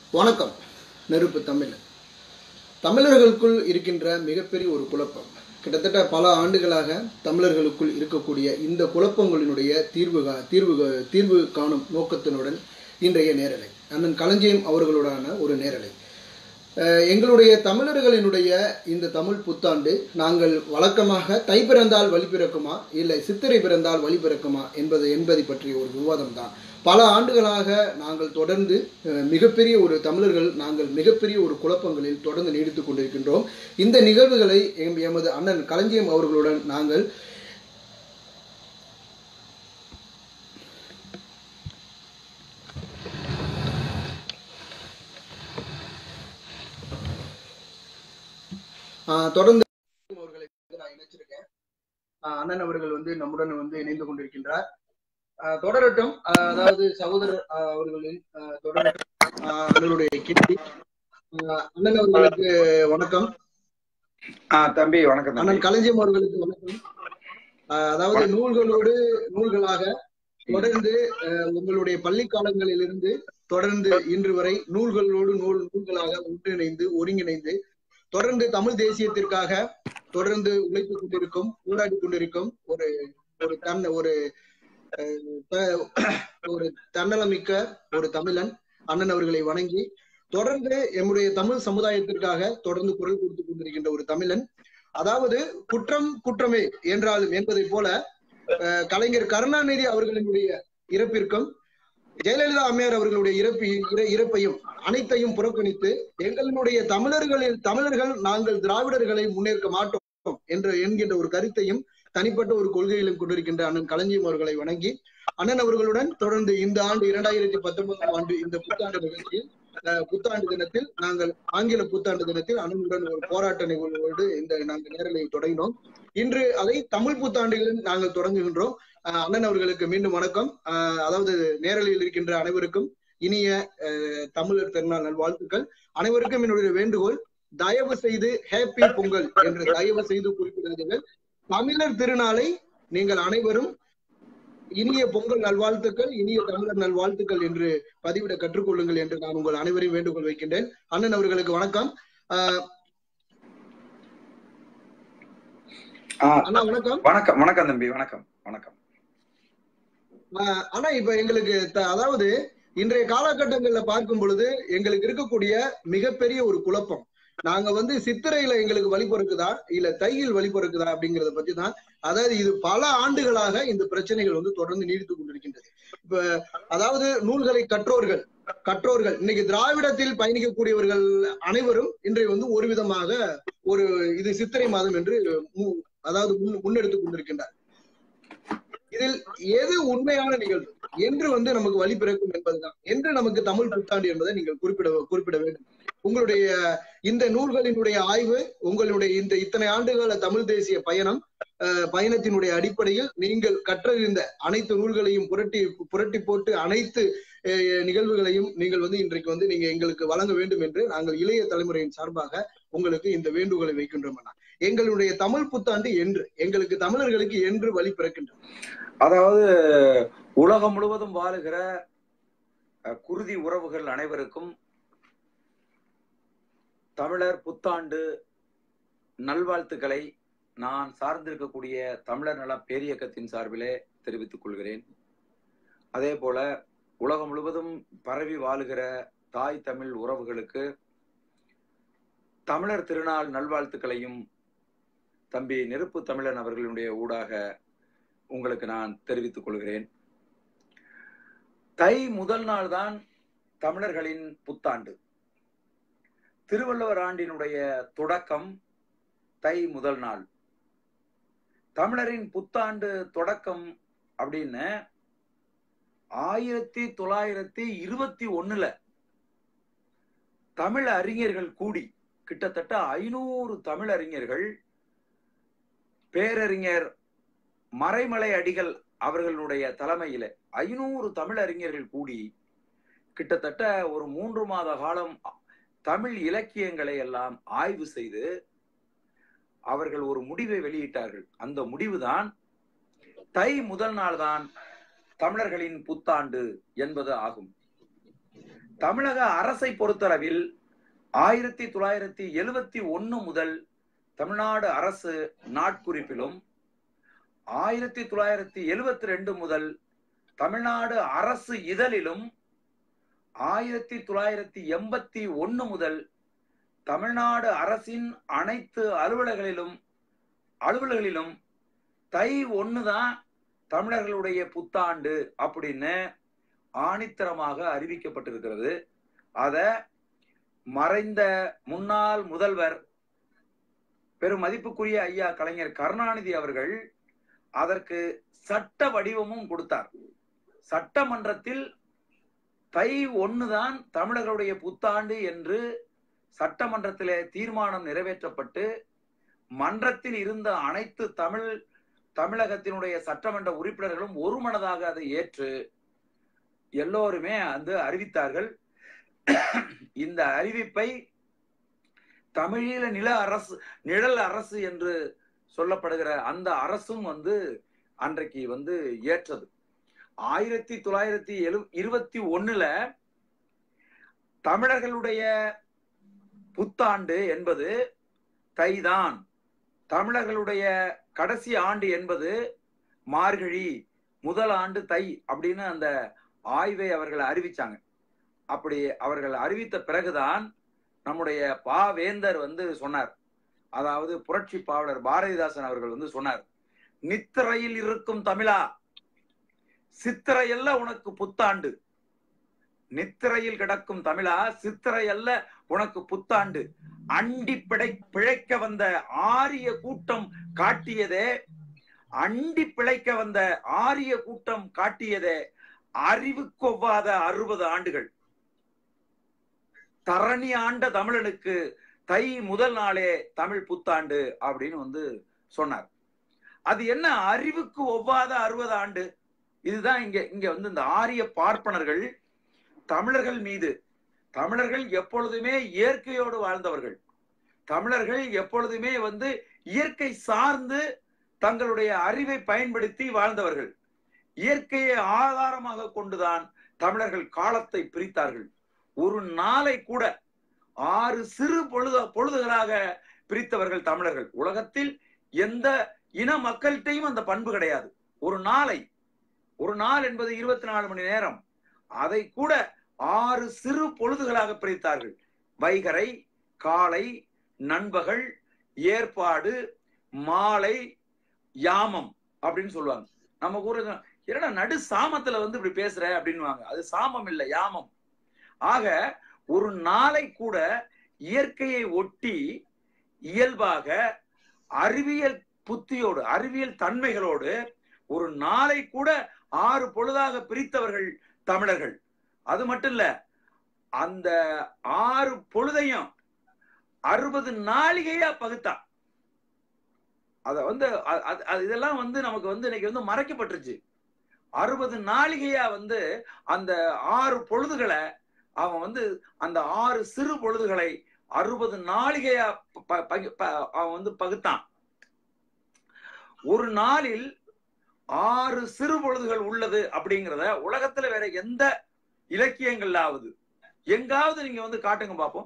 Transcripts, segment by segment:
வணக்கம் நெருப்பு தமிழ் தமிழர்களுக்குள் இருக்கின்ற மிகப்பெரிய ஒரு குழப்பம் கிட்டத்தட்ட பல ஆண்டுகளாக தமிழர்களுக்குள் இருக்கக்கூடிய இந்த குழப்பங்களினுடைய தீர்வு கா- தீர்வு கா- தீர்வு காணும் நோக்கத்தினுடன் இன்றைய நேரலை அண்ணன் களஞ்சியம் அவர்களுடான ஒரு நேரலை அஹ், எங்களுடைய தமிழர்களினுடைய இந்த தமிழ் புத்தாண்டு நாங்கள் வழக்கமாக தை பிறந்தால் வழி பிறக்குமா இல்லை சித்திரை பிறந்தால் வழி பிறக்குமா என்பது என்பதை பற்றிய ஒரு விவாதம் தான் பல ஆண்டுகளாக நாங்கள் தொடர்ந்து அஹ், மிகப்பெரிய ஒரு தமிழர்கள் நாங்கள் மிகப்பெரிய ஒரு குழப்பங்களில் தொடர்ந்து நீடித்துக் கொண்டிருக்கின்றோம் இந்த நிகழ்வுகளை எம்- எமது அண்ணன் களஞ்சியம் அவர்களுடன் நாங்கள் ஆஹ் தொடர்ந்து அவர்களை வந்து நான் இணைச்சிருக்கேன் ஆஹ் அண்ணன் அவர்கள் வந்து நம்முடன் வந்து இணைந்து கொண்டிருக்கின்றார் ஆஹ் தொடரட்டும் ஆஹ் அதாவது சகோதரர் ஆஹ் அவர்களின் ஆஹ் தொடரட்டும் ஆஹ் அண்ணனுடைய கேள்வி ஆஹ் அண்ணன் அவர்களுக்கு வணக்கம் ஆ தம்பி வணக்கம் தம்பி அண்ணன் களஞ்சியம் அவர்களுக்கு வணக்கம் ஆஹ் அதாவது நூல்களோடு நூல்களாக தொடர்ந்து ஆஹ் உங்களுடைய பள்ளி காலங்களிலிருந்து தொடர்ந்து இன்று வரை நூல்களோடு நூல் நூல்களாக ஒன்றிணைந்து ஒருங்கிணைந்து தொடர்ந்து தமிழ் தேசியத்திற்காக தொடர்ந்து உழைத்துக் கொண்டிருக்கும் போராடி கொண்டிருக்கும் ஒரு ஒரு தன் ஒரு அஹ், த- ஒரு தன்னலமிக்க ஒரு தமிழன் அண்ணன் அவர்களை வணங்கி தொடர்ந்து எம்முடைய தமிழ் சமுதாயத்திற்காக தொடர்ந்து குரல் கொடுத்துக் கொண்டிருக்கின்ற ஒரு தமிழன் அதாவது குற்றம் குற்றமே என்றாலும் என்பதை போல அஹ், கலைஞர் கருணாநிதி அவர்களினுடைய இறப்பிற்கும் ஜெயலலிதா அம்மையார் அவர்களுடைய இறப்பி இற- இறப்பையும் அனைத்தையும் புறக்கணித்து எங்களுடைய தமிழர்களில் தமிழர்கள் நாங்கள் திராவிடர்களை முன்னேற்க மாட்டோம் என்ற என்கின்ற ஒரு கருத்தையும் தனிப்பட்ட ஒரு கொள்கையிலும் கொண்டிருக்கின்ற அண்ணன் களஞ்சியம் அவர்களை வணங்கி அண்ணன் அவர்களுடன் தொடர்ந்து இந்த ஆண்டு இரண்டாயிரத்தி பத்தொன்பதாம் ஆண்டு இந்த புத்தாண்டு நிகழ்ச்சியில் அஹ், புத்தாண்டு தினத்தில் நாங்கள் ஆங்கில புத்தாண்டு தினத்தில் அண்ணனுடன் ஒரு போராட்ட நிகழ்வோடு இந்த நாங்கள் நேரலை தொடங்கினோம் இன்று அதை தமிழ் புத்தாண்டுகளில் நாங்கள் தொடங்குகின்றோம் அஹ், அண்ணன் அவர்களுக்கு மீண்டும் வணக்கம் அஹ், அதாவது நேரலையில் இருக்கின்ற அனைவருக்கும் இனிய அஹ், தமிழர் திருநாள் நல்வாழ்த்துக்கள் அனைவருக்கும் என்னுடைய வேண்டுகோள் தயவு செய்து ஹேப்பி பொங்கல் என்று தயவு செய்து குறிப்பிடாதீர்கள் தமிழர் திருநாளை நீங்கள் அனைவரும் இனிய பொங்கல் நல்வாழ்த்துக்கள் இனிய தமிழர் நல்வாழ்த்துக்கள் என்று பதிவிட கற்றுக்கொள்ளுங்கள் என்று நான் உங்கள் அனைவரையும் வேண்டுகோள் வைக்கின்றேன் அண்ணன் அவர்களுக்கு வணக்கம் அஹ், ஆ அண்ணா வணக்கம் வணக்கம் வணக்கம் தம்பி வணக்கம் வணக்கம் ஆஹ் ஆனா இப்ப எங்களுக்கு த- அதாவது இன்றைய காலகட்டங்கள்ல பார்க்கும் பொழுது எங்களுக்கு இருக்கக்கூடிய மிகப்பெரிய ஒரு குழப்பம் நாங்க வந்து சித்திரையில எங்களுக்கு வழி பிறக்குதா இல்ல தையில் வழி பிறக்குதா அப்படிங்கறத பத்தி தான் அதாவது இது பல ஆண்டுகளாக இந்த பிரச்சனைகள் வந்து தொடர்ந்து நீடித்துக் கொண்டிருக்கின்றது இப்ப அதாவது நூல்களை கற்றோர்கள் கற்றோர்கள் இன்னைக்கு திராவிடத்தில் பயணிக்கக்கூடியவர்கள் அனைவரும் இன்றைய வந்து ஒரு விதமாக ஒரு இது சித்திரை மாதம் என்று மு- அதாவது முன்- முன்னெடுத்துக் கொண்டிருக்கின்றார் இதில் எது உண்மையான நிகழ்வு என்று வந்து நமக்கு வழி பிறக்கும் என்பதுதான் என்று நமக்கு தமிழ் புத்தாண்டு என்பதை நீங்கள் குறிப்பிட குறிப்பிட வேண்டும் உங்களுடைய இந்த நூல்களினுடைய ஆய்வு உங்களுடைய இந்த இத்தனை ஆண்டுகால தமிழ் தேசிய பயணம் அஹ், பயணத்தினுடைய அடிப்படையில் நீங்கள் கற்றறிந்த அனைத்து நூல்களையும் புரட்டி புரட்டி போட்டு அனைத்து அஹ், நிகழ்வுகளையும் நீங்கள் வந்து இன்றைக்கு வந்து நீங்க எங்களுக்கு வழங்க வேண்டும் என்று நாங்கள் இளைய தலைமுறையின் சார்பாக உங்களுக்கு இந்த வேண்டுகோளை வைக்கின்றோம் அண்ணா. எங்களுடைய தமிழ் புத்தாண்டு என்று எங்களுக்கு தமிழர்களுக்கு என்று வழி பிறக்கின்றது அதாவது உலகம் முழுவதும் வாழுகிற அஹ், குருதி உறவுகள் அனைவருக்கும் தமிழர் புத்தாண்டு நல்வாழ்த்துக்களை நான் சார்ந்திருக்கக்கூடிய தமிழர் நல பேரியக்கத்தின் சார்பிலே தெரிவித்துக் கொள்கிறேன் அதே போல உலகம் முழுவதும் பரவி வாழுகிற தாய் தமிழ் உறவுகளுக்கு தமிழர் திருநாள் நல்வாழ்த்துக்களையும் தம்பி நெருப்பு தமிழன் அவர்களுடைய ஊடாக உங்களுக்கு நான் தெரிவித்துக் கொள்கிறேன் தை முதல் நாள் தான் தமிழர்களின் புத்தாண்டு திருவள்ளுவர் ஆண்டினுடைய தொடக்கம் தை முதல் நாள் தமிழரின் புத்தாண்டு தொடக்கம் அப்படின்னு ஆயிரத்தி தொள்ளாயிரத்தி இருபத்தி ஒண்ணுல தமிழ் அறிஞர்கள் கூடி கிட்டத்தட்ட ஐநூறு தமிழ் அறிஞர்கள் பேரறிஞர் மறைமலை அடிகள் அவர்களுடைய தலைமையில ஐநூறு தமிழ் அறிஞர்கள் கூடி கிட்டத்தட்ட ஒரு மூன்று மாத காலம் தமிழ் இலக்கியங்களை எல்லாம் ஆய்வு செய்து அவர்கள் ஒரு முடிவை வெளியிட்டார்கள் அந்த முடிவுதான் தை முதல் நாள் தான் தமிழர்களின் புத்தாண்டு என்பது ஆகும் தமிழக அரசை பொறுத்தளவில் ஆயிரத்தி தொள்ளாயிரத்தி எழுவத்தி ஒன்னு முதல் தமிழ்நாடு அரசு நாட்குறிப்பிலும் ஆயிரத்தி தொள்ளாயிரத்தி எழுவத்தி ரெண்டு முதல் தமிழ்நாடு அரசு இதழிலும் ஆயிரத்தி தொள்ளாயிரத்தி எண்பத்தி ஒன்னு முதல் தமிழ்நாடு அரசின் அனைத்து அலுவலர்களிலும் அலுவலர்களிலும் தை ஒண்ணுதான் தமிழர்களுடைய புத்தாண்டு அப்படின்னு ஆணித்தரமாக அறிவிக்கப்பட்டிருக்கிறது அத மறைந்த முன்னாள் முதல்வர் பெரும் மதிப்புக்குரிய ஐயா கலைஞர் கருணாநிதி அவர்கள் அதற்கு சட்ட வடிவமும் கொடுத்தார் சட்டமன்றத்தில் தை ஒண்ணுதான் தமிழர்களுடைய புத்தாண்டு என்று சட்டமன்றத்திலே தீர்மானம் நிறைவேற்றப்பட்டு மன்றத்தில் இருந்த அனைத்து தமிழ் தமிழகத்தினுடைய சட்டமன்ற உறுப்பினர்களும் ஒருமனதாக அதை ஏற்று எல்லோருமே வந்து அறிவித்தார்கள் இந்த அறிவிப்பை தமிழீழ நில அரசு நிழல் அரசு என்று சொல்லப்படுகிற அந்த அரசும் வந்து அன்றைக்கு வந்து ஏற்றது ஆயிரத்தி தொள்ளாயிரத்தி எழு இருபத்தி ஒண்ணுல தமிழர்களுடைய புத்தாண்டு என்பது தைதான் தமிழர்களுடைய கடைசி ஆண்டு என்பது மார்கழி முதல் ஆண்டு தை அப்படின்னு அந்த ஆய்வை அவர்கள் அறிவிச்சாங்க அப்படி அவர்கள் அறிவித்த பிறகுதான் நம்முடைய பா வேந்தர் வந்து சொன்னார் அதாவது புரட்சி பாவலர் பாரதிதாசன் அவர்கள் வந்து சொன்னார் நித்திரையில் இருக்கும் தமிழா சித்திரையல்ல உனக்கு புத்தாண்டு நித்திரையில் கிடக்கும் தமிழா சித்திரையல்ல உனக்கு புத்தாண்டு அண்டி பிழை பிழைக்க வந்த ஆரிய கூட்டம் காட்டியதே அண்டி பிழைக்க வந்த ஆரிய கூட்டம் காட்டியதே அறிவுக்கொவ்வாத அறுபது ஆண்டுகள் தரணி ஆண்ட தமிழனுக்கு தை முதல் நாளே தமிழ் புத்தாண்டு அப்படின்னு வந்து சொன்னார் அது என்ன அறிவுக்கு ஒவ்வாத அறுபது ஆண்டு இதுதான் இங்க இங்க வந்து இந்த ஆரிய பார்ப்பனர்கள் தமிழர்கள் மீது தமிழர்கள் எப்பொழுதுமே இயற்கையோடு வாழ்ந்தவர்கள் தமிழர்கள் எப்பொழுதுமே வந்து இயற்கை சார்ந்து தங்களுடைய அறிவை பயன்படுத்தி வாழ்ந்தவர்கள் இயற்கையை ஆதாரமாக கொண்டுதான் தமிழர்கள் காலத்தை பிரித்தார்கள் ஒரு நாளை கூட ஆறு சிறு பொழுத பொழுதுகளாக பிரித்தவர்கள் தமிழர்கள் உலகத்தில் எந்த இன மக்கள்கிட்டையும் அந்த பண்பு கிடையாது ஒரு நாளை ஒரு நாள் என்பது இருபத்தி நாலு மணி நேரம் அதை கூட ஆறு சிறு பொழுதுகளாக பிரித்தார்கள் வைகரை காலை நண்பகல் ஏற்பாடு மாலை யாமம் அப்படின்னு சொல்லுவாங்க நம்ம ஊர் என்னடா நடு சாமத்துல வந்து இப்படி பேசுற அப்படின்னுவாங்க அது சாமம் இல்லை யாமம் ஆக ஒரு நாளை கூட இயற்கையை ஒட்டி இயல்பாக அறிவியல் புத்தியோடு அறிவியல் தன்மைகளோடு ஒரு நாளை கூட ஆறு பொழுதாக பிரித்தவர்கள் தமிழர்கள் அது மட்டும் இல்ல அந்த ஆறு பொழுதையும் அறுபது நாளிகையா பகுத்தான் அத வந்து இதெல்லாம் வந்து நமக்கு வந்து இன்னைக்கு வந்து மறைக்கப்பட்டுருச்சு அறுபது நாளிகையா வந்து அந்த ஆறு பொழுதுகளை அவன் வந்து அந்த ஆறு சிறு பொழுதுகளை அறுபது நாளிகையா அவன் வந்து பகுத்தான் ஒரு நாளில் ஆறு சிறு பொழுதுகள் உள்ளது அப்படிங்கிறத உலகத்துல வேற எந்த இலக்கியங்களாவது எங்காவது நீங்க வந்து காட்டுங்க பார்ப்போம்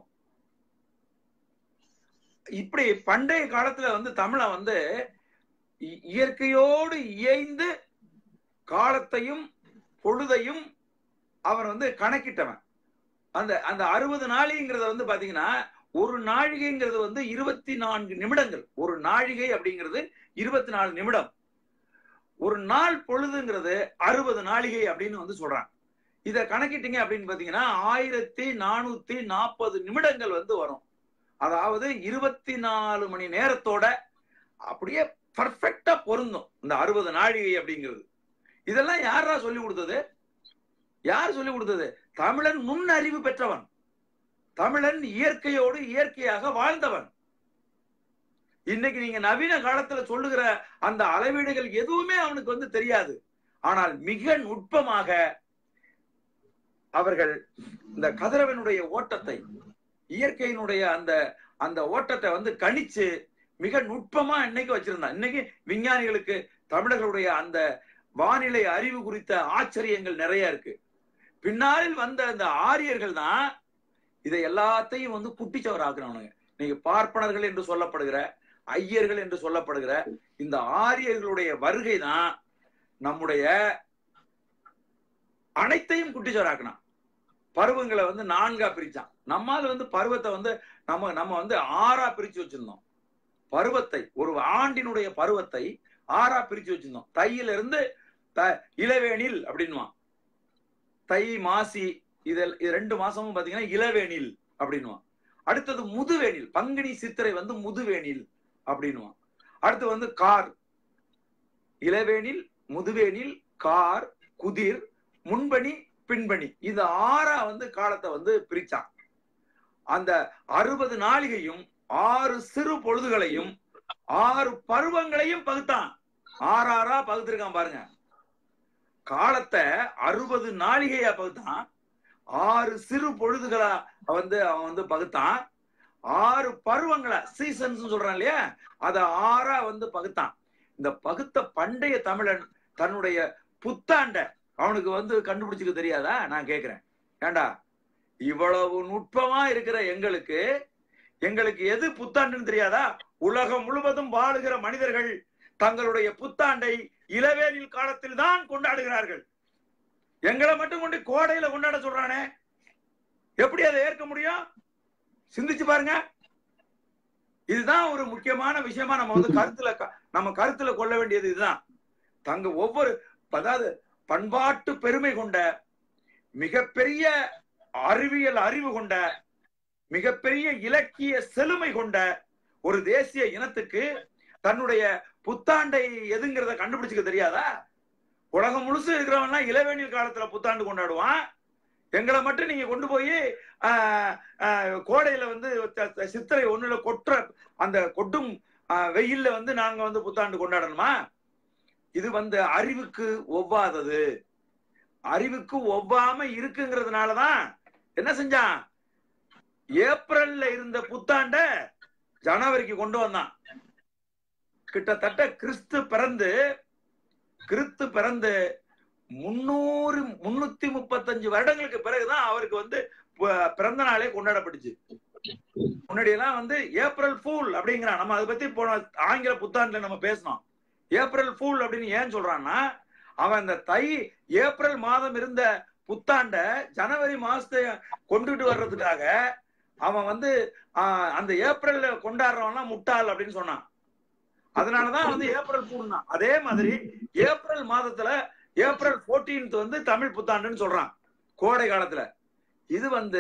இப்படி பண்டைய காலத்துல வந்து தமிழை வந்து இயற்கையோடு இயைந்து காலத்தையும் பொழுதையும் அவன் வந்து கணக்கிட்டவன் அந்த அந்த அறுபது நாளிகைங்கிறத வந்து பாத்தீங்கன்னா ஒரு நாழிகைங்கிறது வந்து இருபத்தி நான்கு நிமிடங்கள் ஒரு நாழிகை அப்படிங்கிறது இருபத்தி நாலு நிமிடம் ஒரு நாள் பொழுதுங்கிறது அறுபது நாளிகை அப்படின்னு வந்து சொல்றான் இத கணக்கிட்டீங்க அப்படின்னு பாத்தீங்கன்னா ஆயிரத்தி நானூத்தி நாற்பது நிமிடங்கள் வந்து வரும் அதாவது இருபத்தி நாலு மணி நேரத்தோட அப்படியே பர்ஃபெக்டா பொருந்தும் இந்த அறுபது நாழிகை அப்படிங்கிறது இதெல்லாம் யாரா சொல்லி கொடுத்தது யார் சொல்லி கொடுத்தது தமிழன் நுண்ணறிவு பெற்றவன் தமிழன் இயற்கையோடு இயற்கையாக வாழ்ந்தவன் இன்னைக்கு நீங்க நவீன காலத்துல சொல்லுகிற அந்த அளவீடுகள் எதுவுமே அவனுக்கு வந்து தெரியாது ஆனால் மிக நுட்பமாக அவர்கள் இந்த கதிரவனுடைய ஓட்டத்தை இயற்கையினுடைய அந்த அந்த ஓட்டத்தை வந்து கணிச்சு மிக நுட்பமா இன்னைக்கு வச்சிருந்தான் இன்னைக்கு விஞ்ஞானிகளுக்கு தமிழர்களுடைய அந்த வானிலை அறிவு குறித்த ஆச்சரியங்கள் நிறைய இருக்கு பின்னாளில் வந்த இந்த ஆரியர்கள் தான் இதை எல்லாத்தையும் வந்து குட்டிச்சவர் ஆக்குறவனுங்க நீங்க பார்ப்பனர்கள் என்று சொல்லப்படுகிற ஐயர்கள் என்று சொல்லப்படுகிற இந்த ஆரியர்களுடைய வருகை தான் நம்முடைய அனைத்தையும் குட்டிச்சவராக்கினான் பருவங்களை வந்து நான்கா பிரிச்சான் நம்மால வந்து பருவத்தை வந்து நம்ம நம்ம வந்து ஆறா பிரிச்சு வச்சிருந்தோம் பருவத்தை ஒரு ஆண்டினுடைய பருவத்தை ஆறா பிரிச்சு வச்சிருந்தோம் தையில இருந்து த- இளவேனில் அப்படின்னுவான் தை மாசி இதில் இது ரெண்டு மாசமும் பாத்தீங்கன்னா இளவேனில் அப்படின்னுவான் அடுத்தது முதுவேனில் பங்குனி சித்திரை வந்து முதுவேனில் அப்படின்னுவான் அடுத்து வந்து கார் இளவேனில் முதுவேனில் கார் குதிர் முன்பணி பின்பணி இந்த ஆறா வந்து காலத்தை வந்து பிரிச்சான் அந்த அறுபது நாளிகையும் ஆறு சிறு பொழுதுகளையும் ஆறு பருவங்களையும் பகுத்தான் ஆறாரா பகுத்திருக்கான் பாருங்க காலத்தை அறுபது நாளிகையா பகுத்தான் ஆறு சிறு பொழுதுகளா வந்து அவன் வந்து பகுத்தான் ஆறு பருவங்களா சீசன்ஸ் சொல்றான் இல்லையா அத ஆறா வந்து பகுத்தான் இந்த பகுத்த பண்டைய தமிழன் தன்னுடைய புத்தாண்ட அவனுக்கு வந்து கண்டுபிடிச்சுக்க தெரியாதா நான் கேக்குறேன் ஏண்டா இவ்வளவு நுட்பமா இருக்கிற எங்களுக்கு எங்களுக்கு எது புத்தாண்டுன்னு தெரியாதா உலகம் முழுவதும் வாழுகிற மனிதர்கள் தங்களுடைய புத்தாண்டை இளவேனில் காலத்தில் தான் கொண்டாடுகிறார்கள் எங்களை மட்டும் கொண்டு கோடையில கொண்டாட சொல்றானே எப்படி அதை ஏற்க முடியும் சிந்திச்சு பாருங்க இதுதான் ஒரு முக்கியமான விஷயமா நம்ம வந்து கருத்துல க- நம்ம கருத்துல கொள்ள வேண்டியது இதுதான் தங்க ஒவ்வொரு அதாவது பண்பாட்டு பெருமை கொண்ட மிகப்பெரிய அறிவியல் அறிவு கொண்ட மிகப்பெரிய இலக்கிய செழுமை கொண்ட ஒரு தேசிய இனத்துக்கு தன்னுடைய புத்தாண்டை எதுங்கிறத கண்டுபிடிச்சுக்க தெரியாதா உலகம் முழுசு இருக்கிறவன்லாம் இளவேனில் காலத்துல புத்தாண்டு கொண்டாடுவான் எங்களை மட்டும் நீங்க கொண்டு போய் கோடையில வந்து த- த- சித்திரை ஒண்ணுல கொட்டுற அந்த கொட்டும் ஆஹ், வெயில்ல வந்து நாங்க வந்து புத்தாண்டு கொண்டாடணுமா இது வந்து அறிவுக்கு ஒவ்வாதது அறிவுக்கு ஒவ்வாம இருக்குங்கிறதுனாலதான் என்ன செஞ்சான் ஏப்ரல்ல இருந்த புத்தாண்ட ஜனவரிக்கு கொண்டு வந்தான் கிட்டத்தட்ட கிறிஸ்து பிறந்து கிறிஸ்து பிறந்து முன்னூறு முன்னூத்தி முப்பத்தஞ்சு வருடங்களுக்கு பிறகுதான் அவருக்கு வந்து ப- பிறந்த நாளே கொண்டாடப்பட்டுச்சு முன்னாடி எல்லாம் வந்து ஏப்ரல் ஃபூல் அப்படிங்கிறான் நம்ம அதை பத்தி போன ஆங்கில புத்தாண்டுல நம்ம பேசணும் ஏப்ரல் ஃபூல் அப்படின்னு ஏன் சொல்றான்னா அவன் அந்த தை ஏப்ரல் மாதம் இருந்த புத்தாண்ட ஜனவரி மாசத்தை கொண்டுட்டு வர்றதுக்காக அவன் வந்து ஆஹ், அந்த ஏப்ரல்ல கொண்டாடுறவன்லாம் முட்டாள் அப்படின்னு சொன்னான் அதனாலதான் வந்து ஏப்ரல் ஃபூல்னா அதே மாதிரி ஏப்ரல் மாதத்துல ஏப்ரல் 14th வந்து தமிழ் புத்தாண்டுன்னு சொல்றான் கோடை காலத்துல இது வந்து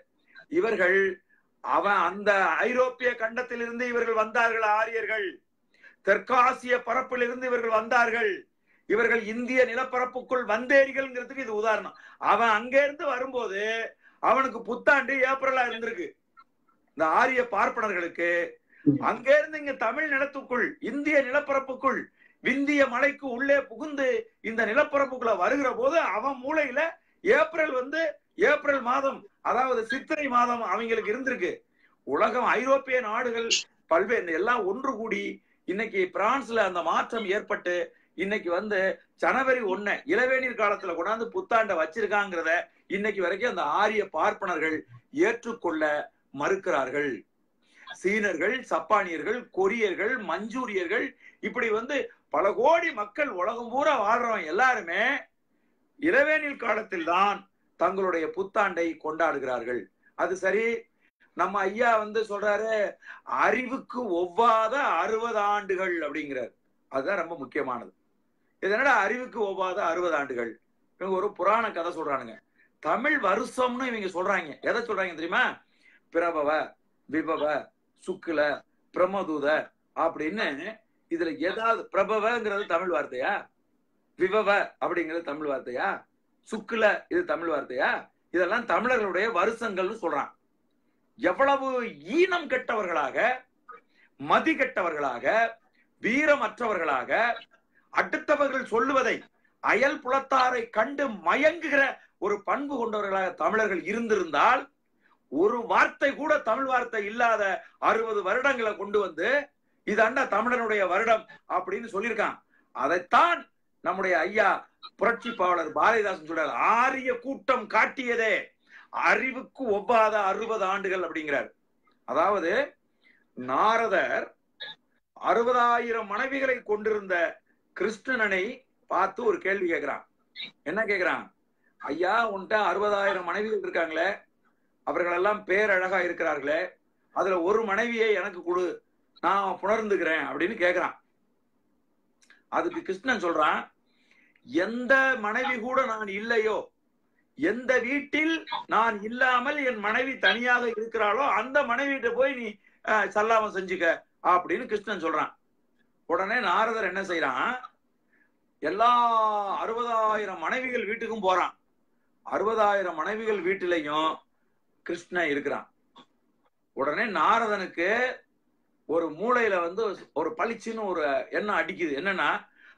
இவர்கள் அவன் அந்த ஐரோப்பிய கண்டத்திலிருந்து இவர்கள் வந்தார்கள் ஆரியர்கள் தெற்காசிய பரப்பிலிருந்து இவர்கள் வந்தார்கள் இவர்கள் இந்திய நிலப்பரப்புக்குள் வந்தேரிகள்ங்கிறதுக்கு இது உதாரணம் அவன் அங்க இருந்து வரும்போது அவனுக்கு புத்தாண்டு ஏப்ரலா இருந்திருக்கு இந்த ஆரிய பார்ப்பனர்களுக்கு அங்க இருந்து இங்க தமிழ் நிலத்துக்குள் இந்திய நிலப்பரப்புக்குள் விந்திய மலைக்கு உள்ளே புகுந்து இந்த நிலப்பரப்புக்குள்ள வருகிற போது அவன் மூளையில ஏப்ரல் வந்து ஏப்ரல் மாதம் அதாவது சித்திரை மாதம் அவங்களுக்கு இருந்திருக்கு உலகம் ஐரோப்பிய நாடுகள் பல்வேறு எல்லாம் ஒன்று கூடி இன்னைக்கு பிரான்ஸ்ல அந்த மாற்றம் ஏற்பட்டு இன்னைக்கு வந்து ஜனவரி ஒண்ணு இளவேநீர் காலத்துல கொண்டாந்து புத்தாண்டை வச்சிருக்காங்கிறத இன்னைக்கு வரைக்கும் அந்த ஆரிய பார்ப்பனர்கள் ஏற்றுக்கொள்ள மறுக்கிறார்கள் சீனர்கள் சப்பானியர்கள் கொரியர்கள் மஞ்சூரியர்கள் இப்படி வந்து பல கோடி மக்கள் உலகம் பூரா வாழ்றவன் எல்லாருமே இளவேனில் காலத்தில் தான் தங்களுடைய புத்தாண்டை கொண்டாடுகிறார்கள் அது சரி நம்ம ஐயா வந்து சொல்றாரு அறிவுக்கு ஒவ்வாத அறுபது ஆண்டுகள் அப்படிங்கிறார் அதுதான் ரொம்ப முக்கியமானது இது என்னடா அறிவுக்கு ஒவ்வாத அறுபது ஆண்டுகள் இவங்க ஒரு புராண கதை சொல்றானுங்க தமிழ் வருஷம்னு இவங்க சொல்றாங்க எதை சொல்றாங்க தெரியுமா பிரபவ விபவ சுக்குல பிரமதூத அப்படின்னு இதுல ஏதாவது பிரபவங்கிறது தமிழ் வார்த்தையா விபவ அப்படிங்கிறது தமிழ் வார்த்தையா சுக்குல இது தமிழ் வார்த்தையா இதெல்லாம் தமிழர்களுடைய வருஷங்கள்னு சொல்றான் எவ்வளவு ஈனம் கெட்டவர்களாக மதி கெட்டவர்களாக வீரமற்றவர்களாக அடுத்தவர்கள் சொல்லுவதை அயல் புலத்தாரை கண்டு மயங்குகிற ஒரு பண்பு கொண்டவர்களாக தமிழர்கள் இருந்திருந்தால் ஒரு வார்த்தை கூட தமிழ் வார்த்தை இல்லாத அறுபது வருடங்களை கொண்டு வந்து இதாண்டா தமிழனுடைய வருடம் அப்படின்னு சொல்லியிருக்கான் அதைத்தான் நம்முடைய ஐயா புரட்சி பாவலர் பாரதிதாசன் சொல்றாரு ஆரிய கூட்டம் காட்டியதே அறிவுக்கு ஒவ்வாத அறுபது ஆண்டுகள் அப்படிங்கிறார் அதாவது நாரதர் அறுபதாயிரம் மனைவிகளை கொண்டிருந்த கிருஷ்ணனை பார்த்து ஒரு கேள்வி கேட்கிறான் என்ன கேட்கிறான் ஐயா உன்கிட்ட அறுபதாயிரம் மனைவிகள் இருக்காங்களே அவர்களெல்லாம் பேரழகா இருக்கிறார்களே அதுல ஒரு மனைவியை எனக்கு கொடு நான் புணர்ந்துக்கிறேன் அப்படின்னு கேக்குறான் அதுக்கு கிருஷ்ணன் சொல்றான் எந்த மனைவி கூட நான் இல்லையோ எந்த வீட்டில் நான் இல்லாமல் என் மனைவி தனியாக இருக்கிறாளோ அந்த மனைவிட்ட போய் நீ அஹ், சல்லாபம் செஞ்சுக்க அப்படின்னு கிருஷ்ணன் சொல்றான் உடனே நாரதர் என்ன செய்யறான் எல்லா அறுபதாயிரம் மனைவிகள் வீட்டுக்கும் போறான் அறுபதாயிரம் மனைவிகள் வீட்டிலையும் கிருஷ்ணன் இருக்கிறான் உடனே நாரதனுக்கு ஒரு மூளையில வந்து ஒரு பளிச்சுன்னு ஒரு எண்ணம் அடிக்குது என்னன்னா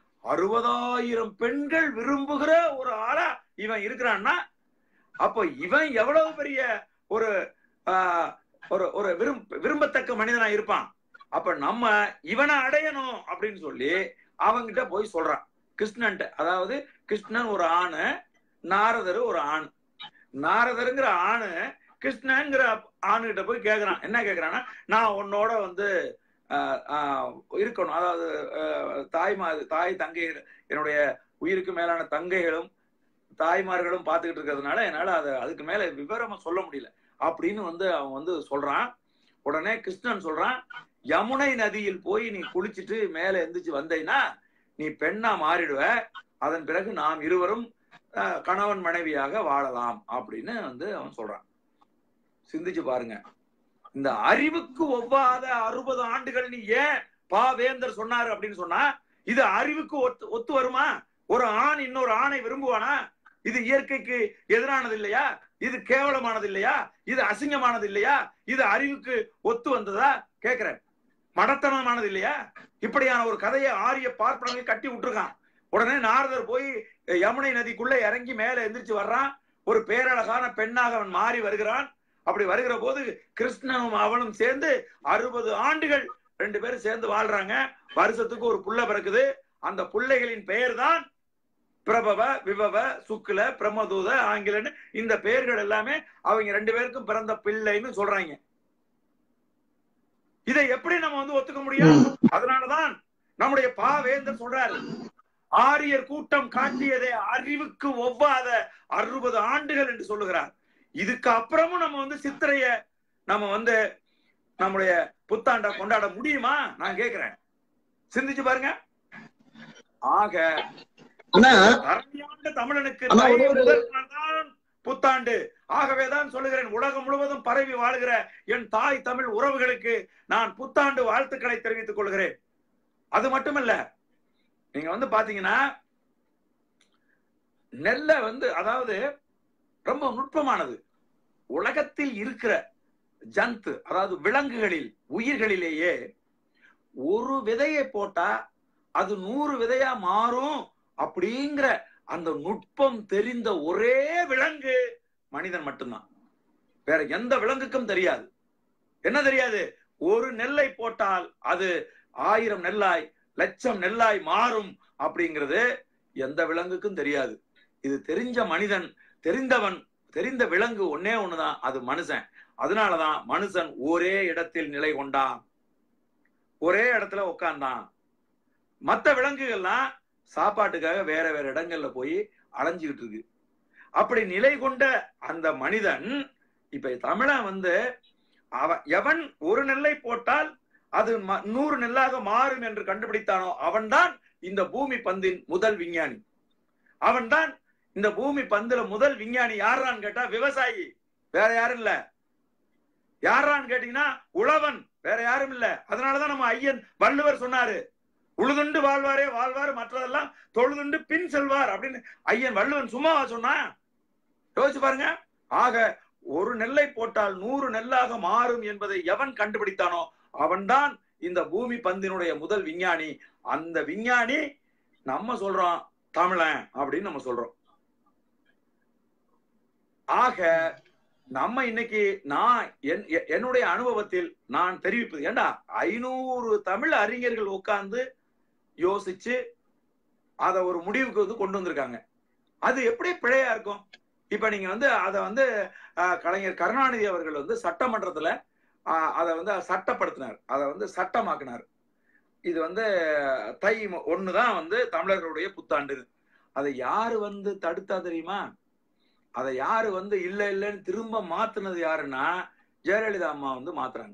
அறுபதாயிரம் பெண்கள் விரும்புகிற ஒரு ஆளா இவன் இருக்கிறான்னா அப்போ இவன் எவ்வளவு பெரிய ஒரு ஆஹ், ஒரு ஒரு விரும்ப விரும்பத்தக்க மனிதனா இருப்பான் அப்ப நம்ம இவனை அடையணும் அப்படின்னு சொல்லி அவங்கிட்ட போய் சொல்றான் கிருஷ்ணன்ட்ட அதாவது கிருஷ்ணன் ஒரு ஆணு நாரதர் ஒரு ஆண் நாரதருங்கிற ஆணு கிருஷ்ணன்ங்கிற ஆணுகிட்ட போய் கேக்குறான் என்ன கேக்குறான்னா நான் உன்னோட வந்து ஆஹ், ஆஹ், இருக்கணும் அதாவது ஆஹ், தாய்மா தாய் தங்கை என்னுடைய உயிருக்கு மேலான தங்கைகளும் தாய்மார்களும் பார்த்துக்கிட்டு இருக்கிறதுனால என்னால அதை அதுக்கு மேல விவரமா சொல்ல முடியல அப்படின்னு வந்து அவன் வந்து சொல்றான் உடனே கிருஷ்ணன் சொல்றான் யமுனை நதியில் போய் நீ குளிச்சுட்டு மேல எந்திரிச்சு வந்தீன்னா நீ பெண்ணா மாறிடுவ அதன் பிறகு நாம் இருவரும் ஆஹ், கணவன் மனைவியாக வாழலாம் அப்படின்னு வந்து அவன் சொல்றான் சிந்திச்சு பாருங்க இந்த அறிவுக்கு ஒவ்வாத அறுபது ஆண்டுகள் நீ ஏன் பாவேந்தர் சொன்னாரு அப்படின்னு சொன்னா இது அறிவுக்கு ஒத்து ஒத்து வருமா ஒரு ஆண் இன்னொரு ஆணை விரும்புவானா இது இயற்கைக்கு எதிரானது இல்லையா இது கேவலமானது இல்லையா இது அசிங்கமானது இல்லையா இது அறிவுக்கு ஒத்து வந்ததா கேக்குறேன் மடத்தனமானது இல்லையா இப்படியான ஒரு கதையை ஆரிய பார்ப்பனர்கள் கட்டி விட்டுருக்கான் உடனே நாரதர் போய் யமுனை நதிக்குள்ள இறங்கி மேல எந்திரிச்சு வர்றான் ஒரு பேரழகான பெண்ணாக அவன் மாறி வருகிறான் அப்படி வருகிற போது கிருஷ்ணனும் அவனும் சேர்ந்து அறுபது ஆண்டுகள் ரெண்டு பேரும் சேர்ந்து வாழ்றாங்க வருஷத்துக்கு ஒரு புள்ள பிறக்குது அந்த புள்ளைகளின் பெயர் தான் பிரபவ விபவ சுக்குல பிரமதூத ஆங்கிலன்னு இந்த பெயர்கள் எல்லாமே அவங்க ரெண்டு பேருக்கும் பிறந்த பிள்ளைன்னு சொல்றாங்க இதை எப்படி நம்ம வந்து ஒத்துக்க முடியும் அதனாலதான் நம்முடைய பாவேந்தர் சொல்றாரு ஆரியர் கூட்டம் காட்டியதே அறிவுக்கு ஒவ்வாத அறுபது ஆண்டுகள் என்று சொல்லுகிறார் இதுக்கு அப்புறமும் நம்ம வந்து சித்திரைய நம்ம வந்து நம்முடைய புத்தாண்டை கொண்டாட முடியுமா நான் கேக்குறேன் சிந்திச்சு பாருங்க ஆக ஆனா அரண்யாண்ட தமிழனுக்கு ஆனா தை ஒரு- முதல் நாள்தான் புத்தாண்டு ஆகவேதான் சொல்லுகிறேன் உலகம் முழுவதும் பரவி வாழ்கிற என் தாய் தமிழ் உறவுகளுக்கு நான் புத்தாண்டு வாழ்த்துக்களை தெரிவித்துக் கொள்கிறேன் அது மட்டுமல்ல நீங்க வந்து பாத்தீங்கன்னா நெல்லை வந்து அதாவது ரொம்ப நுட்பமானது உலகத்தில் இருக்கிற ஜந்து அதாவது விலங்குகளில் உயிர்களிலேயே ஒரு விதையை போட்டா அது நூறு விதையா மாறும் அப்படிங்கிற அந்த நுட்பம் தெரிந்த ஒரே விலங்கு மனிதன் மட்டும்தான் வேற எந்த விலங்குக்கும் தெரியாது என்ன தெரியாது ஒரு நெல்லை போட்டால் அது ஆயிரம் நெல்லாய் லட்சம் நெல்லாய் மாறும் அப்படிங்கிறது எந்த விலங்குக்கும் தெரியாது இது தெரிஞ்ச மனிதன் தெரிந்தவன் தெரிந்த விலங்கு ஒன்னே ஒண்ணுதான் அது மனுஷன் அதனாலதான் மனுஷன் ஒரே இடத்தில் நிலை கொண்டான் ஒரே இடத்துல உட்கார்ந்தான் மத்த விலங்குகள்லாம் சாப்பாட்டுக்காக வேற வேற இடங்கள்ல போய் அலைஞ்சுக்கிட்டு இருக்கு அப்படி நிலை கொண்ட அந்த மனிதன் இப்ப தமிழன் வந்து அவன் எவன் ஒரு நெல்லை போட்டால் அது ம- நூறு நெல்லாக மாறும் என்று கண்டுபிடித்தானோ அவன்தான் இந்த பூமி பந்தின் முதல் விஞ்ஞானி அவன்தான் இந்த பூமி பந்துல முதல் விஞ்ஞானி யாரான்னு கேட்டா விவசாயி வேற யாரும் இல்ல யாரான்னு கேட்டீங்கன்னா உழவன் வேற யாரும் இல்ல அதனாலதான் நம்ம ஐயன் வள்ளுவர் சொன்னாரு உழுதுண்டு வாழ்வாரே வாழ்வார் மற்றதெல்லாம் தொழுதுண்டு பின் செல்வார் அப்படின்னு ஐயன் வள்ளுவன் சும்மாவா சொன்னா யோசிச்சு பாருங்க ஆக ஒரு நெல்லை போட்டால் நூறு நெல்லாக மாறும் என்பதை எவன் கண்டுபிடித்தானோ அவன்தான் இந்த பூமி பந்தினுடைய முதல் விஞ்ஞானி அந்த விஞ்ஞானி நம்ம சொல்றோம் தமிழன் அப்படின்னு நம்ம சொல்றோம் ஆக நம்ம இன்னைக்கு நான் என்- எ- என்னுடைய அனுபவத்தில் நான் தெரிவிப்பது ஏண்டா ஐநூறு தமிழ் அறிஞர்கள் உட்கார்ந்து யோசிச்சு அத ஒரு முடிவுக்கு வந்து கொண்டு வந்திருக்காங்க அது எப்படி பிழையா இருக்கும் இப்ப நீங்க வந்து அத வந்து ஆஹ், கலைஞர் கருணாநிதி அவர்கள் வந்து சட்டமன்றத்துல ஆஹ், அத வந்து சட்டப்படுத்தினார் அத வந்து சட்டமாக்கினார் இது வந்து தை ம- ஒண்ணுதான் வந்து தமிழர்களுடைய புத்தாண்டு அதை யாரு வந்து தடுத்தா தெரியுமா அதை யாரு வந்து இல்ல இல்லைன்னு திரும்ப மாத்துனது யாருன்னா ஜெயலலிதா அம்மா வந்து மாத்துறாங்க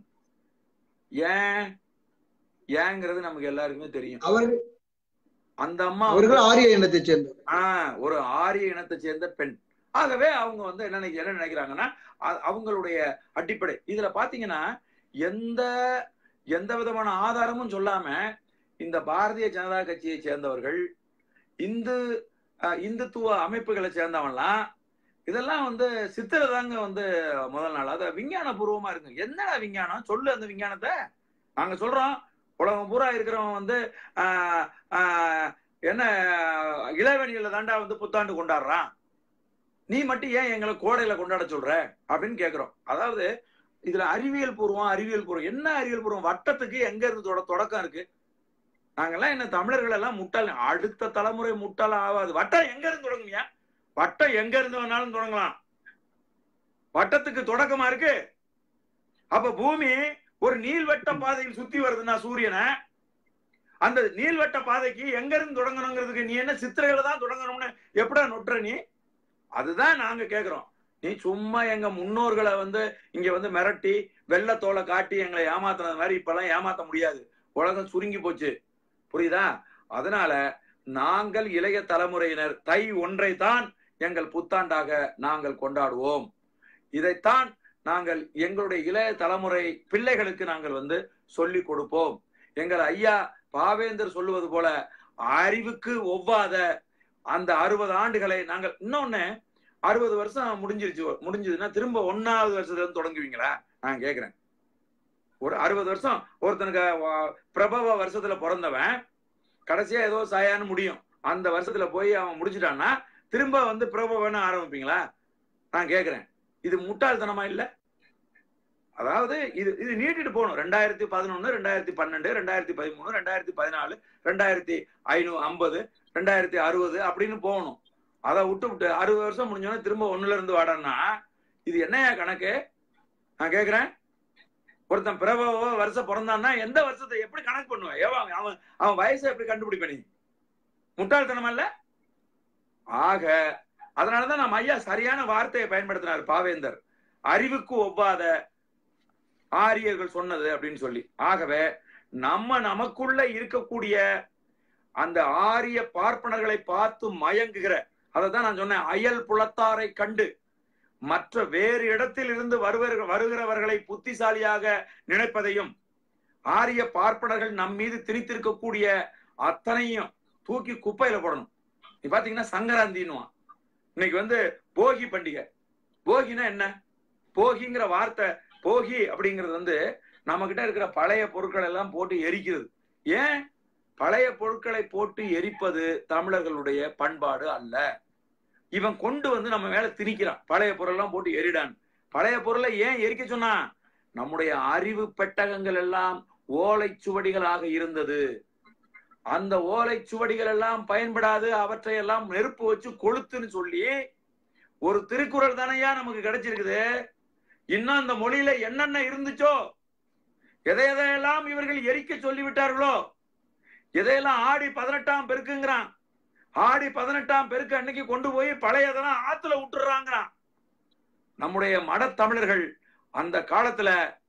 ஏன் ஏங்கிறது நமக்கு எல்லாருக்குமே தெரியும் அவர்கள் அந்த அம்மா அவர்கள் ஆரிய இனத்தை சேர்ந்தவர் ஆஹ் ஒரு ஆரிய இனத்தை சேர்ந்த பெண் ஆகவே அவங்க வந்து என்ன நினை- என்ன நினைக்கிறாங்கன்னா அ- அவங்களுடைய அடிப்படை இதுல பாத்தீங்கன்னா எந்த எந்த விதமான ஆதாரமும் சொல்லாம இந்த பாரதிய ஜனதா கட்சியை சேர்ந்தவர்கள் இந்து அஹ், இந்துத்துவ அமைப்புகளை சேர்ந்தவன்லாம் இதெல்லாம் வந்து சித்திரை தாங்க வந்து முதல் நாள் அது விஞ்ஞான பூர்வமா இருக்கு என்னடா விஞ்ஞானம் சொல்லு அந்த விஞ்ஞானத்தை நாங்க சொல்றோம் உலகம் பூரா இருக்கிறவன் வந்து ஆஹ், ஆஹ், என்ன இளவேணியில தாண்டா வந்து புத்தாண்டு கொண்டாடுறான் நீ மட்டும் ஏன் எங்களை கோடையில கொண்டாட சொல்ற அப்படின்னு கேக்குறோம் அதாவது இதுல அறிவியல் பூர்வம் அறிவியல் பூர்வம் என்ன அறிவியல் பூர்வம் வட்டத்துக்கு எங்க இருந்து தொட- தொடக்கம் இருக்கு நாங்கெல்லாம் என்ன தமிழர்கள் எல்லாம் முட்டாள் அடுத்த தலைமுறை முட்டாள் ஆகாது வட்டம் எங்க இருந்து தொடங்குங்க வட்டம் எங்க இருந்து வேணாலும் தொடங்கலாம் வட்டத்துக்கு தொடக்கமா இருக்கு அப்ப பூமி ஒரு நீள்வட்ட பாதையில் சுத்தி வருதுன்னா சூரியனை அந்த நீள்வட்ட பாதைக்கு எங்க இருந்து தொடங்கணுங்கிறதுக்கு நீ என்ன சித்திரைகளை தான் தொடங்கணும்னு எப்படா நொட்டுற நீ அதுதான் நாங்க கேக்குறோம் நீ சும்மா எங்க முன்னோர்களை வந்து இங்க வந்து மிரட்டி வெள்ளத்தோலை காட்டி எங்களை ஏமாத்துனது மாதிரி இப்பெல்லாம் ஏமாத்த முடியாது உலகம் சுருங்கி போச்சு புரியுதா அதனால நாங்கள் இளைய தலைமுறையினர் தை ஒன்றை தான் எங்கள் புத்தாண்டாக நாங்கள் கொண்டாடுவோம் இதைத்தான் நாங்கள் எங்களுடைய இளைய தலைமுறை பிள்ளைகளுக்கு நாங்கள் வந்து சொல்லி கொடுப்போம் எங்கள் ஐயா பாவேந்தர் சொல்லுவது போல அறிவுக்கு ஒவ்வாத அந்த அறுபது ஆண்டுகளை நாங்கள் இன்னொன்னு அறுபது வருஷம் முடிஞ்சிருச்சு முடிஞ்சதுன்னா திரும்ப ஒன்னாவது வருஷத்துல இருந்து தொடங்குவீங்களா நான் கேக்குறேன் ஒரு அறுபது வருஷம் ஒருத்தனுக்கு வ- பிரபவ வருஷத்துல பிறந்தவன் கடைசியா ஏதோ சாயான்னு முடியும் அந்த வருஷத்துல போய் அவன் முடிச்சிட்டான்னா திரும்ப வந்து பிரபவன்னு ஆரம்பிப்பீங்களா நான் கேக்குறேன் இது முட்டாள்தனமா இல்ல அதாவது இது இது நீட்டிட்டு போகணும் ரெண்டாயிரத்தி பதினொன்னு ரெண்டாயிரத்தி பன்னெண்டு ரெண்டாயிரத்தி பதிமூணு ரெண்டாயிரத்தி பதினாலு ரெண்டாயிரத்தி ஐநூறு ஐம்பது ரெண்டாயிரத்தி அறுபது அப்படின்னு போகணும் அதை விட்டு விட்டு அறுபது வருஷம் முடிஞ்சோடனே திரும்ப ஒண்ணுல இருந்து வாடன்னா இது என்னையா கணக்கு நான் கேக்குறேன் ஒருத்தன் பிறவோ வருஷம் பிறந்தான்னா எந்த வருஷத்தை எப்படி கணக்கு பண்ணுவேன் எவன் அவன் அவன் வயசை எப்படி கண்டுபிடிப்ப நீ முட்டாள்தனமா இல்ல ஆக அதனாலதான் நம்ம ஐயா சரியான வார்த்தையை பயன்படுத்தினார் பாவேந்தர் அறிவுக்கு ஒவ்வாத ஆரியர்கள் சொன்னது அப்படின்னு சொல்லி ஆகவே நம்ம நமக்குள்ள இருக்கக்கூடிய அந்த ஆரிய பார்ப்பனர்களை பார்த்து மயங்குகிற அதை தான் நான் சொன்னேன் அயல் புலத்தாரை கண்டு மற்ற வேறு இடத்தில் இருந்து வருவர் வருகிறவர்களை புத்திசாலியாக நினைப்பதையும் ஆரிய பார்ப்பனர்கள் நம் மீது திணித்திருக்கக்கூடிய அத்தனையும் தூக்கி குப்பையில போடணும் நீ பாத்தீங்கன்னா சங்கராந்தின்னுவான் இன்னைக்கு வந்து போகி பண்டிகை போகினா என்ன போகிங்கிற வார்த்தை போகி அப்படிங்கிறது வந்து நம்ம கிட்ட இருக்கிற பழைய பொருட்கள் எல்லாம் போட்டு எரிக்கிறது ஏன் பழைய பொருட்களை போட்டு எரிப்பது தமிழர்களுடைய பண்பாடு அல்ல இவன் கொண்டு வந்து நம்ம மேல திணிக்கிறான் பழைய பொருள்லாம் போட்டு எரிடான் பழைய பொருளை ஏன் எரிக்க சொன்னா நம்முடைய அறிவு பெட்டகங்கள் எல்லாம் ஓலை சுவடிகளாக இருந்தது அந்த ஓலை சுவடிகள் எல்லாம் பயன்படாது அவற்றை எல்லாம் நெருப்பு வச்சு கொளுத்துன்னு சொல்லி ஒரு திருக்குறள் தானையா நமக்கு கிடைச்சிருக்குது இன்னும் அந்த மொழியில என்னென்ன இருந்துச்சோ எதை எதையெல்லாம் இவர்கள் எரிக்க சொல்லிவிட்டார்களோ எதையெல்லாம் ஆடி பதினெட்டாம் பெருக்குங்கிறான் ஆடி பதினெட்டாம் பெருக்கு அன்னைக்கு கொண்டு போய் பழையதெல்லாம் ஆத்துல விட்டுறாங்கிறான் நம்முடைய மட தமிழர்கள் அந்த காலத்துல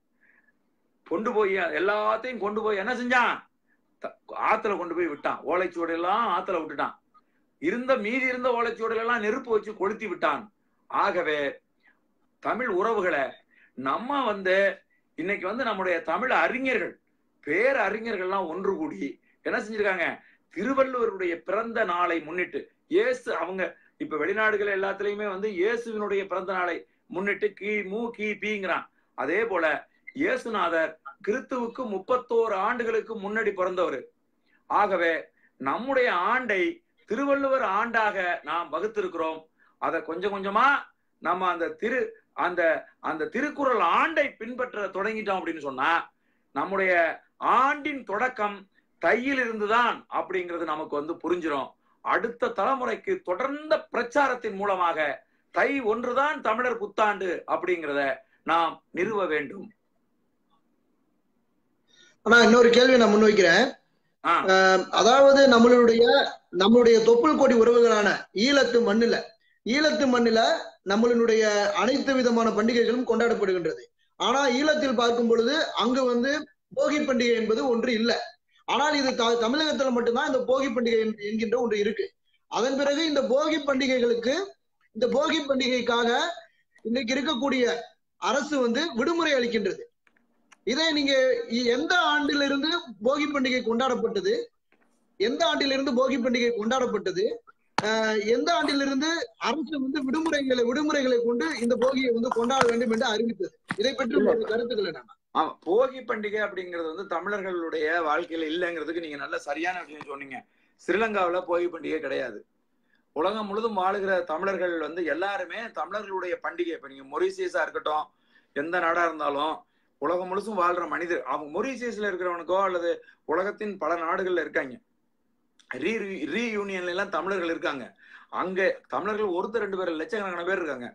கொண்டு போய் எல்லாத்தையும் கொண்டு போய் என்ன செஞ்சான் த- ஆத்துல கொண்டு போய் விட்டான் ஓலைச்சுவடு எல்லாம் ஆத்துல விட்டுட்டான் இருந்த மீதி இருந்த ஓலைச்சுவடுகள் எல்லாம் நெருப்பு வச்சு கொளுத்தி விட்டான் ஆகவே தமிழ் உறவுகளை நம்ம வந்து இன்னைக்கு வந்து நம்முடைய தமிழ் அறிஞர்கள் பேர் அறிஞர்கள்லாம் ஒன்று கூடி என்ன செஞ்சிருக்காங்க திருவள்ளுவருடைய பிறந்த நாளை முன்னிட்டு இயேசு அவங்க இப்ப வெளிநாடுகள் எல்லாத்துலயுமே வந்து இயேசுவினுடைய பிறந்த நாளை முன்னிட்டு கி மு கி பிங்கிறான் அதே போல இயேசுநாதர் கிறிஸ்துவுக்கு முப்பத்தோரு ஆண்டுகளுக்கு முன்னாடி பிறந்தவர் ஆகவே நம்முடைய ஆண்டை திருவள்ளுவர் ஆண்டாக நாம் வகுத்திருக்கிறோம் அதை கொஞ்சம் கொஞ்சமா நம்ம அந்த திரு அந்த அந்த திருக்குறள் ஆண்டை பின்பற்ற தொடங்கிட்டோம் அப்படின்னு சொன்னா நம்முடைய ஆண்டின் தொடக்கம் தையில் இருந்துதான் அப்படிங்கிறது நமக்கு வந்து புரிஞ்சிடும் அடுத்த தலைமுறைக்கு தொடர்ந்த பிரச்சாரத்தின் மூலமாக தை ஒன்றுதான் தமிழர் புத்தாண்டு அப்படிங்கிறத நாம் நிறுவ வேண்டும் ஆனா இன்னொரு கேள்வி நான் முன்வைக்கிறேன் ஆ. அஹ், அதாவது நம்மளுடைய நம்மளுடைய தொப்புள் கொடி உறவுகளான ஈழத்து மண்ணுல ஈழத்து மண்ணுல நம்மளுடைய அனைத்து விதமான பண்டிகைகளும் கொண்டாடப்படுகின்றது ஆனா ஈழத்தில் பார்க்கும் பொழுது அங்கு வந்து போகி பண்டிகை என்பது ஒன்று இல்லை ஆனால் இது த- தமிழகத்துல மட்டும்தான் இந்த போகி பண்டிகை என்- என்கின்ற ஒன்று இருக்கு அதன் பிறகு இந்த போகி பண்டிகைகளுக்கு இந்த போகி பண்டிகைக்காக இன்னைக்கு இருக்கக்கூடிய அரசு வந்து விடுமுறை அளிக்கின்றது இதை நீங்க இ- எந்த ஆண்டிலிருந்து போகி பண்டிகை கொண்டாடப்பட்டது எந்த ஆண்டிலிருந்து போகி பண்டிகை கொண்டாடப்பட்டது ஆஹ் எந்த ஆண்டிலிருந்து அரசு வந்து விடுமுறைகளை விடுமுறைகளை கொண்டு இந்த போகியை வந்து கொண்டாட வேண்டும் என்று அறிவித்தது இதை பற்றி உங்களுடைய கருத்துக்கள் என்ன ஆமா போகி பண்டிகை அப்படிங்கிறது வந்து தமிழர்களுடைய வாழ்க்கையில இல்லைங்கிறதுக்கு நீங்க நல்ல சரியான விஷயம் சொன்னீங்க ஸ்ரீலங்காவுல போகி பண்டிகை கிடையாது உலகம் முழுதும் வாழுகிற தமிழர்கள் வந்து எல்லாருமே தமிழர்களுடைய பண்டிகை இப்ப நீங்க மொரிசியஸா இருக்கட்டும் எந்த நாடா இருந்தாலும் உலகம் முழுசும் வாழ்ற மனிதர் அவங்க மொரிசியஸ்ல இருக்கிறவனுக்கோ அல்லது உலகத்தின் பல நாடுகள்ல இருக்காங்க ரீ ரீயூனியன்ல எல்லாம் தமிழர்கள் இருக்காங்க அங்க தமிழர்கள் ஒருத்தர் ரெண்டு பேர் லட்சக்கணக்கான பேர் இருக்காங்க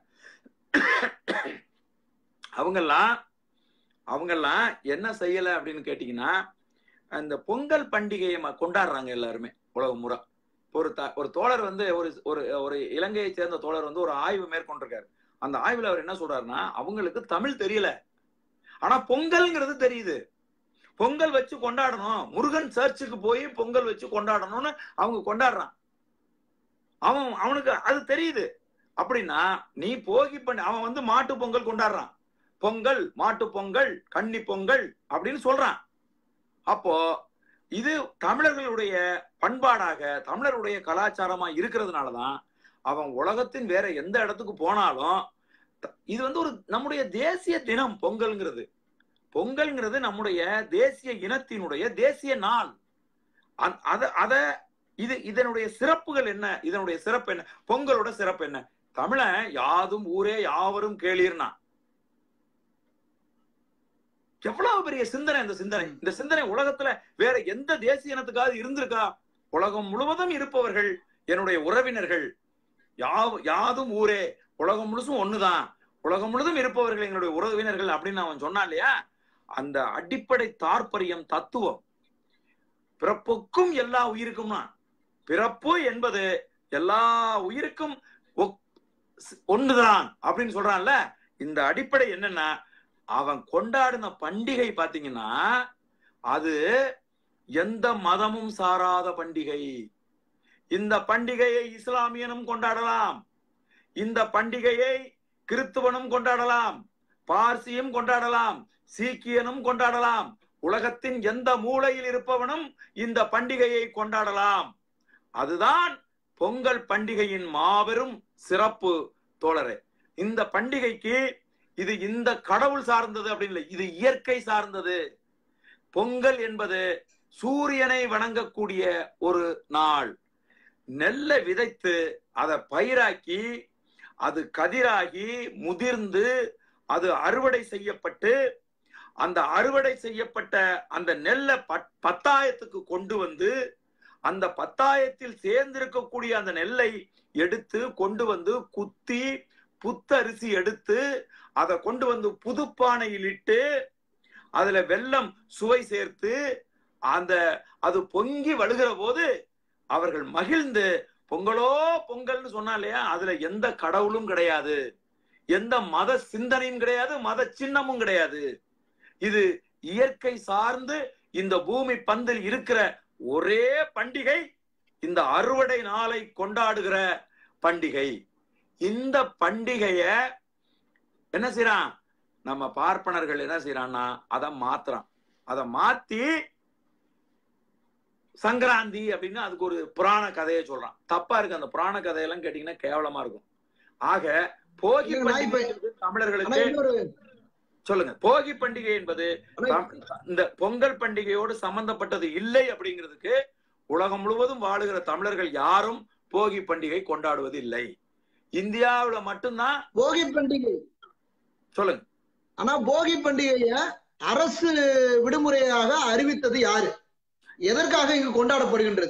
அவங்கெல்லாம் அவங்கெல்லாம் என்ன செய்யல அப்படின்னு கேட்டீங்கன்னா அந்த பொங்கல் பண்டிகையை ம- கொண்டாடுறாங்க எல்லாருமே உலகம் முறை ஒரு த ஒரு தோழர் வந்து ஒரு ஒரு ஒரு இலங்கையை சேர்ந்த தோழர் வந்து ஒரு ஆய்வு மேற்கொண்டிருக்காரு அந்த ஆய்வுல அவர் என்ன சொல்றாருன்னா அவங்களுக்கு தமிழ் தெரியல ஆனா பொங்கல்ங்கிறது தெரியுது பொங்கல் வச்சு கொண்டாடணும் முருகன் சர்ச்சுக்கு போய் பொங்கல் வச்சு கொண்டாடணும்னு அவங்க கொண்டாடுறான் அவன் அவனுக்கு அது தெரியுது அப்படின்னா நீ போகி பண்ணி அவன் வந்து மாட்டு பொங்கல் கொண்டாடுறான் பொங்கல் மாட்டு பொங்கல் கன்னி பொங்கல் அப்படின்னு சொல்றான் அப்போ இது தமிழர்களுடைய பண்பாடாக தமிழருடைய கலாச்சாரமா இருக்கிறதுனாலதான் அவன் உலகத்தின் வேற எந்த இடத்துக்கு போனாலும் த- இது வந்து ஒரு நம்முடைய தேசிய தினம் பொங்கல்ங்கிறது பொங்கல்ங்கிறது நம்முடைய தேசிய இனத்தினுடைய தேசிய நாள் அ- அத அத இது இதனுடைய சிறப்புகள் என்ன இதனுடைய சிறப்பு என்ன பொங்கலோட சிறப்பு என்ன தமிழன் யாதும் ஊரே யாவரும் கேளீர்னா எவ்வளவு பெரிய சிந்தனை இந்த சிந்தனை இந்த சிந்தனை உலகத்துல வேற எந்த தேசிய இனத்துக்காவது இருந்திருக்கா உலகம் முழுவதும் இருப்பவர்கள் என்னுடைய உறவினர்கள் யாவ் யாதும் ஊரே உலகம் முழுசும் ஒண்ணுதான் உலகம் முழுதும் இருப்பவர்கள் எங்களுடைய உறவினர்கள் அப்படின்னு அவன் சொன்னான் இல்லையா அந்த அடிப்படை தாற்பயம் தத்துவம் பிறப்புக்கும் எல்லா உயிருக்கும்னா பிறப்பு என்பது எல்லா உயிருக்கும் ஒக்- ஒண்ணுதான் அப்படின்னு சொல்றான்ல இந்த அடிப்படை என்னன்னா அவன் கொண்டாடின பண்டிகை பாத்தீங்கன்னா அது எந்த மதமும் சாராத பண்டிகை இந்த பண்டிகையை இஸ்லாமியனும் கொண்டாடலாம் இந்த பண்டிகையை கிறித்துவனும் கொண்டாடலாம் பார்சியும் கொண்டாடலாம் சீக்கியனும் கொண்டாடலாம் உலகத்தின் எந்த மூலையில் இருப்பவனும் இந்த பண்டிகையை கொண்டாடலாம் அதுதான் பொங்கல் பண்டிகையின் மாபெரும் சிறப்பு தோழரே இந்த பண்டிகைக்கு இது இந்த கடவுள் சார்ந்தது அப்படின்னு இல்லை இது இயற்கை சார்ந்தது பொங்கல் என்பது சூரியனை வணங்கக்கூடிய ஒரு நாள் நெல்லை விதைத்து அதை பயிராக்கி அது கதிராகி முதிர்ந்து அது அறுவடை செய்யப்பட்டு அந்த அறுவடை செய்யப்பட்ட அந்த நெல்லை பத்- பத்தாயத்துக்கு கொண்டு வந்து அந்த பத்தாயத்தில் சேர்ந்திருக்கக்கூடிய அந்த நெல்லை எடுத்து கொண்டு வந்து குத்தி புத்தரிசி எடுத்து அதை கொண்டு வந்து புதுப்பானையில் இட்டு அதுல வெல்லம் சுவை சேர்த்து அந்த அது பொங்கி வழுகிற போது அவர்கள் மகிழ்ந்து பொங்கலோ பொங்கல்னு சொன்னா இல்லையா அதுல எந்த கடவுளும் கிடையாது எந்த மத சிந்தனையும் கிடையாது மத சின்னமும் கிடையாது இது இயற்கை சார்ந்து இந்த பூமி பந்தில் இருக்கிற ஒரே பண்டிகை இந்த அறுவடை நாளை கொண்டாடுகிற பண்டிகை இந்த பண்டிகைய என்ன செய்யறான் நம்ம பார்ப்பனர்கள் என்ன செய்யறான்னா அதை மாத்துறான் அதை மாத்தி சங்கராந்தி அப்படின்னு அதுக்கு ஒரு புராண கதையை சொல்றான் தப்பா இருக்கு அந்த புராண கதையெல்லாம் கேட்டீங்கன்னா கேவலமா இருக்கும் ஆக போகி இல்ல, நான் இப்ப- பண்டிகை என்பது ஆனா தமிழர்களுக்கு இன்னொரு சொல்லுங்க போகி பண்டிகை என்பது ஆனா தம்- இந்த பொங்கல் பண்டிகையோடு சம்பந்தப்பட்டது இல்லை அப்படிங்கிறதுக்கு உலகம் முழுவதும் வாழுகிற தமிழர்கள் யாரும் போகி பண்டிகை கொண்டாடுவது இல்லை இந்தியாவுல மட்டும்தான் போகி பண்டிகை சொல்லுங்க ஆனா போகி பண்டிகைய அரசு விடுமுறையாக அறிவித்தது யாரு எதற்காக இங்கு கொண்டாடப்படுகின்றது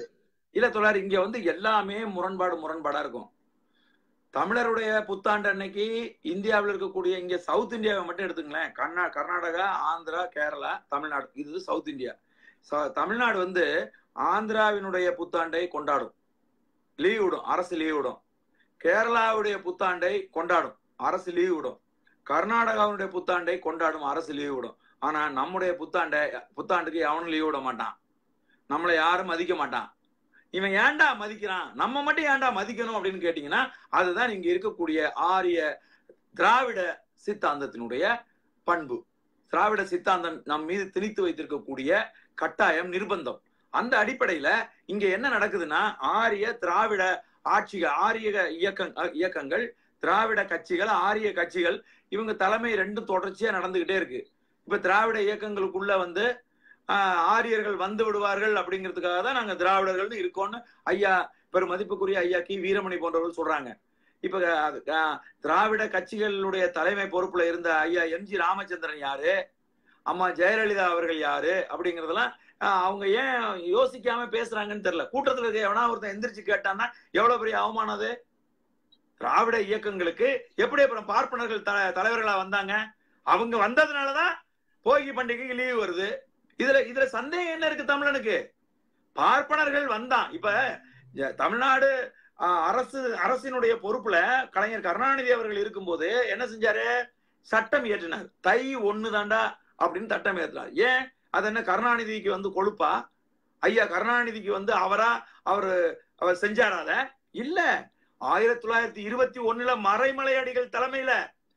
இல்ல தொழிலாளர் இங்க வந்து எல்லாமே முரண்பாடு முரண்பாடா இருக்கும் தமிழருடைய புத்தாண்டு அன்னைக்கு இந்தியாவில் இருக்கக்கூடிய இங்க சவுத் இந்தியாவை மட்டும் எடுத்துங்களேன் கர்நா கர்நாடகா ஆந்திரா கேரளா தமிழ்நாடு இது சவுத் இந்தியா ச- தமிழ்நாடு வந்து ஆந்திராவினுடைய புத்தாண்டை கொண்டாடும் லீவ் விடும் அரசு லீவ் விடும் கேரளாவுடைய புத்தாண்டை கொண்டாடும் அரசு லீவ் விடும் கர்நாடகாவுடைய புத்தாண்டை கொண்டாடும் அரசு லீவ் விடும் ஆனா நம்முடைய புத்தாண்டை புத்தாண்டுக்கு எவனும் லீவ் விட மாட்டான் நம்மளை யாரும் மதிக்க மாட்டான் இவன் ஏன்டா மதிக்கிறான் நம்ம மட்டும் ஏன்டா மதிக்கணும் அப்படின்னு கேட்டீங்கன்னா அதுதான் இங்க இருக்கக்கூடிய ஆரிய திராவிட சித்தாந்தத்தினுடைய பண்பு திராவிட சித்தாந்தம் நம் மீது திணித்து வைத்திருக்கக்கூடிய கட்டாயம் நிர்பந்தம் அந்த அடிப்படையில இங்க என்ன நடக்குதுன்னா ஆரிய திராவிட ஆட்சிக ஆரிய இயக்க இயக்கங்கள் திராவிட கட்சிகள் ஆரிய கட்சிகள் இவங்க தலைமை ரெண்டும் தொடர்ச்சியா நடந்துகிட்டே இருக்கு இப்ப திராவிட இயக்கங்களுக்குள்ள வந்து ஆஹ், ஆரியர்கள் வந்து விடுவார்கள் அப்படிங்கிறதுக்காக தான் நாங்க திராவிடர்கள் இருக்கோம்னு ஐயா பெரும் மதிப்புக்குரிய ஐயா கி வீரமணி போன்றவர்கள் சொல்றாங்க இப்ப அஹ், அஹ், திராவிட கட்சிகளுடைய தலைமை பொறுப்புல இருந்த ஐயா எம் ஜி ராமச்சந்திரன் யாரு அம்மா ஜெயலலிதா அவர்கள் யாரு அப்படிங்கறதெல்லாம் ஆஹ், அவங்க ஏன் யோசிக்காம பேசுறாங்கன்னு தெரியல கூட்டத்துல இருக்க எவனா ஒருத்தன் எந்திரிச்சு கேட்டான்னா எவ்வளவு பெரிய அவமானம் அது திராவிட இயக்கங்களுக்கு எப்படி அப்புறம் பார்ப்பனர்கள் த- தலைவர்களா வந்தாங்க அவங்க வந்ததுனாலதான் போகி பண்டிகைக்கு லீவு வருது இதுல இதுல சந்தேகம் என்ன இருக்கு தமிழனுக்கு பார்ப்பனர்கள் வந்தான் இப்ப ஜ- தமிழ்நாடு ஆஹ், அரசு அரசினுடைய பொறுப்புல கலைஞர் கருணாநிதி அவர்கள் இருக்கும்போது என்ன செஞ்சாரு சட்டம் இயற்றினார் தை ஒண்ணு தாண்டா அப்படின்னு சட்டம் இயற்றினார் ஏன் அது என்ன கருணாநிதிக்கு வந்து கொழுப்பா ஐயா கருணாநிதிக்கு வந்து அவரா அவரு அவர் செஞ்சாராத இல்ல ஆயிரத்தி தொள்ளாயிரத்தி இருபத்தி ஒண்ணுல மறைமலை அடிகள் தலைமையில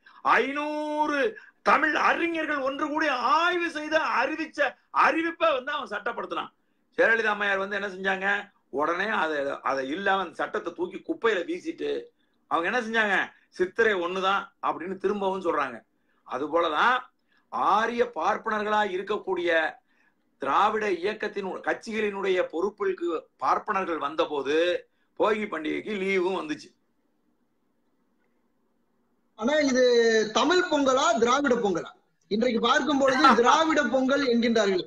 ஐநூறு தமிழ் அறிஞர்கள் ஒன்று கூடி ஆய்வு செய்து அறிவிச்ச அறிவிப்பை வந்து அவன் சட்டப்படுத்தினான் ஜெயலலிதா அம்மையார் வந்து என்ன செஞ்சாங்க உடனே அதை அதை இல்லாம அந்த சட்டத்தை தூக்கி குப்பையில வீசிட்டு அவங்க என்ன செஞ்சாங்க சித்திரை ஒண்ணுதான் அப்படின்னு திரும்பவும் சொல்றாங்க அது போலதான் ஆரிய பார்ப்பனர்களா இருக்கக்கூடிய திராவிட இயக்கத்தின் கட்சிகளினுடைய பொறுப்புக்கு பார்ப்பனர்கள் வந்தபோது போகி பண்டிகைக்கு லீவும் வந்துச்சு ஆனா இது தமிழ் பொங்கலா திராவிட பொங்கலா இன்றைக்கு பார்க்கும் பொழுது திராவிட பொங்கல் என்கின்றார்கள்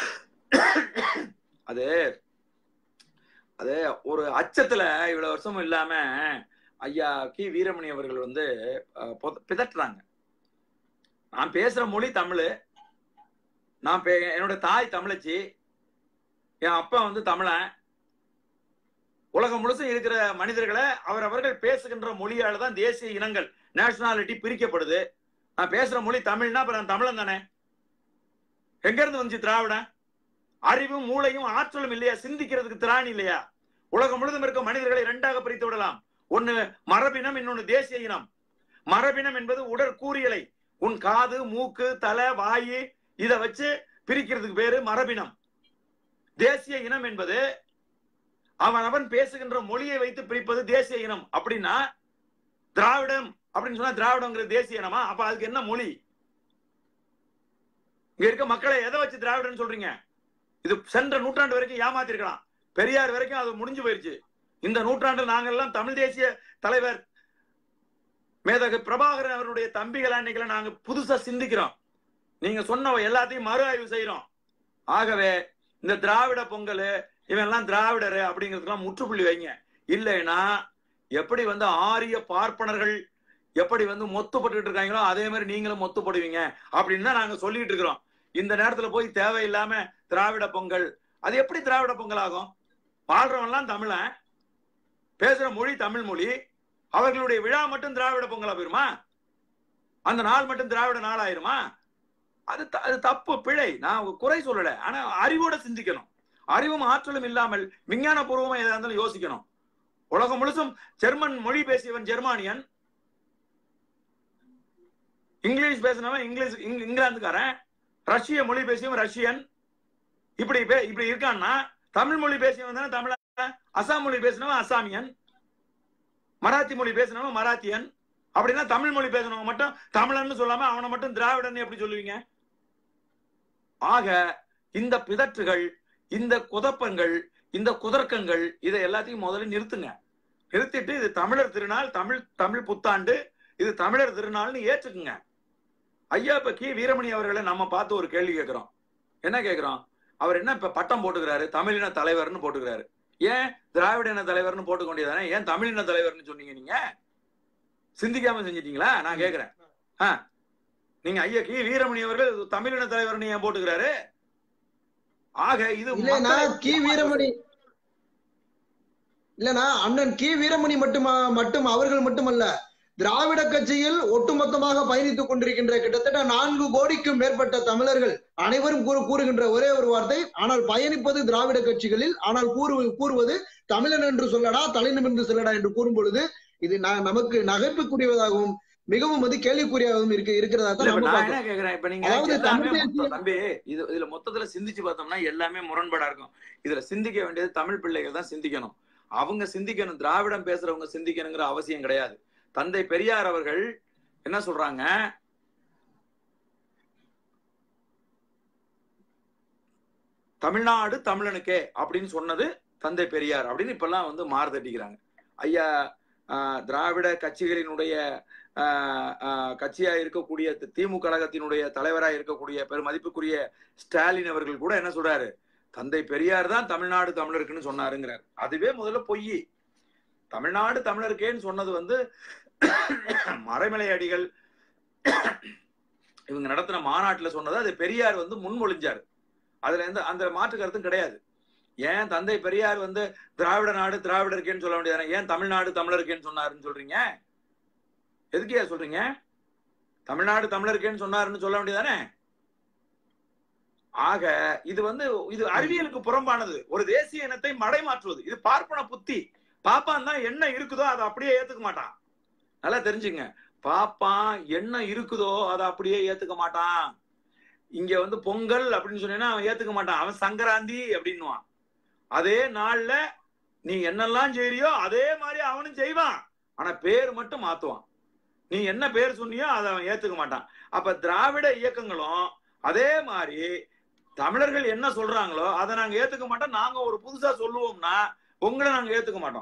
அது அது ஒரு அச்சத்துல இவ்வளவு வருஷமும் இல்லாம ஐயா கி வீரமணி அவர்கள் வந்து அஹ், பொத- பிதற்றுறாங்க நான் பேசுற மொழி தமிழ் நான் பே- என்னோட தாய் தமிழச்சி என் அப்பா வந்து தமிழன் உலகம் முழுசும் இருக்கிற மனிதர்களை அவரவர்கள் பேசுகின்ற மொழியால தான் தேசிய இனங்கள் நேஷனாலிட்டி பிரிக்கப்படுது நான் பேசுற மொழி தமிழ்னா அப்ப நான் தமிழன் தானே எங்க இருந்து வந்துச்சு திராவிடன் அறிவும் மூளையும் ஆற்றலும் இல்லையா சிந்திக்கிறதுக்கு திராணி இல்லையா உலகம் முழுதும் இருக்க மனிதர்களை இரண்டாக பிரித்து விடலாம் ஒன்னு மரபினம் இன்னொன்னு தேசிய இனம் மரபினம் என்பது உடற்கூறியலை உன் காது மூக்கு தலை வாயு இத வச்சு பிரிக்கிறதுக்கு பேரு மரபினம் தேசிய இனம் என்பது அவன் அவன் பேசுகின்ற மொழியை வைத்து பிரிப்பது தேசிய இனம் அப்படின்னா திராவிடம் அப்படின்னு சொன்னா திராவிடங்கிற தேசிய இனமா அப்ப அதுக்கு என்ன மொழி இங்க இருக்க மக்களை எதை வச்சு திராவிடன்னு சொல்றீங்க இது சென்ற நூற்றாண்டு வரைக்கும் ஏமாத்திருக்கலாம் பெரியார் வரைக்கும் அது முடிஞ்சு போயிருச்சு இந்த நூற்றாண்டில் நாங்கள் எல்லாம் தமிழ் தேசிய தலைவர் மேதகு பிரபாகரன் அவருடைய தம்பிகள் அன்னைக்கு நாங்க புதுசா சிந்திக்கிறோம் நீங்க சொன்ன எல்லாத்தையும் மறு ஆய்வு செய்யறோம் ஆகவே இந்த திராவிட பொங்கல் இவன் எல்லாம் திராவிடர் அப்படிங்கிறதுக்கெல்லாம் முற்றுப்புள்ளி வைங்க இல்லைன்னா எப்படி வந்து ஆரிய பார்ப்பனர்கள் எப்படி வந்து மொத்துப்பட்டு இருக்காங்களோ அதே மாதிரி நீங்களும் மொத்துப்படுவீங்க அப்படின்னு தான் நாங்க சொல்லிட்டு இருக்கிறோம் இந்த நேரத்துல போய் தேவையில்லாம திராவிட பொங்கல் அது எப்படி திராவிட பொங்கல் ஆகும் வாழ்றவன்லாம் தமிழன் பேசுற மொழி தமிழ் மொழி அவர்களுடைய விழா மட்டும் திராவிட பொங்கலா போயிருமா அந்த நாள் மட்டும் திராவிட நாள் ஆயிருமா அது த- அது தப்பு பிழை நான் உங்க குறை சொல்லல ஆனா அறிவோட சிந்திக்கணும் அறிவும் ஆற்றலும் இல்லாமல் விஞ்ஞான பூர்வமா எதா இருந்தாலும் யோசிக்கணும் உலகம் முழுசும் ஜெர்மன் மொழி பேசியவன் ஜெர்மானியன் இங்கிலீஷ் பேசினவன் இங்கிலீஷ் இங்- இங்கிலாந்துக்காரன் ரஷ்ய மொழி பேசியவன் ரஷ்யன் இப்படி பே- இப்படி இருக்கான்னா தமிழ் மொழி பேசியவன் தானே தமிழ அசாம் மொழி பேசினவன் அசாமியன் மராத்தி மொழி பேசினவன் மராத்தியன் அப்படின்னா தமிழ் மொழி பேசினவன் மட்டும் தமிழன்னு சொல்லாம அவனை மட்டும் திராவிடன் எப்படி சொல்லுவீங்க ஆக இந்த பிதற்றுகள் இந்த குதப்பங்கள் இந்த குதர்க்கங்கள் இதை எல்லாத்தையும் முதல்ல நிறுத்துங்க நிறுத்திட்டு இது தமிழர் திருநாள் தமிழ் தமிழ் புத்தாண்டு இது தமிழர் திருநாள்னு ஏற்றுக்குங்க ஐயா இப்ப கி வீரமணி அவர்களை நம்ம பார்த்து ஒரு கேள்வி கேட்கிறோம் என்ன கேட்கிறோம் அவர் என்ன இப்ப பட்டம் போட்டுக்கிறாரு தமிழின தலைவர்னு போட்டுக்கிறாரு ஏன் திராவிட இன தலைவர்னு போட்டுக்க வேண்டியதானே ஏன் தமிழ் இன தலைவர்னு சொன்னீங்க நீங்க சிந்திக்காம செஞ்சிட்டீங்களா நான் கேக்குறேன் ஆ. நீங்க ஐயா கி வீரமணி அவர்கள் தமிழின தலைவர்னு ஏன் போட்டுக்கிறாரு ஆக இது இல்லைன்னா மக்களை- கி வீரமணி இல்லனா அண்ணன் கி வீரமணி மட்டுமா மட்டும் அவர்கள் மட்டுமல்ல திராவிட கட்சியில் ஒட்டுமொத்தமாக பயணித்துக் கொண்டிருக்கின்ற கிட்டத்தட்ட நான்கு கோடிக்கும் மேற்பட்ட தமிழர்கள் அனைவரும் கூறு கூறுகின்ற ஒரே ஒரு வார்த்தை ஆனால் பயணிப்பது திராவிட கட்சிகளில் ஆனால் கூறு கூறுவது தமிழன் என்று சொல்லடா தலைநம் என்று சொல்லடா என்று கூறும் பொழுது இது ந- நமக்கு நகைப்புக்குரியதாகவும் மிகவும் வந்து கேள்விக்குறியாகவும் இருக்கு இருக்கிறதா இல்ல, தான் இப்ப நம்ம நான் பார்க்கிறோம் என்ன கேக்குறேன் இப்ப நீங்க அதாவது எல்லாமே தமிழ் மொத்தம் தேசிய- தம்பி இது இதுல மொத்தத்துல சிந்திச்சு பார்த்தோம்னா எல்லாமே முரண்பாடா இருக்கும் இதுல சிந்திக்க வேண்டியது தமிழ் பிள்ளைகள் தான் சிந்திக்கணும் அவங்க சிந்திக்கணும் திராவிடம் பேசுறவங்க சிந்திக்கணுங்கிற அவசியம் கிடையாது தந்தை பெரியார் அவர்கள் என்ன சொல்றாங்க தமிழ்நாடு தமிழனுக்கே அப்படின்னு சொன்னது தந்தை பெரியார் அப்படின்னு இப்பெல்லாம் வந்து மாறுதட்டிக்கிறாங்க ஐயா ஆஹ், திராவிட கட்சிகளினுடைய ஆஹ், ஆஹ், கட்சியா இருக்கக்கூடிய தி- திமுக கழகத்தினுடைய தலைவராக இருக்கக்கூடிய பெருமதிப்புக்குரிய ஸ்டாலின் அவர்கள் கூட என்ன சொல்றாரு தந்தை பெரியார் தான் தமிழ்நாடு தமிழருக்குன்னு சொன்னாருங்கிறார் அதுவே முதல்ல பொய் தமிழ்நாடு தமிழருக்கேன்னு சொன்னது வந்து மறைமலை அடிகள் இவங்க நடத்தின மாநாட்டுல சொன்னது அது பெரியார் வந்து முன்மொழிஞ்சார் அதுல எந்த அந்த மாற்று கருத்தும் கிடையாது ஏன் தந்தை பெரியார் வந்து திராவிட நாடு திராவிடருக்கேன்னு சொல்ல வேண்டியதானே ஏன் தமிழ்நாடு தமிழருக்கேன்னு சொன்னாருன்னு சொல்றீங்க எதுக்கியா சொல்றீங்க தமிழ்நாடு தமிழருக்கேன்னு சொன்னாருன்னு சொல்ல வேண்டியதானே ஆக இது வந்து இது அறிவியலுக்கு புறம்பானது ஒரு தேசிய இனத்தை மடைமாற்றுவது இது பார்ப்பன புத்தி பாப்பான் தான் என்ன இருக்குதோ அதை அப்படியே ஏத்துக்க மாட்டான் நல்லா தெரிஞ்சுங்க பாப்பான் என்ன இருக்குதோ அதை அப்படியே ஏத்துக்க மாட்டான் இங்க வந்து பொங்கல் அப்படின்னு சொன்னீங்கன்னா அவன் ஏத்துக்க மாட்டான் அவன் சங்கராந்தி அப்படின்னுவான் அதே நாள்ல நீ என்னெல்லாம் செய்றியோ அதே மாதிரி அவனும் செய்வான் ஆனா பேர் மட்டும் மாத்துவான் நீ என்ன பேர் சொன்னியோ அதை அவன் ஏத்துக்க மாட்டான் அப்ப திராவிட இயக்கங்களும் அதே மாதிரி தமிழர்கள் என்ன சொல்றாங்களோ அதை நாங்க ஏத்துக்க மாட்டோம் நாங்க ஒரு புதுசா சொல்லுவோம்னா உங்களை நாங்க ஏத்துக்க மாட்டோம்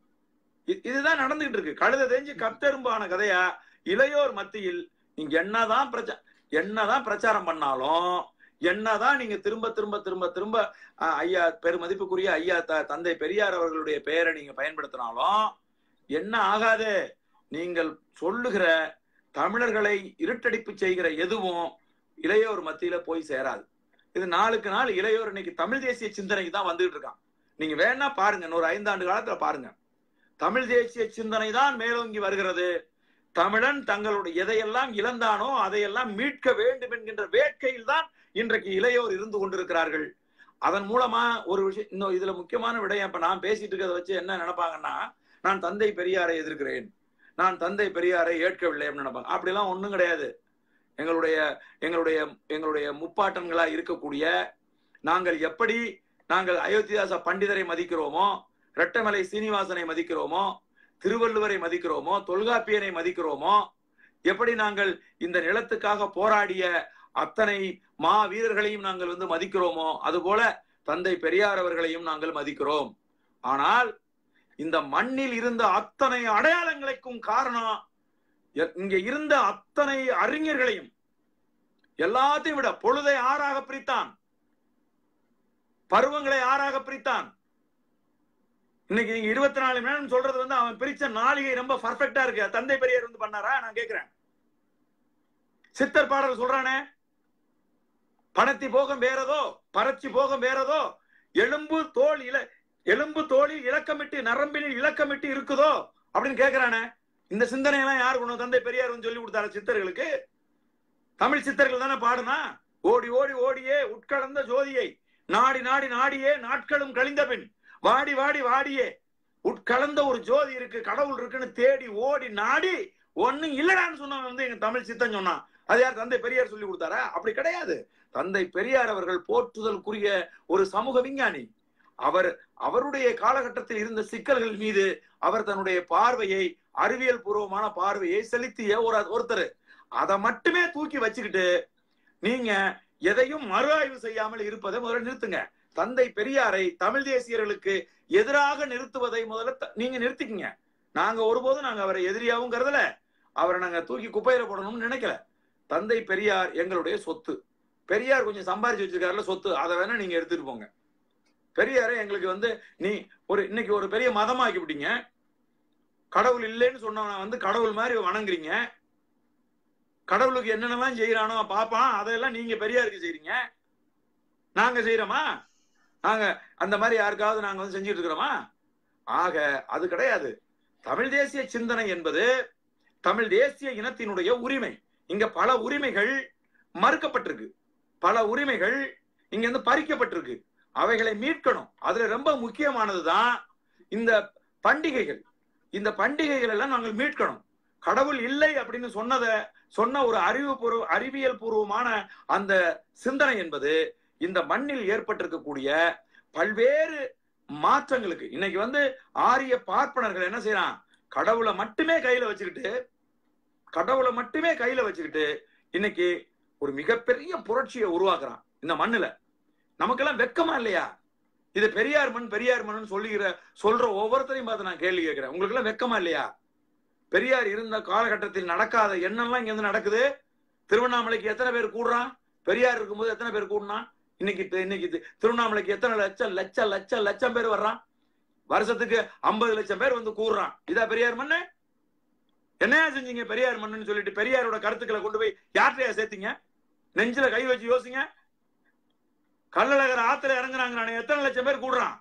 இ- இதுதான் நடந்துகிட்டு இருக்கு கழுத தெரிஞ்சு கத்தெரும்பான கதையா இளையோர் மத்தியில் நீங்க என்னதான் பிரச்சா என்னதான் பிரச்சாரம் பண்ணாலும் என்னதான் நீங்க திரும்ப திரும்ப திரும்ப திரும்ப அஹ், ஐயா பெருமதிப்புக்குரிய ஐயா த- தந்தை பெரியார் அவர்களுடைய பெயரை நீங்க பயன்படுத்தினாலும் என்ன ஆகாது நீங்கள் சொல்லுகிற தமிழர்களை இருட்டடிப்பு செய்கிற எதுவும் இளையோர் மத்தியில போய் சேராது இது நாளுக்கு நாள் இளையோர் இன்னைக்கு தமிழ் தேசிய சிந்தனைக்கு தான் வந்துகிட்டு இருக்கான் நீங்க வேணா பாருங்க இன்னொரு ஐந்தாண்டு காலத்துல பாருங்க தமிழ் தேசிய சிந்தனை தான் மேலோங்கி வருகிறது தமிழன் தங்களுடைய எதையெல்லாம் இழந்தானோ அதையெல்லாம் மீட்க வேண்டும் என்கின்ற வேட்கையில் தான் இன்றைக்கு இளையோர் இருந்து கொண்டிருக்கிறார்கள் அதன் மூலமா ஒரு விஷயம் இன்னும் இதுல முக்கியமான விடயம் இப்ப நான் பேசிட்டு இருக்கிறத வச்சு என்ன நினைப்பாங்கன்னா நான் தந்தை பெரியாரை எதிர்க்கிறேன் நான் தந்தை பெரியாரை ஏற்கவில்லை அப்படின்னு நினைப்பாங்க அப்படிலாம் ஒண்ணும் கிடையாது எங்களுடைய எங்களுடைய எங்களுடைய முப்பாட்டன்களா இருக்கக்கூடிய நாங்கள் எப்படி நாங்கள் அயோத்திதாச பண்டிதரை மதிக்கிறோமோ ரெட்டமலை சீனிவாசனை மதிக்கிறோமோ திருவள்ளுவரை மதிக்கிறோமோ தொல்காப்பியனை மதிக்கிறோமோ எப்படி நாங்கள் இந்த நிலத்துக்காக போராடிய அத்தனை மா வீரர்களையும் நாங்கள் வந்து மதிக்கிறோமோ அதுபோல தந்தை பெரியார் அவர்களையும் நாங்கள் மதிக்கிறோம் ஆனால் இந்த மண்ணில் இருந்த அத்தனை அடையாளங்களுக்கும் காரணம் எ- இங்க இருந்த அத்தனை அறிஞர்களையும் எல்லாத்தையும் விட பொழுதை ஆறாக பிரித்தான் பருவங்களை ஆறாக பிரித்தான் இன்னைக்கு நீங்க இருபத்தி நாலு மணி நேரம் சொல்றது வந்து அவன் பிரிச்ச நாளிகை ரொம்ப பர்ஃபெக்டா இருக்கு தந்தை பெரியார் வந்து பண்ணாரா நான் கேக்குறேன் சித்தர் பாடல் சொல்றானே பணத்தி போகம் வேறதோ பறச்சி போகம் வேறதோ எலும்பு தோல் இல எலும்பு தோலில் இலக்கமிட்டு நரம்பினில் இலக்கமிட்டு இருக்குதோ அப்படின்னு கேக்குறானே இந்த சிந்தனை எல்லாம் யாரு கொண்டு வந்து தந்தை பெரியார் வந்து சொல்லி கொடுத்தாரு சித்தர்களுக்கு தமிழ் சித்தர்கள் தானே பாடுனா ஓடி ஓடி ஓடியே உட்கலந்த ஜோதியை நாடி நாடி நாடியே நாட்களும் கழிந்த பின் வாடி வாடி வாடியே உட்கலந்த ஒரு ஜோதி இருக்கு கடவுள் இருக்குன்னு தேடி ஓடி நாடி ஒண்ணும் இல்லடான்னு சொன்னவன் வந்து எங்க தமிழ் சித்தன் சொன்னான் அது யார் தந்தை பெரியார் சொல்லி கொடுத்தாரா அப்படி கிடையாது தந்தை பெரியார் அவர்கள் போற்றுதலுக்குரிய ஒரு சமூக விஞ்ஞானி அவர் அவருடைய காலகட்டத்தில் இருந்த சிக்கல்கள் மீது அவர் தன்னுடைய பார்வையை அறிவியல் பூர்வமான பார்வையை செலுத்திய ஒரு ஒருத்தர் அதை மட்டுமே தூக்கி வச்சுக்கிட்டு நீங்க எதையும் மறு ஆய்வு செய்யாமல் இருப்பதை முதல்ல நிறுத்துங்க தந்தை பெரியாரை தமிழ் தேசியர்களுக்கு எதிராக நிறுத்துவதை முதல்ல த- நீங்க நிறுத்திக்கங்க நாங்க ஒருபோதும் நாங்க அவரை எதிரியாவும் கருதல அவரை நாங்க தூக்கி குப்பையில போடணும்னு நினைக்கல தந்தை பெரியார் எங்களுடைய சொத்து பெரியார் கொஞ்சம் சம்பாரிச்சு வச்சிருக்காருல சொத்து அதை வேணா நீங்க எடுத்துட்டு போங்க பெரியாரை எங்களுக்கு வந்து நீ ஒரு இன்னைக்கு ஒரு பெரிய மதமாக்கி விட்டீங்க கடவுள் இல்லைன்னு சொன்னவன வந்து கடவுள் மாதிரி வணங்குறீங்க கடவுளுக்கு என்னென்னலாம் செய்யறானோ பாப்பான் அதெல்லாம் நீங்க பெரியாருக்கு செய்றீங்க நாங்க செய்யறோமா நாங்க அந்த மாதிரி யாருக்காவது நாங்க வந்து செஞ்சுட்டு இருக்கிறோமா ஆக அது கிடையாது தமிழ் தேசிய சிந்தனை என்பது தமிழ் தேசிய இனத்தினுடைய உரிமை இங்க பல உரிமைகள் மறுக்கப்பட்டிருக்கு பல உரிமைகள் இங்க இருந்து பறிக்கப்பட்டிருக்கு அவைகளை மீட்கணும் அதுல ரொம்ப முக்கியமானதுதான் இந்த பண்டிகைகள் இந்த பண்டிகைகள் எல்லாம் நாங்கள் மீட்கணும் கடவுள் இல்லை அப்படின்னு சொன்னத சொன்ன ஒரு அறிவுபூர்வ அறிவியல் பூர்வமான அந்த சிந்தனை என்பது இந்த மண்ணில் ஏற்பட்டிருக்கக்கூடிய பல்வேறு மாற்றங்களுக்கு இன்னைக்கு வந்து ஆரிய பார்ப்பனர்கள் என்ன செய்யறான் கடவுளை மட்டுமே கையில வச்சுக்கிட்டு கடவுளை மட்டுமே கையில வச்சுக்கிட்டு இன்னைக்கு ஒரு மிகப்பெரிய புரட்சியை உருவாக்குறான் இந்த மண்ணுல நமக்கெல்லாம் வெக்கமா இல்லையா இது பெரியார் மண் பெரியார் மண் சொல்லுகிற சொல்ற ஒவ்வொருத்தரையும் பார்த்து நான் கேள்வி கேட்கிறேன் உங்களுக்கு எல்லாம் வெக்கமா இல்லையா பெரியார் இருந்த காலகட்டத்தில் நடக்காத எண்ணம்லாம் இங்க வந்து நடக்குது திருவண்ணாமலைக்கு எத்தனை பேர் கூடுறான் பெரியார் இருக்கும்போது எத்தனை பேர் கூடுனான் இன்னைக்கு இப்ப இன்னைக்கு இது திருவண்ணாமலைக்கு எத்தனை லட்சம் லட்சம் லட்சம் லட்சம் பேர் வர்றான் வருஷத்துக்கு ஐம்பது லட்சம் பேர் வந்து கூடுறான் இதா பெரியார் மண்ணு என்னையா செஞ்சீங்க பெரியார் மண்ணுன்னு சொல்லிட்டு பெரியாரோட கருத்துக்களை கொண்டு போய் யார்கிட்டயா சேர்த்தீங்க நெஞ்சில கை வச்சு யோசிங்க கள்ளழகர் ஆத்துல இறங்குறாங்க எத்தனை லட்சம் பேர் கூடுறான்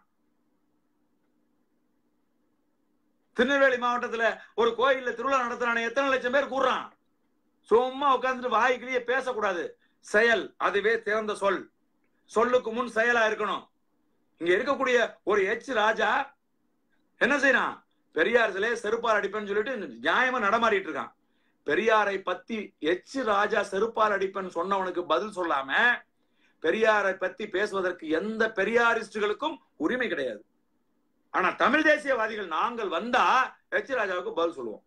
திருநெல்வேலி மாவட்டத்துல ஒரு கோயில்ல திருவிழா நடத்துறானே எத்தனை லட்சம் பேர் கூடுறான் சும்மா உட்கார்ந்துட்டு வாய்க்கிலேயே பேசக்கூடாது செயல் அதுவே திறந்த சொல் சொல்லுக்கு முன் செயலா இருக்கணும் இங்க இருக்கக்கூடிய ஒரு எச் ராஜா என்ன செய்யறான் பெரியார் சிலையை செருப்பால் அடிப்பேன்னு சொல்லிட்டு நியாயமா நடமாடிட்டு இருக்கான் பெரியாரை பத்தி எச் ராஜா செருப்பால் அடிப்பேன்னு சொன்னவனுக்கு பதில் சொல்லாம பெரியாரை பத்தி பேசுவதற்கு எந்த பெரியாரிஸ்டுகளுக்கும் உரிமை கிடையாது ஆனா தமிழ் தேசியவாதிகள் நாங்கள் வந்தா எச் ராஜாவுக்கு பதில் சொல்லுவோம்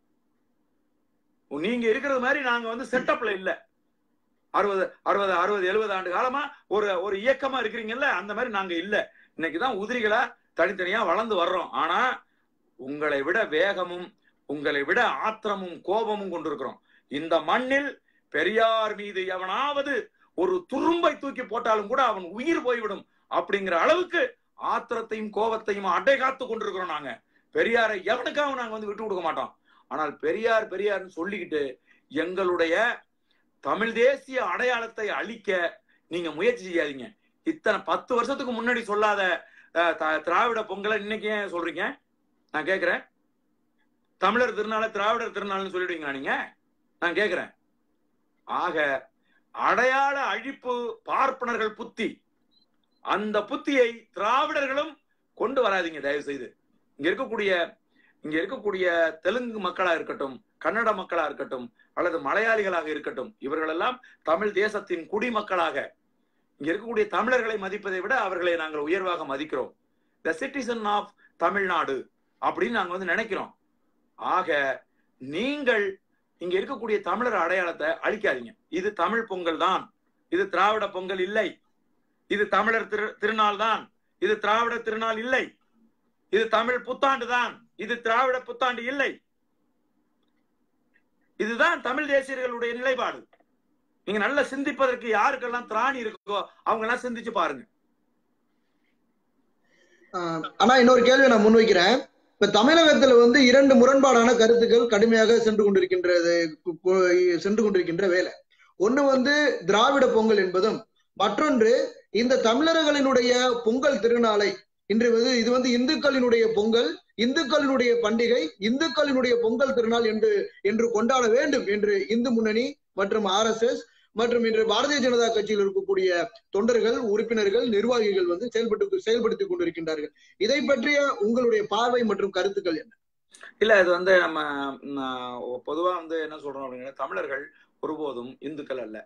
நீங்க இருக்கிறது மாதிரி நாங்க வந்து செட்டப்ல இல்ல அறுபது அறுபது அறுபது எழுபது ஆண்டு காலமா ஒரு ஒரு இயக்கமா இருக்கிறீங்கல்ல அந்த மாதிரி நாங்க இல்ல இன்னைக்குதான் உதிரிகளா தனித்தனியா வளர்ந்து வர்றோம் ஆனா உங்களை விட வேகமும் உங்களை விட ஆத்திரமும் கோபமும் கொண்டிருக்கிறோம் இந்த மண்ணில் பெரியார் மீது எவனாவது ஒரு துரும்பை தூக்கி போட்டாலும் கூட அவன் உயிர் போய்விடும் அப்படிங்கிற அளவுக்கு ஆத்திரத்தையும் கோபத்தையும் அடை காத்து கொண்டிருக்கிறோம் நாங்க பெரியாரை எவனுக்காகவும் நாங்க வந்து விட்டு கொடுக்க மாட்டோம் ஆனால் பெரியார் பெரியார்னு சொல்லிக்கிட்டு எங்களுடைய தமிழ் தேசிய அடையாளத்தை அழிக்க நீங்க முயற்சி செய்யாதீங்க இத்தனை பத்து வருஷத்துக்கு முன்னாடி சொல்லாத திராவிட பொங்கலை இன்னைக்கு ஏன் சொல்றீங்க நான் கேக்குறேன் தமிழர் திருநாள திராவிடர் திருநாள்னு சொல்லிடுவீங்களா நீங்க நான் கேக்குறேன் ஆக அடையாள அழிப்பு பார்ப்பனர்கள் புத்தி அந்த புத்தியை திராவிடர்களும் கொண்டு வராதிங்க தயவு செய்து இங்க இருக்கக்கூடிய இங்க இருக்கக்கூடிய தெலுங்கு மக்களா இருக்கட்டும் கன்னட மக்களா இருக்கட்டும் அல்லது மலையாளிகளாக இருக்கட்டும் இவர்களெல்லாம் தமிழ் தேசத்தின் குடிமக்களாக இங்க இருக்கக்கூடிய தமிழர்களை மதிப்பதை விட அவர்களை நாங்கள் உயர்வாக மதிக்கிறோம் த சிட்டிசன் ஆஃப் தமிழ்நாடு அப்படின்னு நாங்க வந்து நினைக்கிறோம் ஆக நீங்கள் இங்க இருக்கக்கூடிய தமிழர் அடையாளத்தை அழிக்காதீங்க இது தமிழ் பொங்கல் தான் இது திராவிட பொங்கல் இல்லை இது தமிழர் திரு திருநாள் தான் இது திராவிட திருநாள் இல்லை இது தமிழ் புத்தாண்டு தான் இது திராவிட புத்தாண்டு இல்லை இதுதான் தமிழ் தேசியர்களுடைய நிலைப்பாடு நீங்க நல்லா சிந்திப்பதற்கு யாருக்கெல்லாம் திராணி இருக்கோ அவங்க எல்லாம் சிந்திச்சு பாருங்க ஆனா இன்னொரு கேள்வி நான் முன்வைக்கிறேன் இப்ப தமிழகத்துல வந்து இரண்டு முரண்பாடான கருத்துக்கள் கடுமையாக சென்று கொண்டிருக்கின்றது சென்று கொண்டிருக்கின்ற வேலை ஒண்ணு வந்து திராவிட பொங்கல் என்பதும் மற்றொன்று இந்த தமிழர்களினுடைய பொங்கல் திருநாளை இன்று வந்து இது வந்து இந்துக்களினுடைய பொங்கல் இந்துக்களினுடைய பண்டிகை இந்துக்களினுடைய பொங்கல் திருநாள் என்று என்று கொண்டாட வேண்டும் என்று இந்து முன்னணி மற்றும் ஆர் எஸ் எஸ் மற்றும் இன்று பாரதிய ஜனதா கட்சியில் இருக்கக்கூடிய தொண்டர்கள் உறுப்பினர்கள் நிர்வாகிகள் வந்து செயல்பட்டு செயல்படுத்திக் கொண்டிருக்கின்றார்கள் இதை பற்றிய உங்களுடைய பார்வை மற்றும் கருத்துக்கள் என்ன இல்ல இது வந்து நம்ம பொதுவா வந்து என்ன சொல்றோம் அப்படின்னா தமிழர்கள் ஒருபோதும் இந்துக்கள் அல்ல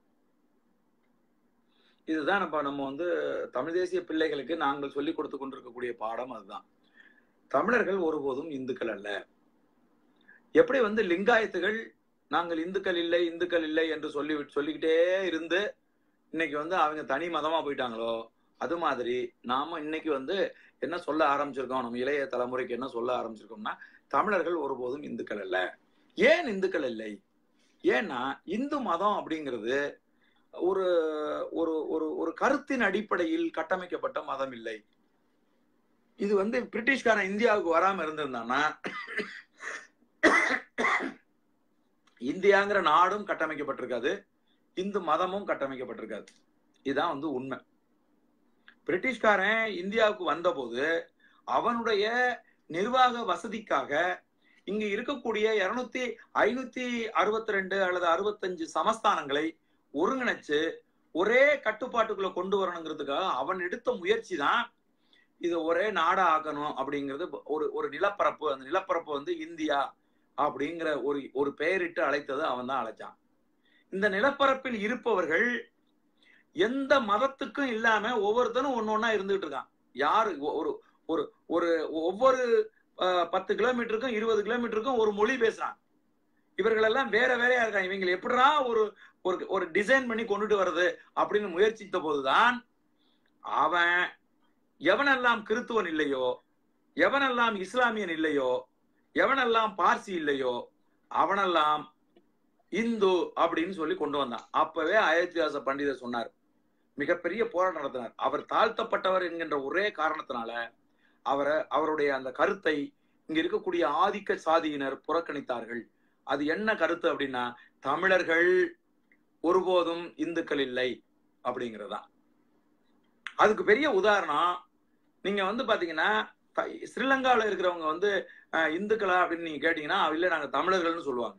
இதுதான் நம்ம நம்ம வந்து தமிழ் தேசிய பிள்ளைகளுக்கு நாங்கள் சொல்லிக் கொடுத்து கொண்டிருக்கக்கூடிய பாடம் அதுதான் தமிழர்கள் ஒருபோதும் இந்துக்கள் அல்ல எப்படி வந்து லிங்காயத்துகள் நாங்கள் இந்துக்கள் இல்லை இந்துக்கள் இல்லை என்று சொல்லி சொல்லிக்கிட்டே இருந்து இன்னைக்கு வந்து அவங்க தனி மதமா போயிட்டாங்களோ அது மாதிரி நாம இன்னைக்கு வந்து என்ன சொல்ல ஆரம்பிச்சிருக்கோம் நம்ம இளைய தலைமுறைக்கு என்ன சொல்ல ஆரம்பிச்சிருக்கோம்னா தமிழர்கள் ஒருபோதும் இந்துக்கள் அல்ல ஏன் இந்துக்கள் இல்லை ஏன்னா இந்து மதம் அப்படிங்கிறது ஒரு ஒரு ஒரு ஒரு கருத்தின் அடிப்படையில் கட்டமைக்கப்பட்ட மதம் இல்லை இது வந்து பிரிட்டிஷ்காரன் இந்தியாவுக்கு வராம இருந்திருந்தான்னா இந்தியாங்கிற நாடும் கட்டமைக்கப்பட்டிருக்காது இந்து மதமும் கட்டமைக்கப்பட்டிருக்காது இதுதான் வந்து உண்மை பிரிட்டிஷ்காரன் இந்தியாவுக்கு வந்தபோது அவனுடைய நிர்வாக வசதிக்காக இங்க இருக்கக்கூடிய இருநூத்தி ஐநூத்தி அறுபத்தி ரெண்டு அல்லது அறுபத்தஞ்சு சமஸ்தானங்களை ஒருங்கிணைச்சு ஒரே கட்டுப்பாட்டுக்குள்ள கொண்டு வரணுங்கிறதுக்காக அவன் எடுத்த முயற்சி தான் இது ஒரே நாடா ஆக்கணும் அப்படிங்கிறது ஒரு ஒரு நிலப்பரப்பு அந்த நிலப்பரப்பு வந்து இந்தியா அப்படிங்கிற ஒரு ஒரு பெயரிட்டு அழைத்தது அவன் தான் அழைச்சான் இந்த நிலப்பரப்பில் இருப்பவர்கள் எந்த மதத்துக்கும் இல்லாம ஒவ்வொருத்தனும் ஒன்னு ஒன்னா இருந்துகிட்டு இருக்கான் யாரு ஒரு ஒரு ஒரு ஒவ்வொரு பத்து கிலோமீட்டருக்கும் இருபது கிலோமீட்டருக்கும் ஒரு மொழி பேசுறான் இவர்கள் எல்லாம் வேற வேறையா இருக்காங்க இவங்களை எப்படா ஒரு ஒரு ஒரு டிசைன் பண்ணி கொண்டுட்டு வர்றது அப்படின்னு முயற்சித்த போதுதான் அவன் எவனெல்லாம் கிறித்துவன் இல்லையோ எவனெல்லாம் இஸ்லாமியன் இல்லையோ எவனெல்லாம் பார்சி இல்லையோ அவனெல்லாம் இந்து அப்படின்னு சொல்லி கொண்டு வந்தான் அப்பவே அயோத்தியாச பண்டிதர் சொன்னார் மிகப்பெரிய போராட்டம் நடத்தினார் அவர் தாழ்த்தப்பட்டவர் என்கின்ற ஒரே காரணத்தினால அவரை அவருடைய அந்த கருத்தை இங்க இருக்கக்கூடிய ஆதிக்க சாதியினர் புறக்கணித்தார்கள் அது என்ன கருத்து அப்படின்னா தமிழர்கள் ஒருபோதும் இந்துக்கள் இல்லை அப்படிங்கறதா அதுக்கு பெரிய உதாரணம் நீங்க வந்து பாத்தீங்கன்னா ஸ்ரீலங்காவில் இருக்கிறவங்க வந்து இந்துக்களா அப்படின்னு நீங்க கேட்டீங்கன்னா இல்ல நாங்க தமிழர்கள்னு சொல்லுவாங்க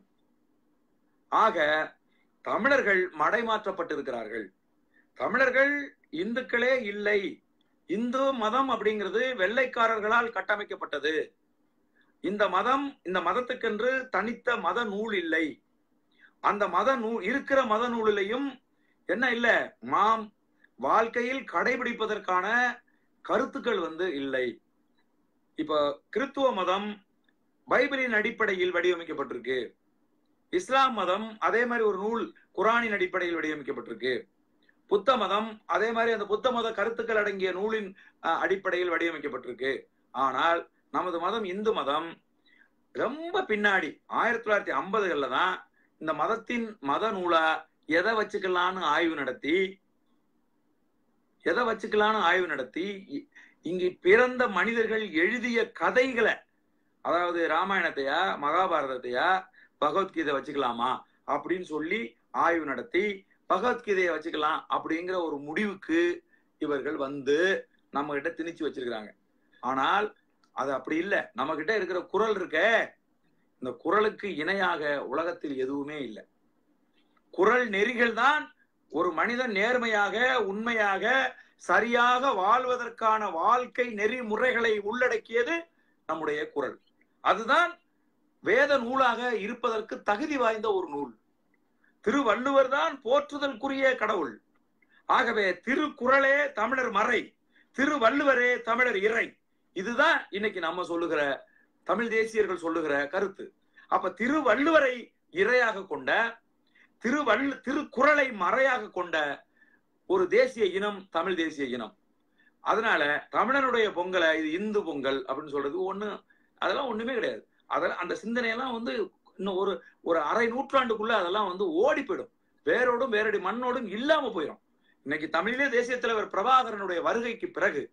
ஆக தமிழர்கள் மடைமாற்றப்பட்டிருக்கிறார்கள் தமிழர்கள் இந்துக்களே இல்லை இந்து மதம் அப்படிங்கிறது வெள்ளைக்காரர்களால் கட்டமைக்கப்பட்டது இந்த மதம் இந்த மதத்துக்கென்று தனித்த மத நூல் இல்லை அந்த மத நூல் இருக்கிற மத நூலிலையும் என்ன இல்ல மாம் வாழ்க்கையில் கடைபிடிப்பதற்கான கருத்துக்கள் வந்து இல்லை இப்ப கிறித்துவ மதம் பைபிளின் அடிப்படையில் வடிவமைக்கப்பட்டிருக்கு இஸ்லாம் மதம் அதே மாதிரி ஒரு நூல் குரானின் அடிப்படையில் வடிவமைக்கப்பட்டிருக்கு புத்த மதம் அதே மாதிரி அந்த புத்த மத கருத்துக்கள் அடங்கிய நூலின் அடிப்படையில் வடிவமைக்கப்பட்டிருக்கு ஆனால் நமது மதம் இந்து மதம் ரொம்ப பின்னாடி ஆயிரத்தி தொள்ளாயிரத்தி ஐம்பதுகள்ல தான் இந்த மதத்தின் மத நூலா எதை வச்சுக்கலான்னு ஆய்வு நடத்தி எதை வச்சுக்கலான்னு ஆய்வு நடத்தி இங்கு பிறந்த மனிதர்கள் எழுதிய கதைகளை அதாவது ராமாயணத்தையா மகாபாரதத்தையா பகவத்கீதை வச்சுக்கலாமா அப்படின்னு சொல்லி ஆய்வு நடத்தி பகவத்கீதையை வச்சுக்கலாம் அப்படிங்கிற ஒரு முடிவுக்கு இவர்கள் வந்து நம்ம கிட்ட திணிச்சு வச்சிருக்கிறாங்க ஆனால் அது அப்படி இல்லை நம்ம கிட்ட இருக்கிற குரல் இருக்க இந்த குரலுக்கு இணையாக உலகத்தில் எதுவுமே இல்லை குரல் நெறிகள் தான் ஒரு மனிதன் நேர்மையாக உண்மையாக சரியாக வாழ்வதற்கான வாழ்க்கை நெறிமுறைகளை உள்ளடக்கியது நம்முடைய குரல் அதுதான் வேத நூலாக இருப்பதற்கு தகுதி வாய்ந்த ஒரு நூல் திருவள்ளுவர் தான் போற்றுதல்குரிய கடவுள் ஆகவே திருக்குறளே தமிழர் மறை திருவள்ளுவரே தமிழர் இறை இதுதான் இன்னைக்கு நம்ம சொல்லுகிற தமிழ் தேசியர்கள் சொல்லுகிற கருத்து அப்ப திருவள்ளுவரை இறையாக கொண்ட திருவள்ளு திருக்குறளை மறையாக கொண்ட ஒரு தேசிய இனம் தமிழ் தேசிய இனம் அதனால தமிழனுடைய பொங்கலை இது இந்து பொங்கல் அப்படின்னு சொல்றது ஒண்ணு அதெல்லாம் ஒண்ணுமே கிடையாது அதெல்லாம் அந்த சிந்தனையெல்லாம் வந்து இன்னும் ஒரு ஒரு அரை நூற்றாண்டுக்குள்ள அதெல்லாம் வந்து ஓடி போயிடும் வேரோடும் வேரடி மண்ணோடும் இல்லாம போயிடும் இன்னைக்கு தமிழிலே தேசிய தலைவர் பிரபாகரனுடைய வருகைக்கு பிறகு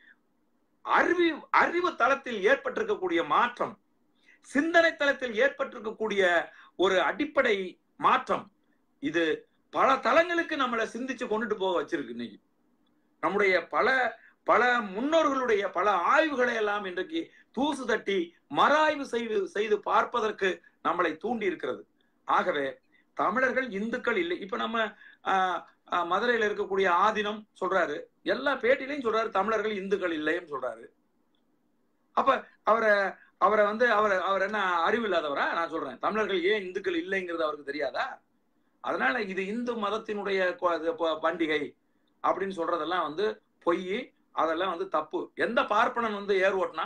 அறிவு அறிவு தளத்தில் ஏற்பட்டிருக்கக்கூடிய மாற்றம் சிந்தனை தளத்தில் ஏற்பட்டிருக்கக்கூடிய ஒரு அடிப்படை மாற்றம் இது பல தளங்களுக்கு நம்மளை சிந்திச்சு கொண்டுட்டு போக வச்சிருக்கு இன்னைக்கு நம்முடைய பல பல முன்னோர்களுடைய பல ஆய்வுகளை எல்லாம் இன்றைக்கு தூசு தட்டி மறாய்வு செய்து செய்து பார்ப்பதற்கு நம்மளை தூண்டி இருக்கிறது ஆகவே தமிழர்கள் இந்துக்கள் இல்லை இப்ப நம்ம மதுரையில இருக்கக்கூடிய ஆதினம் சொல்றாரு எல்லா பேட்டிலையும் சொல்றாரு தமிழர்கள் இந்துக்கள் இல்லைன்னு சொல்றாரு அப்ப அவரை அவரை வந்து அவர் அவர் என்ன அறிவு இல்லாதவரா நான் சொல்றேன் தமிழர்கள் ஏன் இந்துக்கள் இல்லைங்கிறது அவருக்கு தெரியாதா அதனால இது இந்து மதத்தினுடைய பண்டிகை அப்படின்னு சொல்றதெல்லாம் வந்து பொய் அதெல்லாம் வந்து தப்பு எந்த பார்ப்பனன் வந்து ஏர் ஓட்டினா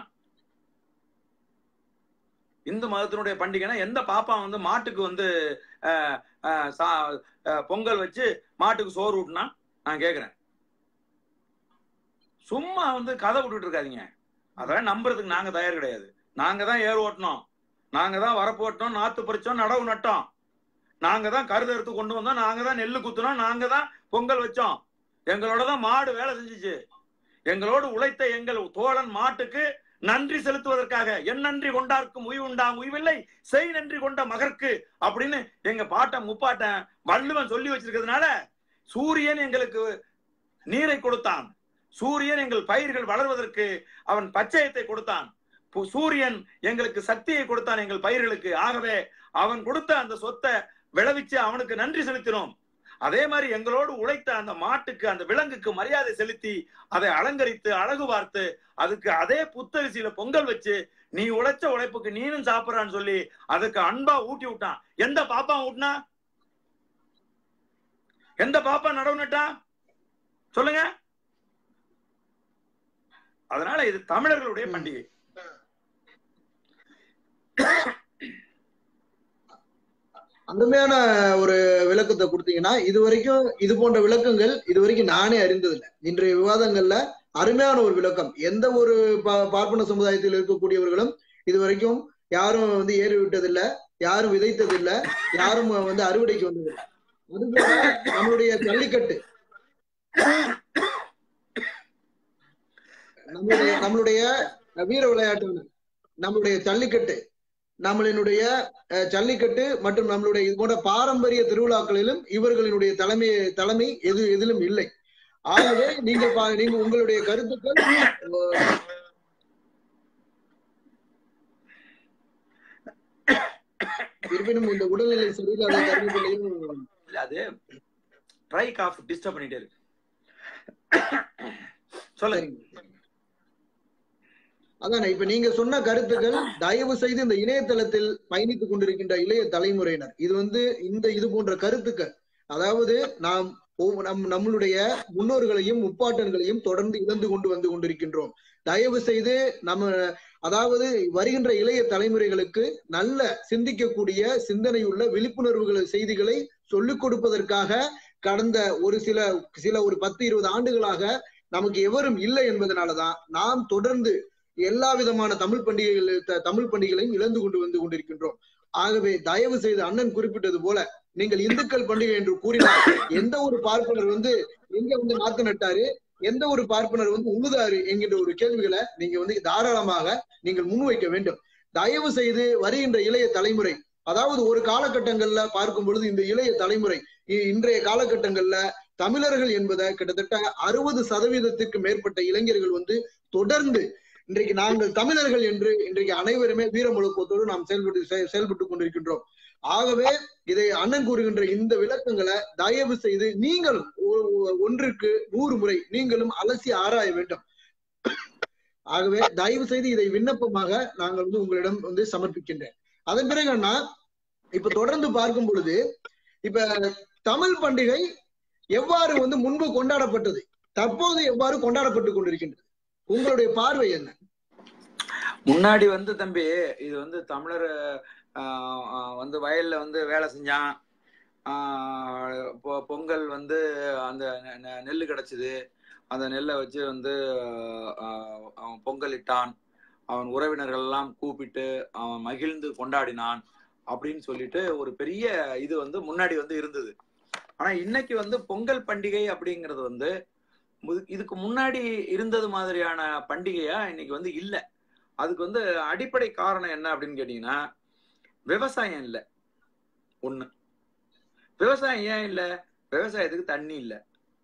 இந்து மதத்தினுடைய பண்டிகைனா எந்த பாப்பா வந்து மாட்டுக்கு வந்து பொங்கல் வச்சு மாட்டுக்கு சோறு ஊட்டினா நான் கேக்குறேன் சும்மா வந்து கதை விட்டுட்டு இருக்காதீங்க அதெல்லாம் நம்புறதுக்கு நாங்க தயார் கிடையாது நாங்க தான் ஏர் ஓட்டினோம் நாங்க தான் வரப்பு ஓட்டினோம் நாத்து பறிச்சோம் நடவு நட்டோம் நாங்க தான் கருதறுத்து கொண்டு வந்தோம் நாங்க தான் நெல்லு குத்துனோம் நாங்க தான் பொங்கல் வச்சோம் எங்களோட தான் மாடு வேலை செஞ்சுச்சு எங்களோடு உழைத்த எங்கள் தோழன் மாட்டுக்கு நன்றி செலுத்துவதற்காக என் நன்றி கொண்டார்க்கும் உய்வு உண்டாம் உய்வில்லை செய் நன்றி கொண்ட மகற்கு அப்படின்னு எங்க பாட்டன் முப்பாட்டன் வள்ளுவன் சொல்லி வச்சிருக்கிறதுனால சூரியன் எங்களுக்கு நீரை கொடுத்தான் சூரியன் எங்கள் பயிர்கள் வளர்வதற்கு அவன் பச்சையத்தை கொடுத்தான் பு- சூரியன் எங்களுக்கு சக்தியை கொடுத்தான் எங்கள் பயிர்களுக்கு ஆகவே அவன் கொடுத்த அந்த சொத்தை விளைவிச்சு அவனுக்கு நன்றி செலுத்தினோம் அதே மாதிரி எங்களோடு உழைத்த அந்த மாட்டுக்கு அந்த விலங்குக்கு மரியாதை செலுத்தி அதை அலங்கரித்து அழகு பார்த்து அதுக்கு அதே புத்தரிசியில பொங்கல் வச்சு நீ உழைச்ச உழைப்புக்கு நீனும் சாப்பிடுறான்னு சொல்லி அதுக்கு அன்பா ஊட்டி விட்டான் எந்த பாப்பா ஊட்டினா எந்த பாப்பா நடவு நட்டான் சொல்லுங்க அதனால இது தமிழர்களுடைய பண்டிகை அருமையான ஒரு விளக்கத்தை கொடுத்தீங்கன்னா இது வரைக்கும் இது போன்ற விளக்கங்கள் இது வரைக்கும் நானே அறிந்ததில்லை இன்றைய விவாதங்கள்ல அருமையான ஒரு விளக்கம் எந்த ஒரு பா- பார்ப்பன சமுதாயத்தில் இருக்கக்கூடியவர்களும் இது வரைக்கும் யாரும் வந்து ஏறி விட்டதில்ல யாரும் விதைத்ததில்ல யாரும் வந்து அறுவடைக்கு வந்ததில்லை அதுபோல நம்மளுடைய ஜல்லிக்கட்டு நம்மளுடைய நம்மளுடைய வீர விளையாட்டு நம்மளுடைய ஜல்லிக்கட்டு நம்மளினுடைய அஹ், ஜல்லிக்கட்டு மற்றும் நம்மளுடைய இது போன்ற பாரம்பரிய திருவிழாக்களிலும் இவர்களினுடைய தலைமை தலைமை எது எதிலும் இல்லை ஆகவே நீங்கள் பா- நீங்க உங்களுடைய கருத்துக்கள் அஹ், இருப்பினும் இந்த உடல்நிலை சரியில்லாத தருணங்களையும் இல்ல அது ட்ரை காஃப் டிஸ்டர்ப் பண்ணிட்டே இருக்கு சொல்லுங்க அதானே இப்ப நீங்க சொன்ன கருத்துக்கள் தயவு செய்து இந்த இணையதளத்தில் பயணித்துக் கொண்டிருக்கின்ற இளைய தலைமுறையினர் இது வந்து இந்த இது போன்ற கருத்துக்கள் அதாவது நாம் ஒவ்வொ- நம் நம்மளுடைய முன்னோர்களையும் முப்பாட்டன்களையும் தொடர்ந்து இழந்து கொண்டு வந்து கொண்டிருக்கின்றோம் தயவு செய்து நம்ம அதாவது வருகின்ற இளைய தலைமுறைகளுக்கு நல்ல சிந்திக்கக்கூடிய சிந்தனையுள்ள விழிப்புணர்வுகள் செய்திகளை சொல்லிக் கொடுப்பதற்காக கடந்த ஒரு சில சில ஒரு பத்து இருபது ஆண்டுகளாக நமக்கு எவரும் இல்லை என்பதனாலதான் நாம் தொடர்ந்து எல்லா விதமான தமிழ் பண்டிகைகள் த- தமிழ் பண்டிகைகளையும் இழந்து கொண்டு வந்து கொண்டிருக்கின்றோம் ஆகவே தயவு செய்து அண்ணன் குறிப்பிட்டது போல நீங்கள் இந்துக்கள் பண்டிகை என்று கூறினால் எந்த ஒரு பார்ப்பனர் வந்து எங்க வந்து நாத்து நட்டாரு எந்த ஒரு பார்ப்பனர் வந்து உழுதாரு என்கின்ற ஒரு கேள்விகளை நீங்க வந்து தாராளமாக நீங்கள் முன்வைக்க வேண்டும் தயவு செய்து வருகின்ற இளைய தலைமுறை அதாவது ஒரு காலகட்டங்கள்ல பார்க்கும் பொழுது இந்த இளைய தலைமுறை இ- இன்றைய காலகட்டங்கள்ல தமிழர்கள் என்பதை கிட்டத்தட்ட அறுபது சதவீதத்துக்கு மேற்பட்ட இளைஞர்கள் வந்து தொடர்ந்து இன்றைக்கு நாங்கள் தமிழர்கள் என்று இன்றைக்கு அனைவருமே வீர முழக்கத்தோடு நாம் செயல்பட்டு செய- செயல்பட்டுக் கொண்டிருக்கின்றோம் ஆகவே இதை அண்ணன் கூறுகின்ற இந்த விளக்கங்களை தயவு செய்து நீங்கள் ஒ- ஒ- ஒன்றுக்கு நூறு முறை நீங்களும் அலசி ஆராய வேண்டும் ஆகவே தயவு செய்து இதை விண்ணப்பமாக நாங்கள் வந்து உங்களிடம் வந்து சமர்ப்பிக்கின்றேன் அதன் பிறகு அண்ணா இப்ப தொடர்ந்து பார்க்கும் பொழுது இப்ப தமிழ் பண்டிகை எவ்வாறு வந்து முன்பு கொண்டாடப்பட்டது தற்போது எவ்வாறு கொண்டாடப்பட்டுக் கொண்டிருக்கின்றது உங்களுடைய பார்வை என்ன முன்னாடி வந்து தம்பி இது வந்து தமிழர் ஆஹ், ஆஹ், வந்து வயல்ல வந்து வேலை செஞ்சான் ஆஹ், பொ- பொங்கல் வந்து அந்த நெ- நெ- நெல்லு கிடைச்சது அந்த நெல்லை வச்சு வந்து ஆஹ், அவன் பொங்கல் இட்டான் அவன் உறவினர்கள் எல்லாம் கூப்பிட்டு அவன் மகிழ்ந்து கொண்டாடினான் அப்படின்னு சொல்லிட்டு ஒரு பெரிய இது வந்து முன்னாடி வந்து இருந்தது ஆனா இன்னைக்கு வந்து பொங்கல் பண்டிகை அப்படிங்கிறது வந்து மு- இதுக்கு முன்னாடி இருந்தது மாதிரியான பண்டிகையா இன்னைக்கு வந்து இல்ல அதுக்கு வந்து அடிப்படை காரணம் என்ன அப்படின்னு கேட்டீங்கன்னா விவசாயம் இல்ல ஒண்ணு விவசாயம் ஏன் இல்ல விவசாயத்துக்கு தண்ணி இல்ல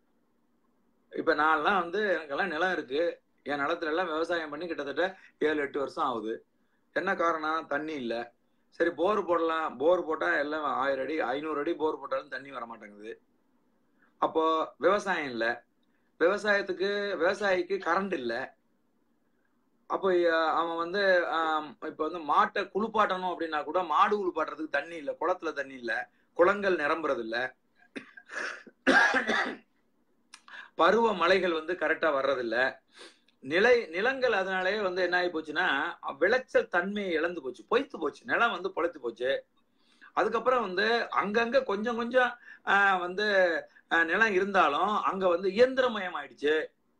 இப்ப நான்லாம் வந்து எனக்கெல்லாம் நிலம் இருக்கு என் நிலத்துல எல்லாம் விவசாயம் பண்ணி கிட்டத்தட்ட ஏழு எட்டு வருஷம் ஆகுது என்ன காரணம் தண்ணி இல்ல சரி போர் போடலாம் போர் போட்டா எல்லாம் ஆயிரம் அடி ஐநூறு அடி போர் போட்டாலும் தண்ணி வர மாட்டேங்குது அப்போ விவசாயம் இல்ல விவசாயத்துக்கு விவசாயிக்கு கரண்ட் இல்ல அப்போ அஹ், அவன் வந்து ஆம், இப்ப வந்து மாட்டை குளிப்பாட்டணும் அப்படின்னா கூட மாடு குளிப்பாட்டுறதுக்கு தண்ணி இல்ல குளத்துல தண்ணி இல்ல குளங்கள் நிரம்புறது இல்ல பருவ மழைகள் வந்து கரெக்டா வர்றதில்ல நிலை நிலங்கள் அதனாலேயே வந்து என்ன ஆகி போச்சுன்னா விளைச்சல் தன்மையை இழந்து போச்சு பொய்த்து போச்சு நிலம் வந்து பொழைத்து போச்சு அதுக்கப்புறம் வந்து அங்கங்க கொஞ்சம் கொஞ்சம் ஆஹ், வந்து ஆஹ், நிலம் இருந்தாலும் அங்க வந்து இயந்திரமயம் ஆயிடுச்சு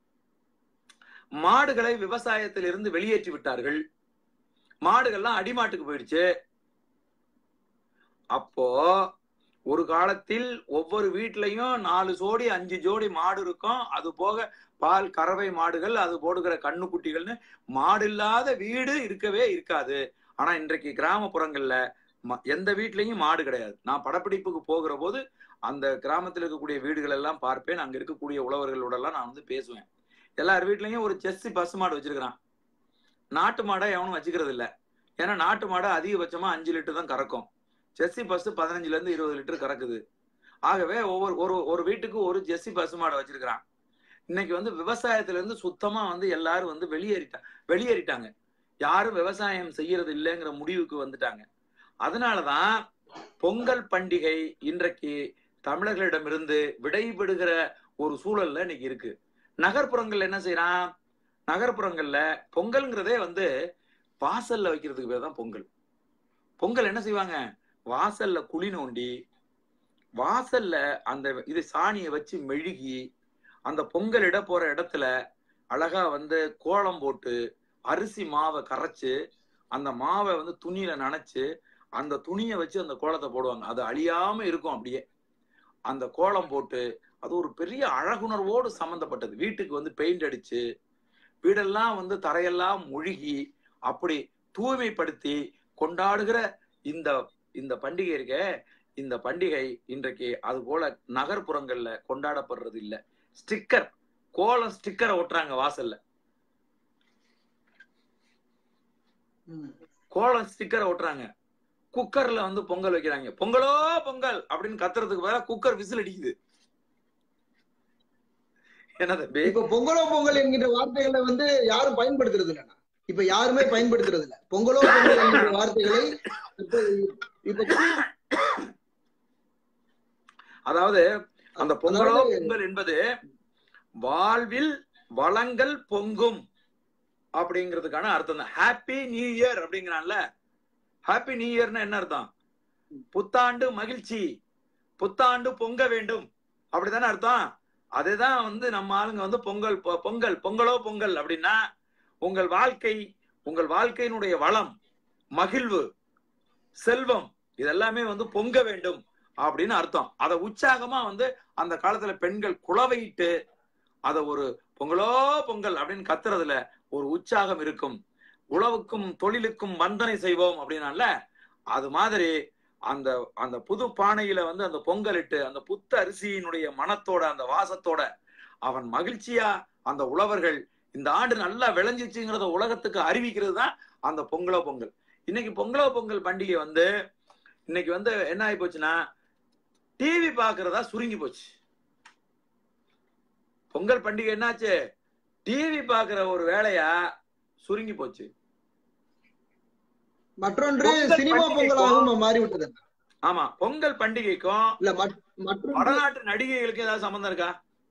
மாடுகளை விவசாயத்தில் இருந்து வெளியேற்றி விட்டார்கள் மாடுகள்லாம் அடிமாட்டுக்கு போயிடுச்சு அப்போ ஒரு காலத்தில் ஒவ்வொரு வீட்லயும் நாலு ஜோடி அஞ்சு ஜோடி மாடு இருக்கும் அது போக பால் கறவை மாடுகள் அது போடுகிற கண்ணுக்குட்டிகள்னு மாடு இல்லாத வீடு இருக்கவே இருக்காது ஆனா இன்றைக்கு கிராமப்புறங்கள்ல ம- எந்த வீட்லயும் மாடு கிடையாது நான் படப்பிடிப்புக்கு போகிற போது அந்த கிராமத்துல இருக்கக்கூடிய வீடுகள் எல்லாம் பார்ப்பேன் அங்க இருக்கக்கூடிய உழவர்களோட எல்லாம் நான் வந்து பேசுவேன் எல்லார் வீட்லயும் ஒரு செஸ்ஸி பசு மாடு வச்சிருக்கிறான் நாட்டு மாடை எவனும் வச்சுக்கிறது இல்ல ஏன்னா நாட்டு மாடு அதிகபட்சமா அஞ்சு லிட்டர் தான் கறக்கும் ஜெர்சி பசு பதினஞ்சுல இருந்து இருபது லிட்டர் கறக்குது ஆகவே ஒவ்வொரு ஒரு ஒரு வீட்டுக்கு ஒரு ஜெர்சி பசு மாடு வச்சிருக்கிறான் இன்னைக்கு வந்து விவசாயத்துல இருந்து சுத்தமா வந்து எல்லாரும் வந்து வெளியேறிட்டா வெளியேறிட்டாங்க யாரும் விவசாயம் செய்யறது இல்லைங்கிற முடிவுக்கு வந்துட்டாங்க அதனாலதான் பொங்கல் பண்டிகை இன்றைக்கு தமிழர்களிடமிருந்து விடைபெறுகிற ஒரு சூழல்ல இன்னைக்கு இருக்கு நகர்ப்புறங்கள்ல என்ன செய்யறான் நகர்ப்புறங்கள்ல பொங்கல்ங்கிறதே வந்து வாசல்ல வைக்கிறதுக்கு பேர் தான் பொங்கல் பொங்கல் என்ன செய்வாங்க வாசல்ல குழி நோண்டி வாசல்ல அந்த இது சாணியை வச்சு மெழுகி அந்த பொங்கல் இட போற இடத்துல அழகா வந்து கோலம் போட்டு அரிசி மாவை கரைச்சு அந்த மாவை வந்து துணியில நனைச்சு அந்த துணியை வச்சு அந்த கோலத்தை போடுவாங்க அது அழியாம இருக்கும் அப்படியே அந்த கோலம் போட்டு அது ஒரு பெரிய அழகுணர்வோடு சம்பந்தப்பட்டது வீட்டுக்கு வந்து பெயிண்ட் அடிச்சு வீடெல்லாம் வந்து தரையெல்லாம் முழுகி அப்படி தூய்மைப்படுத்தி கொண்டாடுகிற இந்த இந்த பண்டிகை இருக்க இந்த பண்டிகை இன்றைக்கு அது போல நகர்ப்புறங்கள்ல கொண்டாடப்படுறது இல்ல ஸ்டிக்கர் கோலம் ஸ்டிக்கரை ஒட்டுறாங்க வாசல்ல ம். கோலம் ஸ்டிக்கரை ஒட்டுறாங்க குக்கர்ல வந்து பொங்கல் வைக்கிறாங்க பொங்கலோ பொங்கல் அப்படின்னு கத்துறதுக்கு பதிலா குக்கர் விசில் அடிக்குது என்ன தம்பி இப்ப பொங்கலோ பொங்கல் என்கிற வார்த்தைகளை வந்து யாரும் பயன்படுத்துறது இல்லைண்ணா இப்ப யாருமே பயன்படுத்துறது இல்ல பொங்கலோ பொங்கல் என்கிற வார்த்தைகளை இப்ப இப்ப அதாவது அந்த பொங்கலோ அதாவது- பொங்கல் என்பது வாழ்வில் வளங்கள் பொங்கும் அப்படிங்கிறதுக்கான அர்த்தம் தான் ஹாப்பி நியூ இயர் அப்படிங்கிறான்ல ஹாப்பி நியூ இயர்னா என்ன அர்த்தம் புத்தாண்டு மகிழ்ச்சி புத்தாண்டு பொங்க வேண்டும் அப்படிதானே அர்த்தம் அதுதான் வந்து நம்ம ஆளுங்க வந்து பொங்கல் பொ- பொங்கல் பொங்கலோ பொங்கல் அப்படின்னா உங்கள் வாழ்க்கை உங்கள் வாழ்க்கையினுடைய வளம் மகிழ்வு செல்வம் இதெல்லாமே வந்து பொங்க வேண்டும் அப்படின்னு அர்த்தம் அதை உற்சாகமா வந்து அந்த காலத்துல பெண்கள் குளவையிட்டு அத ஒரு பொங்கலோ பொங்கல் அப்படின்னு கத்துறதுல ஒரு உற்சாகம் இருக்கும் உழவுக்கும் தொழிலுக்கும் வந்தனை செய்வோம் அப்படின்னால அது மாதிரி அந்த அந்த புது பானையில வந்து அந்த பொங்கலிட்டு அந்த புத்த அரிசியினுடைய மனத்தோட அந்த வாசத்தோட அவன் மகிழ்ச்சியா அந்த உழவர்கள் இந்த ஆண்டு நல்லா விளைஞ்சிச்சுங்கிறத உலகத்துக்கு அறிவிக்கிறது தான் அந்த பொங்கலோ பொங்கல் இன்னைக்கு பொங்கலோ பொங்கல் பண்டிகை வந்து இன்னைக்கு வந்து என்ன ஆகி போச்சுன்னா டிவி பாக்குறதா சுருங்கி போச்சு பொங்கல் பண்டிகை என்னாச்சு டிவி பாக்குற ஒரு வேலையா சுருங்கி போச்சு மற்றொன்று பொங்கல் சினிமா பண்டிகைக்கும் பொங்கலாகவும் மாறிவிட்டது ஆமா பொங்கல் பண்டிகைக்கும் இல்ல மற்- மற்றொன்று வடநாட்டு நடிகைகளுக்கு ஏதாவது சம்பந்தம் இருக்கா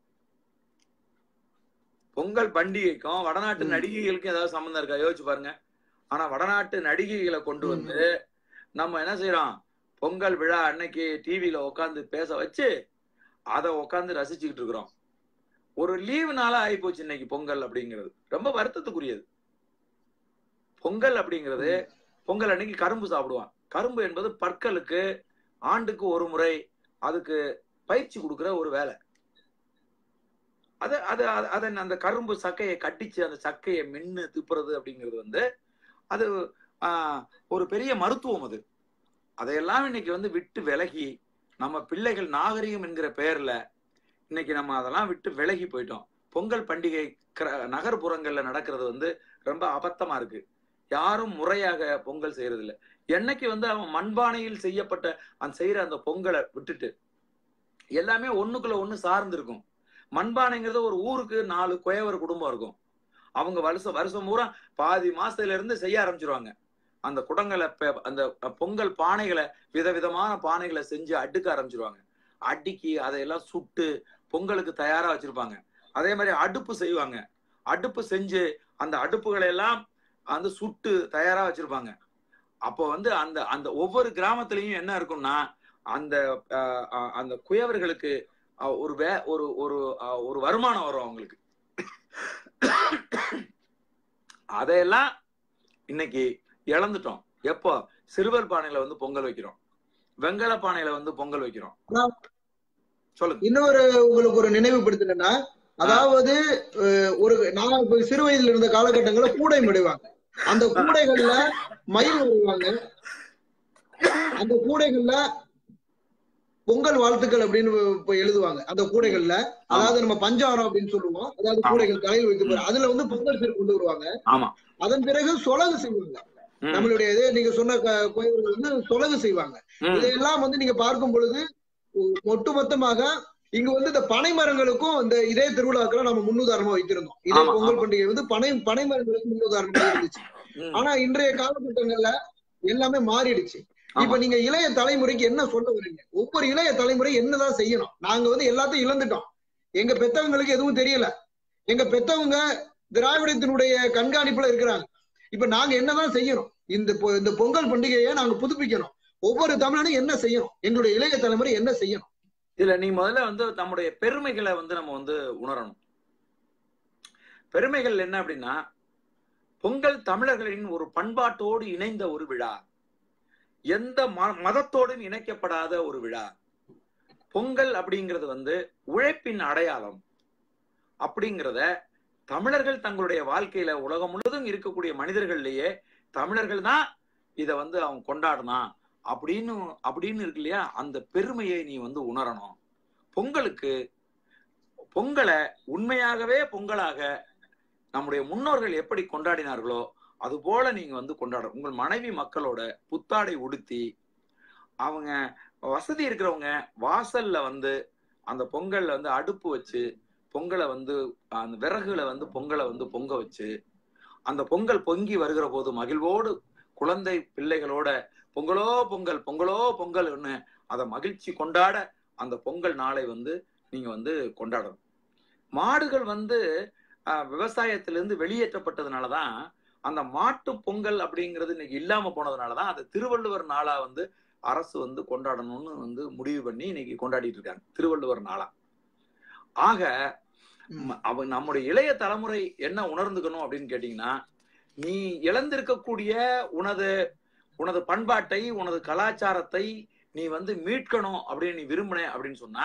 பொங்கல் பண்டிகைக்கும் வடநாட்டு ம். நடிகைகளுக்கும் ஏதாவது சம்பந்தம் இருக்கா யோசிச்சு பாருங்க ஆனா வடநாட்டு நடிகைகளை கொண்டு ம். வந்து நம்ம என்ன செய்யறோம் பொங்கல் விழா அன்னைக்கு டிவியில உட்காந்து பேச வச்சு அதை உட்காந்து ரசிச்சுக்கிட்டு இருக்கிறோம் ஒரு லீவு நாளா ஆயிப்போச்சு இன்னைக்கு பொங்கல் அப்படிங்கிறது ரொம்ப வருத்தத்துக்குரியது பொங்கல் அப்படிங்கிறது பொங்கல் அன்னைக்கு கரும்பு சாப்பிடுவான் கரும்பு என்பது பற்களுக்கு ஆண்டுக்கு ஒரு முறை அதுக்கு பயிற்சி கொடுக்கிற ஒரு வேலை அது அது அது- அதை அந்த கரும்பு சக்கையை கட்டிச்சு அந்த சக்கையை மென்னு துப்புறது அப்படிங்கிறது வந்து அது ஆஹ், ஒரு பெரிய மருத்துவம் அது அதையெல்லாம் இன்னைக்கு வந்து விட்டு விலகி நம்ம பிள்ளைகள் நாகரிகம் என்கிற பெயர்ல இன்னைக்கு நம்ம அதெல்லாம் விட்டு விலகி போயிட்டோம் பொங்கல் பண்டிகை கிர- நகர்ப்புறங்கள்ல நடக்கிறது வந்து ரொம்ப அபத்தமா இருக்கு யாரும் முறையாக பொங்கல் செய்யறது இல்ல என்னைக்கு வந்து அவன் மண்பானையில் செய்யப்பட்ட அந்த செய்யற அந்த பொங்கலை விட்டுட்டு எல்லாமே ஒண்ணுக்குள்ள ஒண்ணு சார்ந்து இருக்கும் மண்பானைங்கிறது ஒரு ஊருக்கு நாலு குயவர் குடும்பம் இருக்கும் அவங்க வருஷம் வருஷம் பூரா பாதி மாசத்துல இருந்து செய்ய ஆரம்பிச்சிருவாங்க அந்த குடங்களை பெ- அந்த பொங்கல் பானைகளை விதவிதமான பானைகளை செஞ்சு அடுக்க ஆரம்பிச்சிருவாங்க அடுக்கி அதையெல்லாம் சுட்டு பொங்கலுக்கு தயாரா வச்சிருப்பாங்க அதே மாதிரி அடுப்பு செய்வாங்க அடுப்பு செஞ்சு அந்த அடுப்புகளை எல்லாம் வந்து சுட்டு தயாரா வச்சிருப்பாங்க அப்போ வந்து அந்த அந்த ஒவ்வொரு கிராமத்திலையும் என்ன இருக்கும்னா அந்த அஹ், அஹ், அந்த குயவர்களுக்கு அஹ், ஒரு வே ஒரு ஒரு அஹ், ஒரு வருமானம் வரும் அவங்களுக்கு அதையெல்லாம் இன்னைக்கு இழந்துட்டோம் எப்போ சிறுவர் பானையில வந்து பொங்கல் வைக்கிறோம் வெங்கல பானையில வந்து பொங்கல் வைக்கிறோம் ஆனா- சொல்லுங்க இன்னொரு உங்களுக்கு ஒரு நினைவுபடுத்தினா அதாவது அஹ், ஒரு நான் இப்ப சிறு வயதுல இருந்த காலகட்டங்கள்ல கூடை மிடுவாங்க அந்த கூடைகள்ல மயில் வருவாங்க அந்த கூடைகள்ல பொங்கல் வாழ்த்துக்கள் அப்படின்னு இப்ப எழுதுவாங்க அந்த கூடைகள்ல அதாவது நம்ம பஞ்சாரம் அப்படின்னு சொல்லுவோம் அதாவது கூடைகள் தலையில் வைத்து போற அதுல வந்து பொங்கல் சீர் கொண்டு வருவாங்க ஆமா அதன் பிறகு சொலகு செய்வாங்க ம், நம்மளுடைய இதே நீங்க சொன்ன க- கோயில்கள் வந்து சொலகு செய்வாங்க ம், இதையெல்லாம் வந்து நீங்க பார்க்கும் பொழுது ஒ- ஒட்டுமொத்தமாக இங்க வந்து இந்த பனை மரங்களுக்கும் இந்த இதே திருவிழாக்களை நம்ம முன்னுதாரணமா வைத்திருந்தோம் இதே ஆமா, பொங்கல் ஆமா. பண்டிகை வந்து பனை பனை மரங்களுக்கு முன்னுதாரணமா இருந்துச்சு ம். ஆனா இன்றைய காலகட்டங்கள்ல எல்லாமே மாறிடுச்சு இப்ப ஆமா. நீங்க இளைய தலைமுறைக்கு என்ன சொல்ல வரீங்க ஒவ்வொரு இளைய தலைமுறை என்னதான் செய்யணும் நாங்க வந்து எல்லாத்தையும் இழந்துட்டோம் எங்க பெத்தவங்களுக்கு எதுவும் தெரியல எங்க பெத்தவங்க திராவிடத்தினுடைய கண்காணிப்புல இருக்கிறாங்க இப்ப நாங்க என்னதான் செய்யணும் இந்த பொ- இந்த பொங்கல் பண்டிகையை நாங்க புதுப்பிக்கணும் ஒவ்வொரு தமிழனும் என்ன செய்யணும் எங்களுடைய இளைய தலைமுறை என்ன செய்யணும் இதுல நீ முதல்ல வந்து நம்முடைய பெருமைகளை வந்து நம்ம வந்து உணரணும் பெருமைகள் என்ன அப்படின்னா பொங்கல் தமிழர்களின் ஒரு பண்பாட்டோடு இணைந்த ஒரு விழா எந்த ம- மதத்தோடும் இணைக்கப்படாத ஒரு விழா பொங்கல் அப்படிங்கிறது வந்து உழைப்பின் அடையாளம் அப்படிங்கிறத தமிழர்கள் தங்களுடைய வாழ்க்கையில உலகம் முழுவதும் இருக்கக்கூடிய மனிதர்கள்லயே தமிழர்கள் தான் இத வந்து அவங்க கொண்டாடணும் அப்படின்னு அப்படின்னு இருக்கு இல்லையா அந்த பெருமையை நீ வந்து உணரணும் பொங்கலுக்கு பொங்கலை உண்மையாகவே பொங்கலாக நம்முடைய முன்னோர்கள் எப்படி கொண்டாடினார்களோ அது போல நீங்க வந்து கொண்டாட உங்கள் மனைவி மக்களோட புத்தாடை உடுத்தி அவங்க வசதி இருக்கிறவங்க வாசல்ல வந்து அந்த பொங்கல்ல வந்து அடுப்பு வச்சு பொங்கலை வந்து அந்த விறகுல வந்து பொங்கலை வந்து பொங்க வச்சு அந்த பொங்கல் பொங்கி வருகிற போது மகிழ்வோடு குழந்தை பிள்ளைகளோட பொங்கலோ பொங்கல் பொங்கலோ பொங்கல்னு அதை மகிழ்ச்சி கொண்டாட அந்த பொங்கல் நாளை வந்து நீங்க வந்து கொண்டாடணும் மாடுகள் வந்து ஆஹ், விவசாயத்திலிருந்து வெளியேற்றப்பட்டதுனாலதான் அந்த மாட்டு பொங்கல் அப்படிங்கிறது இன்னைக்கு இல்லாம போனதுனாலதான் அதை திருவள்ளுவர் நாளா வந்து அரசு வந்து கொண்டாடணும்னு வந்து முடிவு பண்ணி இன்னைக்கு கொண்டாடிட்டு இருக்காங்க திருவள்ளுவர் நாளா ஆக ம- அவ நம்முடைய இளைய தலைமுறை என்ன உணர்ந்துக்கணும் அப்படின்னு கேட்டீங்கன்னா நீ இழந்திருக்கக்கூடிய உனது உனது பண்பாட்டை உனது கலாச்சாரத்தை நீ வந்து மீட்கணும் அப்படின்னு நீ விரும்பின அப்படின்னு சொன்னா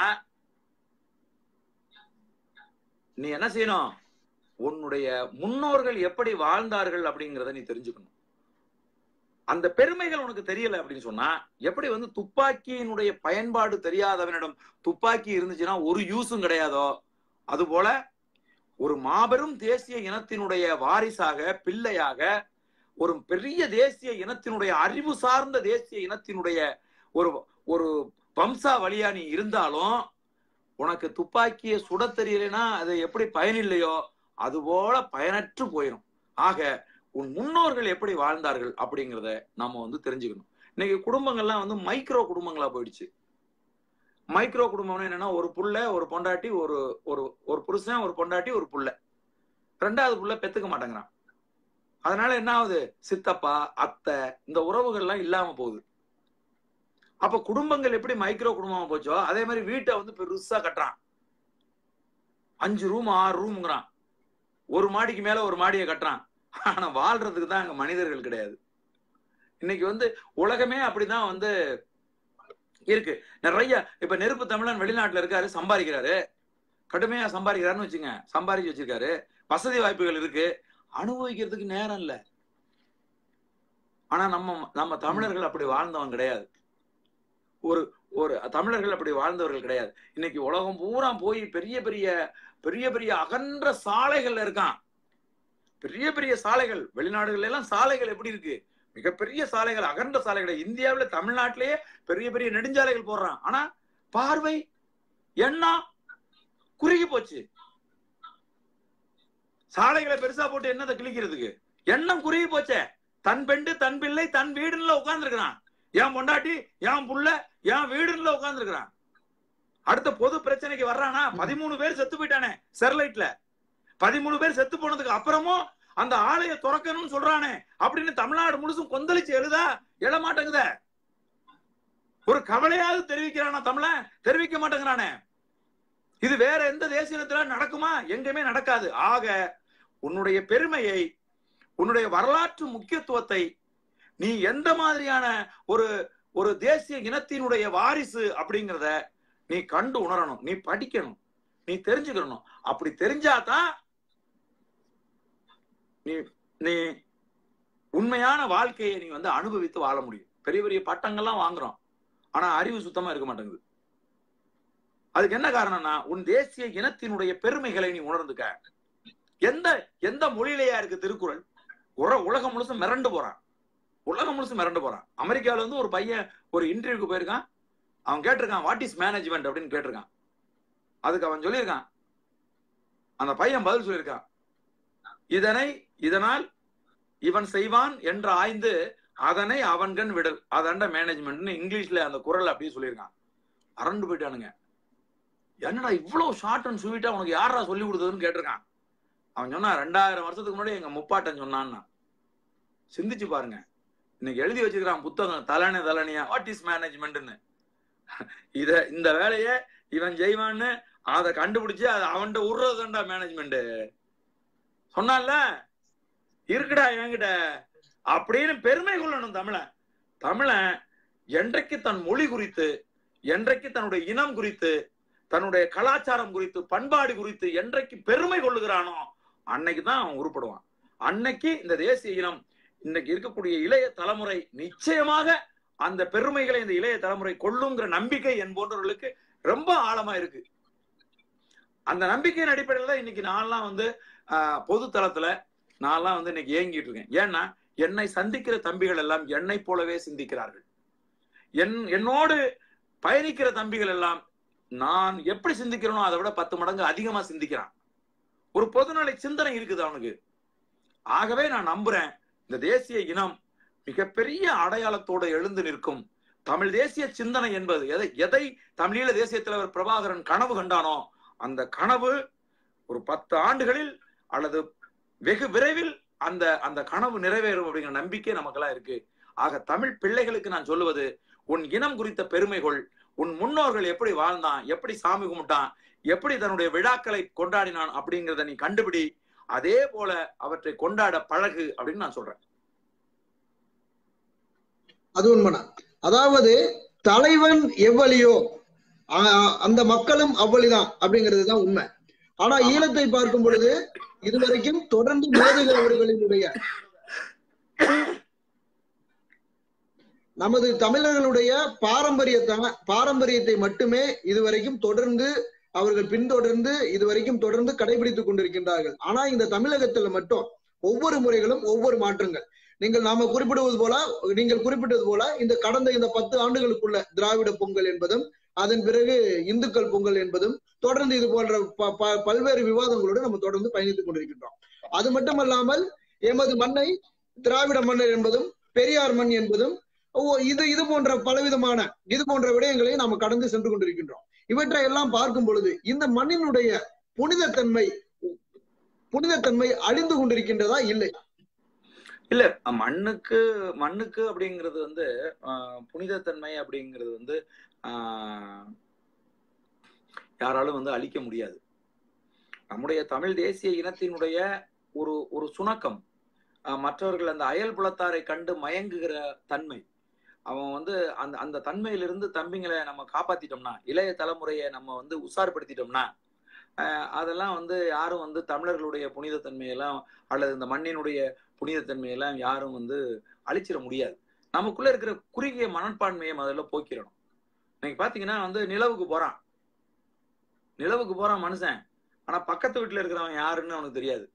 நீ என்ன செய்யணும் உன்னுடைய முன்னோர்கள் எப்படி வாழ்ந்தார்கள் அப்படிங்கறத நீ தெரிஞ்சுக்கணும் அந்த பெருமைகள் உனக்கு தெரியல அப்படின்னு சொன்னா எப்படி வந்து துப்பாக்கியினுடைய பயன்பாடு தெரியாதவனிடம் துப்பாக்கி இருந்துச்சுன்னா ஒரு யூஸும் கிடையாதோ அது போல ஒரு மாபெரும் தேசிய இனத்தினுடைய வாரிசாக பிள்ளையாக ஒரு பெரிய தேசிய இனத்தினுடைய அறிவு சார்ந்த தேசிய இனத்தினுடைய ஒரு ஒரு வம்சா வழியா நீ இருந்தாலும் உனக்கு துப்பாக்கியை சுட தெரியலைன்னா அது எப்படி பயனில்லையோ அது போல பயனற்று போயிடும் ஆக உன் முன்னோர்கள் எப்படி வாழ்ந்தார்கள் அப்படிங்கிறத நம்ம வந்து தெரிஞ்சுக்கணும் இன்னைக்கு குடும்பங்கள்லாம் வந்து மைக்ரோ குடும்பங்களா போயிடுச்சு மைக்ரோ குடும்பம்னா என்னன்னா ஒரு புள்ள ஒரு பொண்டாட்டி ஒரு ஒரு ஒரு புருஷன் ஒரு பொண்டாட்டி ஒரு புள்ள ரெண்டாவது புள்ள பெத்துக்க மாட்டேங்கிறான் அதனால என்ன ஆகுது சித்தப்பா அத்தை இந்த உறவுகள்லாம் இல்லாம போகுது அப்ப குடும்பங்கள் எப்படி மைக்ரோ குடும்பமா போச்சோ அதே மாதிரி வீட்டை வந்து பெருசா கட்டுறான் அஞ்சு ரூம் ஆறு ரூம்ங்கிறான் ஒரு மாடிக்கு மேல ஒரு மாடியை கட்டுறான் ஆனா வாழ்றதுக்கு தான் அங்க மனிதர்கள் கிடையாது இன்னைக்கு வந்து உலகமே அப்படிதான் வந்து இருக்கு நிறைய இப்ப நெருப்பு தமிழன் வெளிநாட்டுல இருக்காரு சம்பாதிக்கிறாரு கடுமையா சம்பாதிக்கிறாருன்னு வச்சுங்க சம்பாதிச்சு வச்சிருக்காரு வசதி வாய்ப்புகள் இருக்கு அனுபவிக்கிறதுக்கு நேரம் இல்ல ஆனா நம்ம நம்ம தமிழர்கள் அப்படி வாழ்ந்தவன் கிடையாது ஒரு ஒரு தமிழர்கள் அப்படி வாழ்ந்தவர்கள் கிடையாது இன்னைக்கு உலகம் பூரா போய் பெரிய பெரிய பெரிய பெரிய அகன்ற சாலைகள்ல இருக்கான் பெரிய பெரிய சாலைகள் வெளிநாடுகள்ல எல்லாம் சாலைகள் எப்படி இருக்கு மிகப்பெரிய சாலைகள் அகன்ற சாலைகள் இந்தியாவுல தமிழ்நாட்டிலேயே பெரிய பெரிய நெடுஞ்சாலைகள் போடுறான் ஆனா பார்வை எண்ணம் குறுகி போச்சு சாலைகளை பெருசா போட்டு என்னத்தை கிழிக்கிறதுக்கு எண்ணம் குறுகி போச்சே தன் பெண்டு தன் பிள்ளை தன் வீடுல உட்கார்ந்துருக்கிறான் என் பொண்டாட்டி என் புள்ள என் வீடுல உட்கார்ந்துருக்கிறான் அடுத்த பொது பிரச்சனைக்கு வர்றானா பதிமூணு பேர் செத்து போயிட்டானே ஸ்டெர்லைட்ல பதிமூணு பேர் செத்து போனதுக்கு அப்புறமும் அந்த ஆலைய துறக்கணும்னு சொல்றானே அப்படின்னு தமிழ்நாடு முழுசும் கொந்தளிச்சு எழுதா எழ மாட்டேங்குத ஒரு கவலையாவது தெரிவிக்கிறானா தமிழன் தெரிவிக்க மாட்டேங்கிறானே இது வேற எந்த தேசியத்துல நடக்குமா எங்கேயுமே நடக்காது ஆக உன்னுடைய பெருமையை உன்னுடைய வரலாற்று முக்கியத்துவத்தை நீ எந்த மாதிரியான ஒரு ஒரு தேசிய இனத்தினுடைய வாரிசு அப்படிங்கிறத நீ கண்டு உணரணும் நீ படிக்கணும் நீ தெரிஞ்சுக்கணும் அப்படி தெரிஞ்சாதான் நீ நீ உண்மையான வாழ்க்கையை நீ வந்து அனுபவித்து வாழ முடியும் பெரிய பெரிய பட்டங்கள்லாம் வாங்குறோம் ஆனா அறிவு சுத்தமா இருக்க மாட்டேங்குது அதுக்கு என்ன காரணம்னா உன் தேசிய இனத்தினுடைய பெருமைகளை நீ உணர்ந்துக்க எந்த எந்த மொழியிலேயா இருக்கு திருக்குறள் உர உலகம் முழுசும் மிரண்டு போறான் உலகம் முழுசும் மிரண்டு போறான் அமெரிக்கால இருந்து ஒரு பையன் ஒரு இன்டர்வியூக்கு போயிருக்கான் அவன் கேட்டிருக்கான் வாட் இஸ் மேனேஜ்மெண்ட் அப்படின்னு கேட்டிருக்கான் அதுக்கு அவன் சொல்லியிருக்கான் அந்த பையன் பதில் சொல்லியிருக்கான் இதனை இதனால் இவன் செய்வான் என்று ஆய்ந்து அதனை அவன்கண் விடல் அதாண்ட மேனேஜ்மெண்ட்னு இங்கிலீஷ்ல அந்த குரல் அப்படியே சொல்லியிருக்கான் அரண்டு போயிட்டானுங்க என்னடா இவ்வளவு ஷார்ட் அண்ட் ஸ்வீட்டா உனக்கு யாரா சொல்லி கொடுத்ததுன்னு கேட்டிருக்கான் அவன் சொன்னா ரெண்டாயிரம் வருஷத்துக்கு முன்னாடி எங்க முப்பாட்டன் சொன்னான்னா சிந்திச்சு பாருங்க இன்னைக்கு எழுதி வச்சிருக்கான் புத்தகம் தலனே தலனியா வாட் இஸ் மேனேஜ்மெண்ட்னு இத இந்த வேலையை இவன் செய்வான்னு அதை கண்டுபிடிச்சு அதை அவன்கிட்ட விடுறதுண்டா மேனேஜ்மெண்ட் சொன்னான்ல இருக்குடா என்கிட்ட அப்படின்னு பெருமை கொள்ளணும் தமிழன் தமிழன் என்றைக்கு தன் மொழி குறித்து என்றைக்கு தன்னுடைய இனம் குறித்து தன்னுடைய கலாச்சாரம் குறித்து பண்பாடு குறித்து என்றைக்கு பெருமை கொள்ளுகிறானோ அன்னைக்கு தான் அவன் உருப்படுவான் அன்னைக்கு இந்த தேசிய இனம் இன்னைக்கு இருக்கக்கூடிய இளைய தலைமுறை நிச்சயமாக அந்த பெருமைகளை இந்த இளைய தலைமுறை கொள்ளுங்கிற நம்பிக்கை என் போன்றவர்களுக்கு ரொம்ப ஆழமா இருக்கு அந்த நம்பிக்கையின் அடிப்படையில் தான் இன்னைக்கு நான்லாம் வந்து ஆஹ், பொது தளத்துல நான்லாம் வந்து இன்னைக்கு ஏங்கிட்டு இருக்கேன் ஏன்னா என்னை சந்திக்கிற தம்பிகள் எல்லாம் என்னை போலவே சிந்திக்கிறார்கள் என் என்னோடு பயணிக்கிற தம்பிகள் எல்லாம் நான் எப்படி சிந்திக்கிறேனோ அதை விட பத்து மடங்கு அதிகமா சிந்திக்கிறான் ஒரு பொதுநலை சிந்தனை இருக்குது அவனுக்கு ஆகவே நான் நம்புறேன் இந்த தேசிய இனம் மிகப்பெரிய அடையாளத்தோடு எழுந்து நிற்கும் தமிழ் தேசிய சிந்தனை என்பது எதை எதை தமிழீழ தேசிய தலைவர் பிரபாகரன் கனவு கண்டானோ அந்த கனவு ஒரு பத்து ஆண்டுகளில் அல்லது வெகு விரைவில் அந்த அந்த கனவு நிறைவேறும் அப்படிங்கிற நம்பிக்கை நமக்கெல்லாம் இருக்கு ஆக தமிழ் பிள்ளைகளுக்கு நான் சொல்லுவது உன் இனம் குறித்த பெருமைகள் உன் முன்னோர்கள் எப்படி வாழ்ந்தான் எப்படி சாமி கும்பிட்டான் எப்படி தன்னுடைய விழாக்களை கொண்டாடினான் அப்படிங்கிறத நீ கண்டுபிடி அதே போல அவற்றை கொண்டாட பழகு அப்படின்னு நான் சொல்றேன் அது உண்மைதான் அதாவது தலைவன் எவ்வளியோ ஆ- அந்த மக்களும் அவ்வளிதான் அப்படிங்கிறது தான் உண்மை ஆனா ஈழத்தை பார்க்கும் பொழுது இதுவரைக்கும் தொடர்ந்து மோதுகிறவர்களினுடைய நமது தமிழர்களுடைய பாரம்பரியத்தை பாரம்பரியத்தை மட்டுமே இதுவரைக்கும் தொடர்ந்து அவர்கள் பின்தொடர்ந்து இதுவரைக்கும் தொடர்ந்து கடைபிடித்துக் கொண்டிருக்கின்றார்கள் ஆனா இந்த தமிழகத்துல மட்டும் ஒவ்வொரு முறைகளும் ஒவ்வொரு மாற்றங்கள் நீங்கள் நாம குறிப்பிடுவது போல நீங்கள் குறிப்பிட்டது போல இந்த கடந்த இந்த பத்து ஆண்டுகளுக்குள்ள திராவிட பொங்கல் என்பதும் அதன் பிறகு இந்துக்கள் பொங்கல் என்பதும் தொடர்ந்து இது போன்ற ப- ப- பல்வேறு விவாதங்களோடு நம்ம தொடர்ந்து பயணித்துக் கொண்டிருக்கின்றோம் அது மட்டுமல்லாமல் எமது மண்ணை திராவிட மன்னர் என்பதும் பெரியார் மண் என்பதும் ஓ, இது இது போன்ற பலவிதமான இது போன்ற விடயங்களை நாம் கடந்து சென்று கொண்டிருக்கின்றோம் இவற்றை எல்லாம் பார்க்கும் பொழுது இந்த மண்ணினுடைய புனிதத்தன்மை புனிதத்தன்மை அழிந்து கொண்டிருக்கின்றதா இல்லை இல்ல மண்ணுக்கு மண்ணுக்கு அப்படிங்கிறது வந்து ஆஹ், புனிதத்தன்மை அப்படிங்கிறது வந்து ஆஹ், யாராலும் வந்து அழிக்க முடியாது நம்முடைய தமிழ் தேசிய இனத்தினுடைய ஒரு ஒரு சுணக்கம் ஆஹ், மற்றவர்கள் அந்த அயல் புலத்தாரை கண்டு மயங்குகிற தன்மை அவன் வந்து அந்த அந்த தன்மையிலிருந்து தம்பிங்களை நம்ம காப்பாத்திட்டோம்னா இளைய தலைமுறையை நம்ம வந்து உஷார்படுத்திட்டோம்னா ஆஹ், அதெல்லாம் வந்து யாரும் வந்து தமிழர்களுடைய புனிதத்தன்மையெல்லாம் அல்லது இந்த மண்ணினுடைய புனிதத்தன்மையெல்லாம் யாரும் வந்து அழிச்சிட முடியாது நமக்குள்ள இருக்கிற குறுகிய மனப்பான்மையை முதல்ல போக்கிடணும் இன்னைக்கு பாத்தீங்கன்னா வந்து நிலவுக்கு போறான் நிலவுக்கு போறான் மனுஷன் ஆனா பக்கத்து வீட்டுல இருக்கிறவன் யாருன்னு அவனுக்கு தெரியாது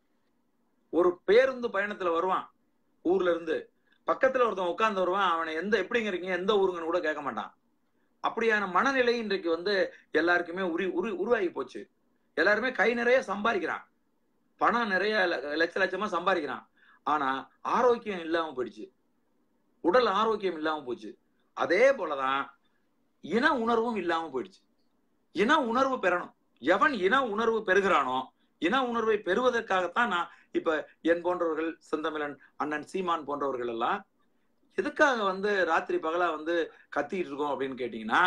ஒரு பேருந்து பயணத்துல வருவான் ஊர்ல இருந்து பக்கத்துல ஒருத்தன் உட்கார்ந்து வருவான் அவனை எந்த எப்படிங்க இருக்கீங்க எந்த ஊருங்கன்னு கூட கேட்க மாட்டான் அப்படியான மனநிலை இன்றைக்கு வந்து எல்லாருக்குமே உரி உரு உருவாகி போச்சு எல்லாருமே கை நிறைய சம்பாதிக்கிறான் பணம் நிறைய ல- லட்ச லட்சமா சம்பாதிக்கிறான் ஆனா ஆரோக்கியம் இல்லாம போயிடுச்சு உடல் ஆரோக்கியம் இல்லாம போச்சு அதே போலதான் இன உணர்வும் இல்லாம போயிடுச்சு இன உணர்வு பெறணும் எவன் இன உணர்வு பெறுகிறானோ இன உணர்வை பெறுவதற்காகத்தான் நான் இப்ப என் போன்றவர்கள் செந்தமிழன் அண்ணன் சீமான் போன்றவர்கள் எல்லாம் எதுக்காக வந்து ராத்திரி பகலா வந்து கத்திட்டு இருக்கோம் அப்படின்னு கேட்டீங்கன்னா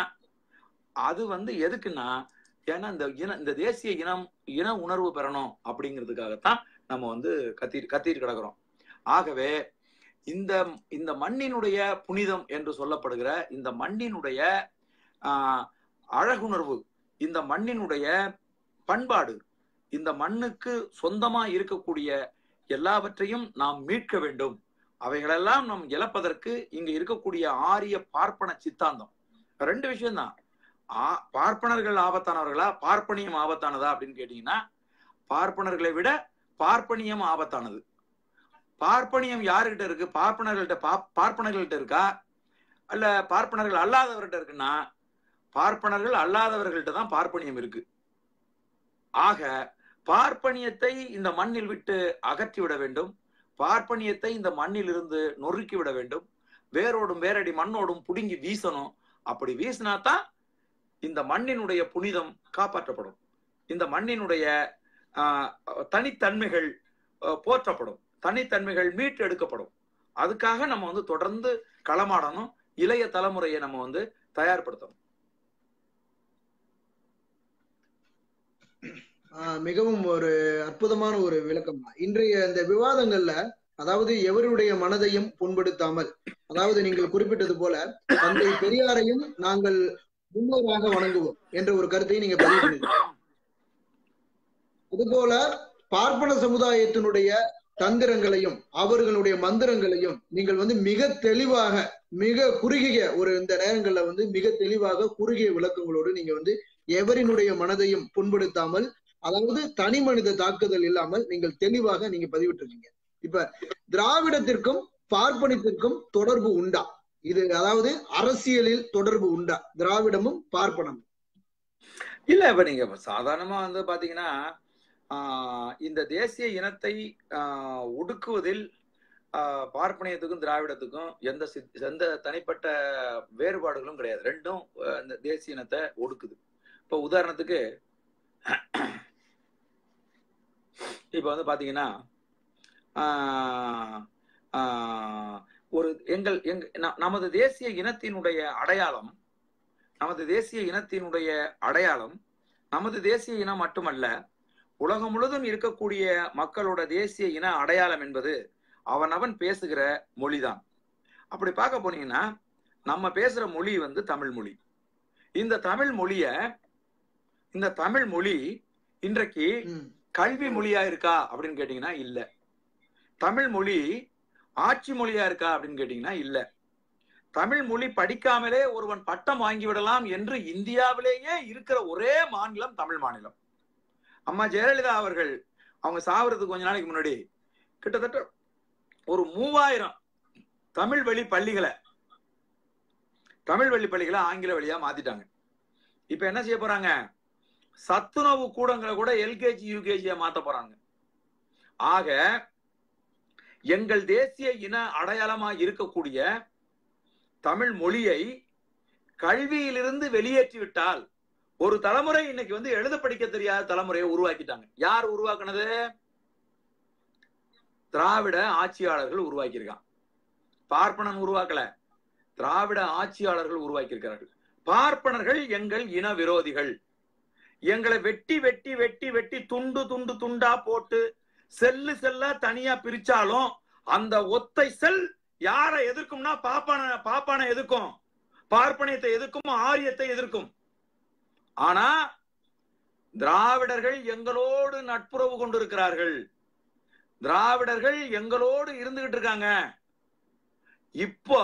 அது வந்து எதுக்குன்னா ஏன்னா இந்த இன இந்த தேசிய இனம் இன உணர்வு பெறணும் அப்படிங்கிறதுக்காகத்தான் நம்ம வந்து கத்தி கத்திட்டு கிடக்குறோம் ஆகவே இந்த இந்த மண்ணினுடைய புனிதம் என்று சொல்லப்படுகிற இந்த மண்ணினுடைய ஆஹ், அழகுணர்வு இந்த மண்ணினுடைய பண்பாடு இந்த மண்ணுக்கு சொந்தமா இருக்கக்கூடிய எல்லாவற்றையும் நாம் மீட்க வேண்டும் அவைகளெல்லாம் நாம் இழப்பதற்கு இங்க இருக்கக்கூடிய ஆரிய பார்ப்பன சித்தாந்தம் ரெண்டு விஷயம்தான் ஆ- பார்ப்பனர்கள் ஆபத்தானவர்களா பார்ப்பனியம் ஆபத்தானதா அப்படின்னு கேட்டீங்கன்னா பார்ப்பனர்களை விட பார்ப்பனியம் ஆபத்தானது பார்ப்பனியம் யாருகிட்ட இருக்கு பார்ப்பனர்கள்ட்ட பா- பார்ப்பனர்கள்ட்ட இருக்கா அல்ல பார்ப்பனர்கள் அல்லாதவர்கிட்ட இருக்குன்னா பார்ப்பனர்கள் அல்லாதவர்கள்ட்ட தான் பார்ப்பனியம் இருக்கு ஆக பார்ப்பனியத்தை இந்த மண்ணில் விட்டு அகற்றி விட வேண்டும் பார்ப்பனியத்தை இந்த மண்ணில் இருந்து நொறுக்கி விட வேண்டும் வேரோடும் வேரடி மண்ணோடும் புடுங்கி வீசணும் அப்படி வீசினா தான் இந்த மண்ணினுடைய புனிதம் காப்பாற்றப்படும் இந்த மண்ணினுடைய ஆஹ், தனித்தன்மைகள் ஆஹ், போற்றப்படும் தனித்தன்மைகள் மீட்டு எடுக்கப்படும் அதுக்காக நம்ம வந்து தொடர்ந்து களமாடணும் இளைய தலைமுறையை நம்ம வந்து தயார்படுத்தணும் ஆஹ் மிகவும் ஒரு அற்புதமான ஒரு விளக்கம் தான். இன்றைய இந்த விவாதங்கள்ல அதாவது எவருடைய மனதையும் புண்படுத்தாமல் அதாவது நீங்கள் குறிப்பிட்டது போல தந்தை பெரியாரையும் நாங்கள் முன்னோராக வணங்குவோம் என்ற ஒரு கருத்தை நீங்க பதிவு பண்ணீங்க அதுபோல பார்ப்பன சமுதாயத்தினுடைய தந்திரங்களையும் அவர்களுடைய மந்திரங்களையும் நீங்கள் வந்து மிக தெளிவாக மிக குறுகிய ஒரு இந்த நேரங்கள்ல வந்து மிக தெளிவாக குறுகிய விளக்கங்களோடு நீங்க வந்து எவரினுடைய மனதையும் புண்படுத்தாமல் அதாவது தனி மனித தாக்குதல் இல்லாமல் நீங்கள் தெளிவாக நீங்க பதிவிட்டிருக்கீங்க இப்ப திராவிடத்திற்கும் பார்ப்பனத்திற்கும் தொடர்பு உண்டா இது அதாவது அரசியலில் தொடர்பு உண்டா திராவிடமும் பார்ப்பனமும் இல்ல இப்ப நீங்க சாதாரணமா வந்து பாத்தீங்கன்னா ஆஹ், இந்த தேசிய இனத்தை ஆஹ், ஒடுக்குவதில் ஆஹ், பார்ப்பனியத்துக்கும் திராவிடத்துக்கும் எந்த சித்- எந்த தனிப்பட்ட வேறுபாடுகளும் கிடையாது ரெண்டும் ஆஹ், இந்த தேசிய இனத்தை ஒடுக்குது இப்ப உதாரணத்துக்கு இப்ப வந்து பாத்தீங்கன்னா ஆஹ், ஆஹ், ஒரு எங்கள் எங்க ந- நமது தேசிய இனத்தினுடைய அடையாளம் நமது தேசிய இனத்தினுடைய அடையாளம் நமது தேசிய இனம் மட்டுமல்ல உலகம் முழுதும் இருக்கக்கூடிய மக்களோட தேசிய இன அடையாளம் என்பது அவனவன் பேசுகிற மொழிதான் அப்படி பார்க்க போனீங்கன்னா நம்ம பேசுற மொழி வந்து தமிழ் மொழி இந்த தமிழ் மொழிய இந்த தமிழ் மொழி இன்றைக்கு ம், கல்வி மொழியா இருக்கா அப்படின்னு கேட்டீங்கன்னா இல்ல தமிழ் மொழி ஆட்சி மொழியா இருக்கா அப்படின்னு கேட்டீங்கன்னா இல்ல தமிழ் மொழி படிக்காமலே ஒருவன் பட்டம் வாங்கி விடலாம் என்று இந்தியாவிலேயே இருக்கிற ஒரே மாநிலம் தமிழ் மாநிலம் அம்மா ஜெயலலிதா அவர்கள் அவங்க சாவறதுக்கு கொஞ்ச நாளைக்கு முன்னாடி கிட்டத்தட்ட ஒரு மூவாயிரம் தமிழ் வழி பள்ளிகளை தமிழ் வழி பள்ளிகளை ஆங்கில வழியா மாத்திட்டாங்க இப்ப என்ன செய்ய போறாங்க சத்துணவு கூடங்களை கூட எல்கேஜி யூகேஜியா மாத்த போறாங்க ஆக எங்கள் தேசிய இன அடையாளமா இருக்கக்கூடிய தமிழ் மொழியை கல்வியிலிருந்து வெளியேற்றி விட்டால் ஒரு தலைமுறை இன்னைக்கு வந்து எழுத படிக்க தெரியாத தலைமுறையை உருவாக்கிட்டாங்க யார் உருவாக்குனது திராவிட ஆட்சியாளர்கள் உருவாக்கியிருக்கான் பார்ப்பனன் உருவாக்கல திராவிட ஆட்சியாளர்கள் உருவாக்கியிருக்கிறார்கள் பார்ப்பனர்கள் எங்கள் இன விரோதிகள் எங்களை வெட்டி வெட்டி வெட்டி வெட்டி துண்டு துண்டு துண்டா போட்டு செல்லு செல்லா தனியா பிரிச்சாலும் அந்த ஒத்தை செல் யாரை எதிர்க்கும்னா பாப்பான பாப்பானை எதிர்க்கும் பார்ப்பனியத்தை எதிர்க்கும் ஆரியத்தை எதிர்க்கும் ஆனா திராவிடர்கள் எங்களோடு நட்புறவு கொண்டிருக்கிறார்கள் திராவிடர்கள் எங்களோடு இருந்துகிட்டு இருக்காங்க இப்போ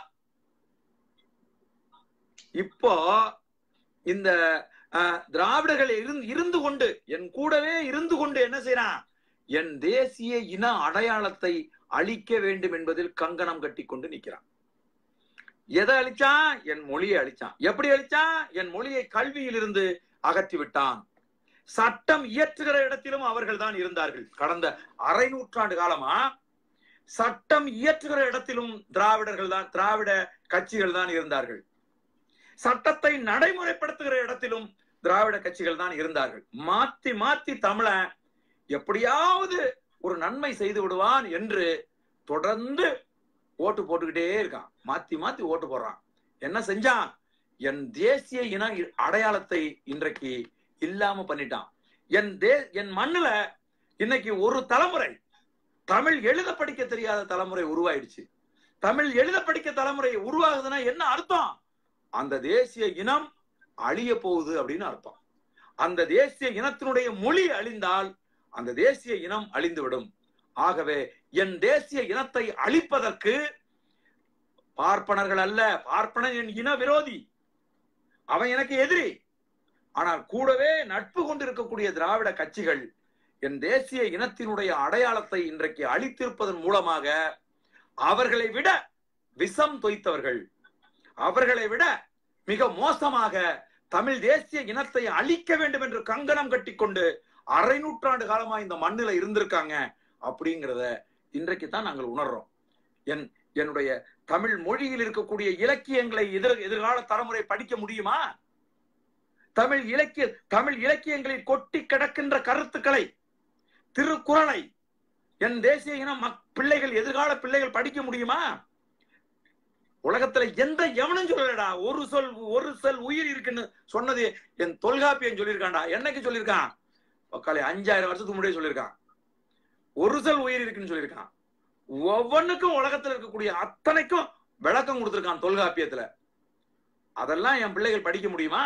இப்போ இந்த அஹ், திராவிடர்கள் இருந்து இருந்து கொண்டு என் கூடவே இருந்து கொண்டு என்ன செய்யறான் என் தேசிய இன அடையாளத்தை அழிக்க வேண்டும் என்பதில் கங்கணம் கட்டி கொண்டு நிக்கிறான் எதை அழிச்சான் என் மொழியை அழிச்சான் எப்படி அழிச்சான் என் மொழியை கல்வியிலிருந்து அகற்றி விட்டான் சட்டம் இயற்றுகிற இடத்திலும் அவர்கள் தான் இருந்தார்கள் கடந்த அரை நூற்றாண்டு காலமா சட்டம் இயற்றுகிற இடத்திலும் திராவிடர்கள் தான் திராவிட கட்சிகள் தான் இருந்தார்கள் சட்டத்தை நடைமுறைப்படுத்துகிற இடத்திலும் திராவிட கட்சிகள் தான் இருந்தார்கள் மாத்தி மாத்தி தமிழன் எப்படியாவது ஒரு நன்மை செய்து விடுவான் என்று தொடர்ந்து ஓட்டு போட்டுக்கிட்டே இருக்கான் மாத்தி மாத்தி ஓட்டு போடுறான் என்ன செஞ்சான் என் தேசிய இன அடையாளத்தை இன்றைக்கு இல்லாம பண்ணிட்டான் என் தே என் மண்ணுல இன்னைக்கு ஒரு தலைமுறை தமிழ் எழுத படிக்க தெரியாத தலைமுறை உருவாயிடுச்சு தமிழ் எழுத படிக்க தலைமுறை உருவாகுதுன்னா என்ன அர்த்தம் அந்த தேசிய இனம் அழிய போகுது அப்படின்னு அர்த்தம் அந்த தேசிய இனத்தினுடைய மொழி அழிந்தால் அந்த தேசிய இனம் அழிந்துவிடும் ஆகவே என் தேசிய இனத்தை அழிப்பதற்கு பார்ப்பனர்கள் அல்ல பார்ப்பனன் என் இன விரோதி அவன் எனக்கு எதிரி ஆனால் கூடவே நட்பு கொண்டிருக்கக்கூடிய திராவிட கட்சிகள் என் தேசிய இனத்தினுடைய அடையாளத்தை இன்றைக்கு அழித்திருப்பதன் மூலமாக அவர்களை விட விஷம் தொய்த்தவர்கள் அவர்களை விட மிக மோசமாக தமிழ் தேசிய இனத்தை அழிக்க வேண்டும் என்று கங்கணம் கட்டிக்கொண்டு அரை நூற்றாண்டு காலமா இந்த மண்ணில இருந்திருக்காங்க அப்படிங்கிறத இன்றைக்கு தான் நாங்கள் உணர்றோம் என் என்னுடைய தமிழ் மொழியில் இருக்கக்கூடிய இலக்கியங்களை எதிர் எதிர்கால தலைமுறை படிக்க முடியுமா தமிழ் இலக்கிய தமிழ் இலக்கியங்களில் கொட்டி கிடக்கின்ற கருத்துக்களை திருக்குறளை என் தேசிய இன மக்- பிள்ளைகள் எதிர்கால பிள்ளைகள் படிக்க முடியுமா உலகத்துல எந்த எவனும் சொல்லலடா ஒரு சொல் ஒரு சொல் உயிர் இருக்குன்னு சொன்னது என் தொல்காப்பியன் சொல்லியிருக்கான்டா என்னைக்கு சொல்லியிருக்கான் பக்காலே அஞ்சாயிரம் வருஷத்துக்கு முன்னாடியே சொல்லியிருக்கான் ஒரு சொல் உயிர் இருக்குன்னு சொல்லியிருக்கான் ஒவ்வொன்றுக்கும் உலகத்துல இருக்கக்கூடிய அத்தனைக்கும் விளக்கம் கொடுத்திருக்கான் தொல்காப்பியத்துல அதெல்லாம் என் பிள்ளைகள் படிக்க முடியுமா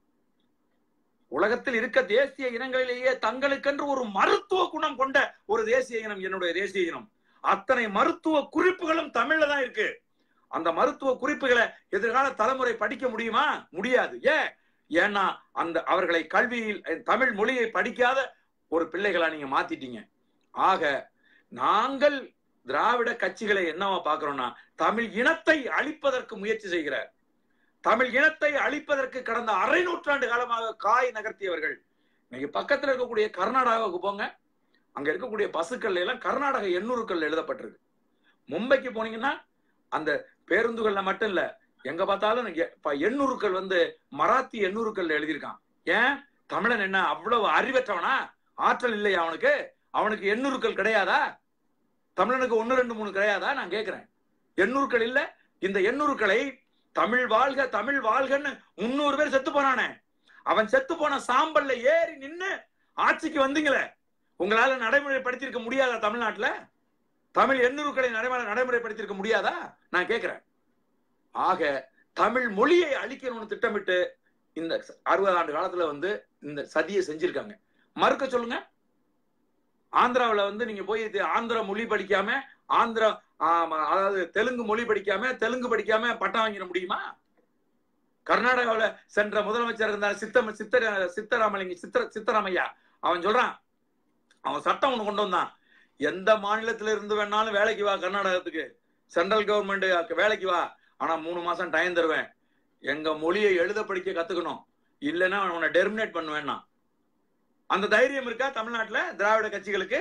உலகத்தில் இருக்க தேசிய இனங்களிலேயே தங்களுக்கென்று ஒரு மருத்துவ குணம் கொண்ட ஒரு தேசிய இனம் என்னுடைய தேசிய இனம் அத்தனை மருத்துவ குறிப்புகளும் தமிழ்ல தான் இருக்கு அந்த மருத்துவ குறிப்புகளை எதிர்கால தலைமுறை படிக்க முடியுமா முடியாது ஏன் ஏன்னா அந்த அவர்களை கல்வியில் அஹ், தமிழ் மொழியை படிக்காத ஒரு பிள்ளைகளா நீங்க மாத்திட்டீங்க ஆக நாங்கள் திராவிட கட்சிகளை என்னவா பாக்குறோம்னா தமிழ் இனத்தை அழிப்பதற்கு முயற்சி செய்கிற தமிழ் இனத்தை அழிப்பதற்கு கடந்த அரை நூற்றாண்டு காலமாக காய் நகர்த்தியவர்கள் இன்னைக்கு பக்கத்துல இருக்கக்கூடிய கர்நாடகாவுக்கு போங்க அங்க இருக்கக்கூடிய பசுக்கள்ல எல்லாம் கர்நாடக எண்ணூறுக்கள் எழுதப்பட்டிருக்கு மும்பைக்கு போனீங்கன்னா அந்த பேருந்துகள்ல மட்டும் இல்ல எங்க பார்த்தாலும் எ- ப- எண்ணூறுக்கள் வந்து மராத்தி எண்ணூறுக்கள் எழுதியிருக்கான் ஏன் தமிழன் என்ன அவ்வளவு அறிவற்றவனா ஆற்றல் இல்லையா அவனுக்கு அவனுக்கு எண்ணூறுக்கள் கிடையாதா தமிழனுக்கு ஒன்னு ரெண்டு மூணு கிடையாதா நான் கேக்குறேன் எண்ணூறுக்கள் இல்ல இந்த எண்ணூறுக்களை தமிழ் வாழ்க தமிழ் வாழ்கன்னு முன்னூறு பேர் செத்து போனானே அவன் செத்து போன சாம்பல்ல ஏறி நின்னு ஆட்சிக்கு வந்தீங்களே உங்களால நடைமுறைப்படுத்தியிருக்க முடியாதா தமிழ்நாட்டுல தமிழ் எண்ணூறுக்களை நடைமுறை நடைமுறைப்படுத்தியிருக்க முடியாதா நான் கேக்குறேன் ஆக தமிழ் மொழியை அழிக்கணும்னு திட்டமிட்டு இந்த அறுபது ஆண்டு காலத்துல வந்து இந்த சதியை செஞ்சிருக்காங்க மறுக்க சொல்லுங்க ஆந்திராவுல வந்து நீங்க போய் இது ஆந்திர மொழி படிக்காம ஆந்திரா ஆமா, அதாவது தெலுங்கு மொழி படிக்காம தெலுங்கு படிக்காம பட்டம் வாங்கிட முடியுமா கர்நாடகாவுல சென்ற முதலமைச்சர் இருந்தார் சித்தம் சித்தர சித்தராமலிங்க சித்திர சித்தராமையா அவன் சொல்றான் அவன் சட்டம் ஒண்ணு கொண்டு வந்தான் எந்த மாநிலத்துல இருந்து வேணாலும் வேலைக்கு வா கர்நாடகத்துக்கு சென்ட்ரல் கவர்மெண்ட் வேலைக்கு வா ஆனா மூணு மாசம் டைம் தருவேன் எங்க மொழியை எழுத படிக்க கத்துக்கணும் இல்லைன்னா உன்னை டெர்மினேட் பண்ணுவேன்னா அந்த தைரியம் இருக்கா தமிழ்நாட்டுல திராவிட கட்சிகளுக்கு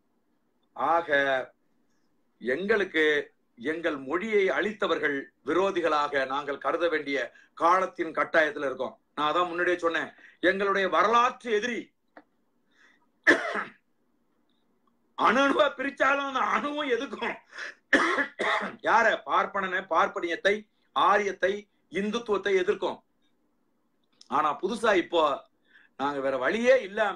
ஆக எங்களுக்கு எங்கள் மொழியை அழித்தவர்கள் விரோதிகளாக நாங்கள் கருத வேண்டிய காலத்தின் கட்டாயத்துல இருக்கோம் நான் அதான் முன்னாடியே சொன்னேன் எங்களுடைய வரலாற்று எதிரி அணு அணுவா பிரிச்சாலும் அந்த அணுவும் எதுக்கும் யார பார்ப்பனனை பார்ப்பனியத்தை ஆரியத்தை இந்துத்துவத்தை எதிர்க்கும் ஆனா புதுசா இப்போ நாங்க வேற வழியே இல்லாம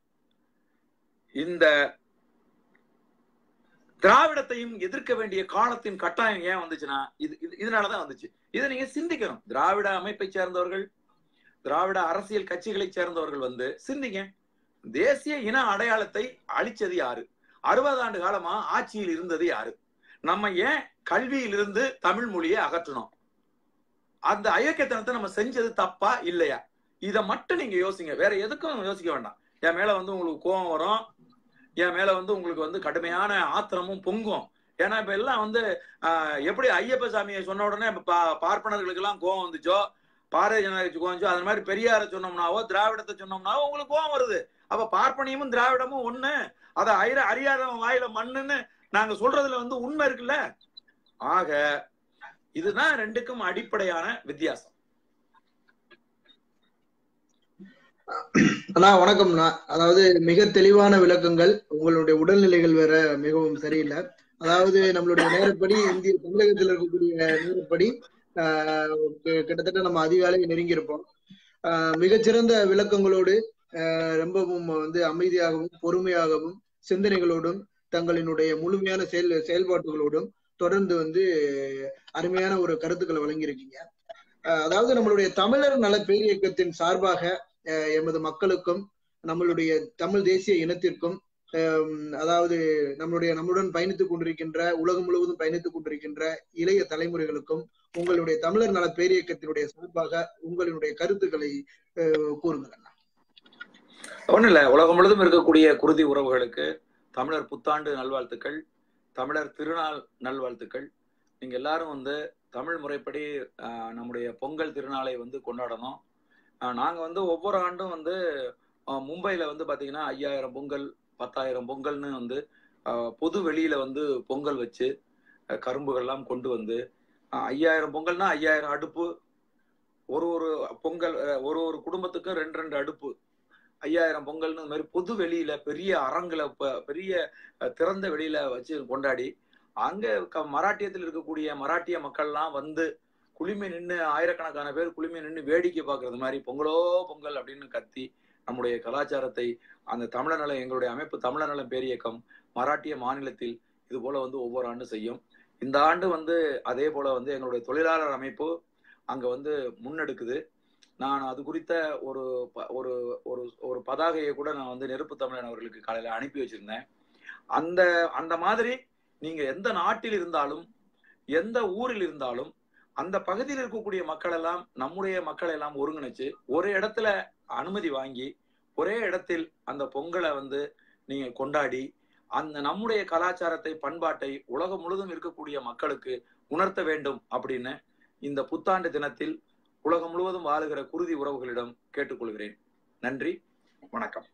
இந்த திராவிடத்தையும் எதிர்க்க வேண்டிய காலத்தின் கட்டாயம் ஏன் வந்துச்சுன்னா இது இது- இதனாலதான் வந்துச்சு இதை நீங்க சிந்திக்கணும் திராவிட அமைப்பை சேர்ந்தவர்கள் திராவிட அரசியல் கட்சிகளை சேர்ந்தவர்கள் வந்து சிந்திங்க தேசிய இன அடையாளத்தை அழிச்சது யாரு அறுபது ஆண்டு காலமா ஆட்சியில் இருந்தது யாரு நம்ம ஏன் கல்வியிலிருந்து தமிழ் மொழியை அகற்றணும் அந்த அயோக்கியத்தனத்தை நம்ம செஞ்சது தப்பா இல்லையா இத மட்டும் நீங்க யோசிங்க வேற எதுக்கும் யோசிக்க வேண்டாம் என் மேல வந்து உங்களுக்கு கோபம் வரும் என் மேல வந்து உங்களுக்கு வந்து கடுமையான ஆத்திரமும் பொங்கும் ஏன்னா இப்ப எல்லாம் வந்து ஆஹ், எப்படி ஐயப்ப சாமியை சொன்ன உடனே இப்ப பா- பார்ப்பனர்களுக்கு எல்லாம் கோவம் வந்துச்சோ பாரதிய ஜனதா கட்சி கோவம் வந்துச்சோ அது மாதிரி பெரியார சொன்னோம்னாவோ திராவிடத்தை சொன்னோம்னாவோ உங்களுக்கு கோவம் வருது அப்ப பார்ப்பனியமும் திராவிடமும் ஒண்ணு அதை அறிய அறியாதவன் வாயில மண்ணுன்னு நாங்க சொல்றதுல வந்து உண்மை இருக்குல்ல ஆக இதுதான் ரெண்டுக்கும் அடிப்படையான வித்தியாசம் அண்ணா வணக்கம்ண்ணா அதாவது மிக தெளிவான விளக்கங்கள் உங்களுடைய உடல்நிலைகள் வேற மிகவும் சரியில்லை அதாவது நம்மளுடைய நேரப்படி இந்திய தமிழகத்தில் இருக்கக்கூடிய நேரப்படி ஆஹ் கி- கிட்டத்தட்ட நம்ம அதிகாலை நெருங்கி இருப்போம் ஆஹ் மிகச்சிறந்த விளக்கங்களோடு ஆஹ் ரொம்பவும் வந்து அமைதியாகவும் பொறுமையாகவும் சிந்தனைகளோடும் தங்களினுடைய முழுமையான செயல் செயல்பாட்டுகளோடும் தொடர்ந்து வந்து அருமையான ஒரு கருத்துக்களை வழங்கியிருக்கீங்க அஹ் அதாவது நம்மளுடைய தமிழர் நல பேரியக்கத்தின் சார்பாக அஹ் எமது மக்களுக்கும் நம்மளுடைய தமிழ் தேசிய இனத்திற்கும் அஹ் அதாவது நம்மளுடைய நம்முடன் பயணித்துக் கொண்டிருக்கின்ற உலகம் முழுவதும் பயணித்துக் கொண்டிருக்கின்ற இளைய தலைமுறைகளுக்கும் உங்களுடைய தமிழர் நல பேரியக்கத்தினுடைய சார்பாக உங்களுடைய கருத்துக்களை அஹ் கூறுங்கள் அண்ணா ஒண்ணும் இல்ல உலகம் முழுவதும் இருக்கக்கூடிய குருதி உறவுகளுக்கு தமிழர் புத்தாண்டு நல்வாழ்த்துக்கள் தமிழர் திருநாள் நல்வாழ்த்துக்கள் நீங்க எல்லாரும் வந்து தமிழ் முறைப்படி ஆஹ், நம்முடைய பொங்கல் திருநாளை வந்து கொண்டாடணும் ஆஹ், நாங்க வந்து ஒவ்வொரு ஆண்டும் வந்து ஆஹ், மும்பைல வந்து பாத்தீங்கன்னா ஐயாயிரம் பொங்கல் பத்தாயிரம் பொங்கல்னு வந்து ஆஹ், பொது வெளியில வந்து பொங்கல் வச்சு ஆஹ், கரும்புகள்லாம் கொண்டு வந்து ஆஹ், ஐயாயிரம் பொங்கல்னா ஐயாயிரம் அடுப்பு ஒரு ஒரு பொங்கல் ஆஹ், ஒரு ஒரு குடும்பத்துக்கும் ரெண்டு ரெண்டு அடுப்பு ஐயாயிரம் பொங்கல்னு இந்த மாதிரி பொது வெளியில பெரிய அரங்குல ப- பெரிய அஹ், திறந்த வெளியில வச்சு கொண்டாடி அங்க க- மராட்டியத்தில் இருக்கக்கூடிய மராட்டிய மக்கள்லாம் வந்து குளிமை நின்று ஆயிரக்கணக்கான பேர் குளிமை நின்று வேடிக்கை பார்க்கறது மாதிரி பொங்கலோ பொங்கல் அப்படின்னு கத்தி நம்முடைய கலாச்சாரத்தை அந்த தமிழர் நலம் எங்களுடைய அமைப்பு தமிழர் நலம் பேரியக்கம் மராட்டிய மாநிலத்தில் இது போல வந்து ஒவ்வொரு ஆண்டும் செய்யும் இந்த ஆண்டு வந்து அதே போல வந்து எங்களுடைய தொழிலாளர் அமைப்பு அங்க வந்து முன்னெடுக்குது நான் அது குறித்த ஒரு ப- ஒரு ஒரு ஒரு பதாகையை கூட நான் வந்து நெருப்பு தமிழன் அவர்களுக்கு காலையில அனுப்பி வச்சிருந்தேன் அந்த அந்த மாதிரி நீங்க எந்த நாட்டில் இருந்தாலும் எந்த ஊரில் இருந்தாலும் அந்த பகுதியில் இருக்கக்கூடிய மக்கள் எல்லாம் நம்முடைய மக்கள் எல்லாம் ஒருங்கிணைச்சு ஒரு இடத்துல அனுமதி வாங்கி ஒரே இடத்தில் அந்த பொங்கலை வந்து நீங்க கொண்டாடி அந்த நம்முடைய கலாச்சாரத்தை பண்பாட்டை உலகம் முழுதும் இருக்கக்கூடிய மக்களுக்கு உணர்த்த வேண்டும் அப்படின்னு இந்த புத்தாண்டு தினத்தில் உலகம் முழுவதும் வாழுகிற குருதி உறவுகளிடம் கேட்டுக்கொள்கிறேன் நன்றி வணக்கம்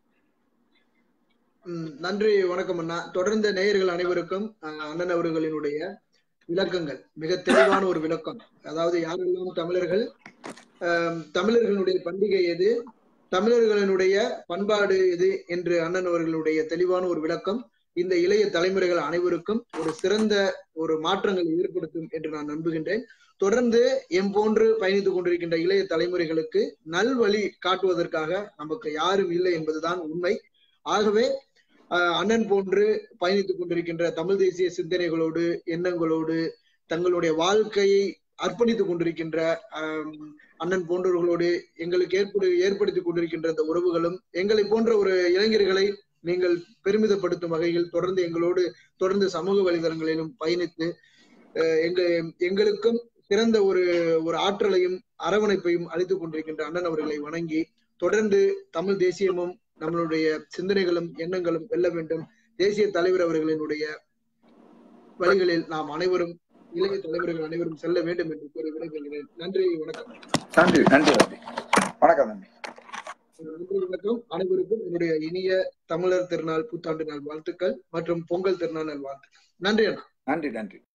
ம், நன்றி வணக்கம் அண்ணா தொடர்ந்த நேயர்கள் அனைவருக்கும் அஹ், அண்ணன் அவர்களினுடைய விளக்கங்கள் மிக தெளிவான ஒரு விளக்கம் அதாவது யாரெல்லாம் தமிழர்கள் அஹ், தமிழர்களுடைய பண்டிகை எது தமிழர்களினுடைய பண்பாடு எது என்று அண்ணன் அவர்களுடைய தெளிவான ஒரு விளக்கம் இந்த இளைய தலைமுறைகள் அனைவருக்கும் ஒரு சிறந்த ஒரு மாற்றங்களை ஏற்படுத்தும் என்று நான் நம்புகின்றேன் தொடர்ந்து எம் போன்று பயணித்துக் கொண்டிருக்கின்ற இளைய தலைமுறைகளுக்கு நல்வழி காட்டுவதற்காக நமக்கு யாரும் இல்லை என்பதுதான் உண்மை ஆகவே ஆஹ் அண்ணன் போன்று பயணித்துக் கொண்டிருக்கின்ற தமிழ் தேசிய சிந்தனைகளோடு எண்ணங்களோடு தங்களுடைய வாழ்க்கையை அர்ப்பணித்துக் கொண்டிருக்கின்ற ஆம், அண்ணன் போன்றவர்களோடு எங்களுக்கு ஏற்படு ஏற்படுத்திக் கொண்டிருக்கின்ற இந்த உறவுகளும் எங்களை போன்ற ஒரு இளைஞர்களை நீங்கள் பெருமிதப்படுத்தும் வகையில் தொடர்ந்து எங்களோடு தொடர்ந்து சமூக வலைதளங்களிலும் பயணித்து அஹ், எங்க எங்களுக்கும் சிறந்த ஒரு ஒரு ஆற்றலையும் அரவணைப்பையும் அளித்துக் கொண்டிருக்கின்ற அண்ணன் அவர்களை வணங்கி தொடர்ந்து தமிழ் தேசியமும் நம்மளுடைய சிந்தனைகளும் எண்ணங்களும் வெல்ல வேண்டும் தேசிய தலைவர் அவர்களினுடைய வழிகளில் நாம் அனைவரும் இளைய தலைவர்கள் அனைவரும் செல்ல வேண்டும் என்று கூறி விடைபெறுகிறேன் நன்றி வணக்கம் நன்றி நன்றி நன்றி வணக்கம் நன்றி நன்றி வணக்கம் அனைவருக்கும் என்னுடைய இனிய தமிழர் திருநாள் புத்தாண்டு நாள் வாழ்த்துக்கள் மற்றும் பொங்கல் திருநாள் நாள் வாழ்த்துக்கள் நன்றி அண்ணா நன்றி நன்றி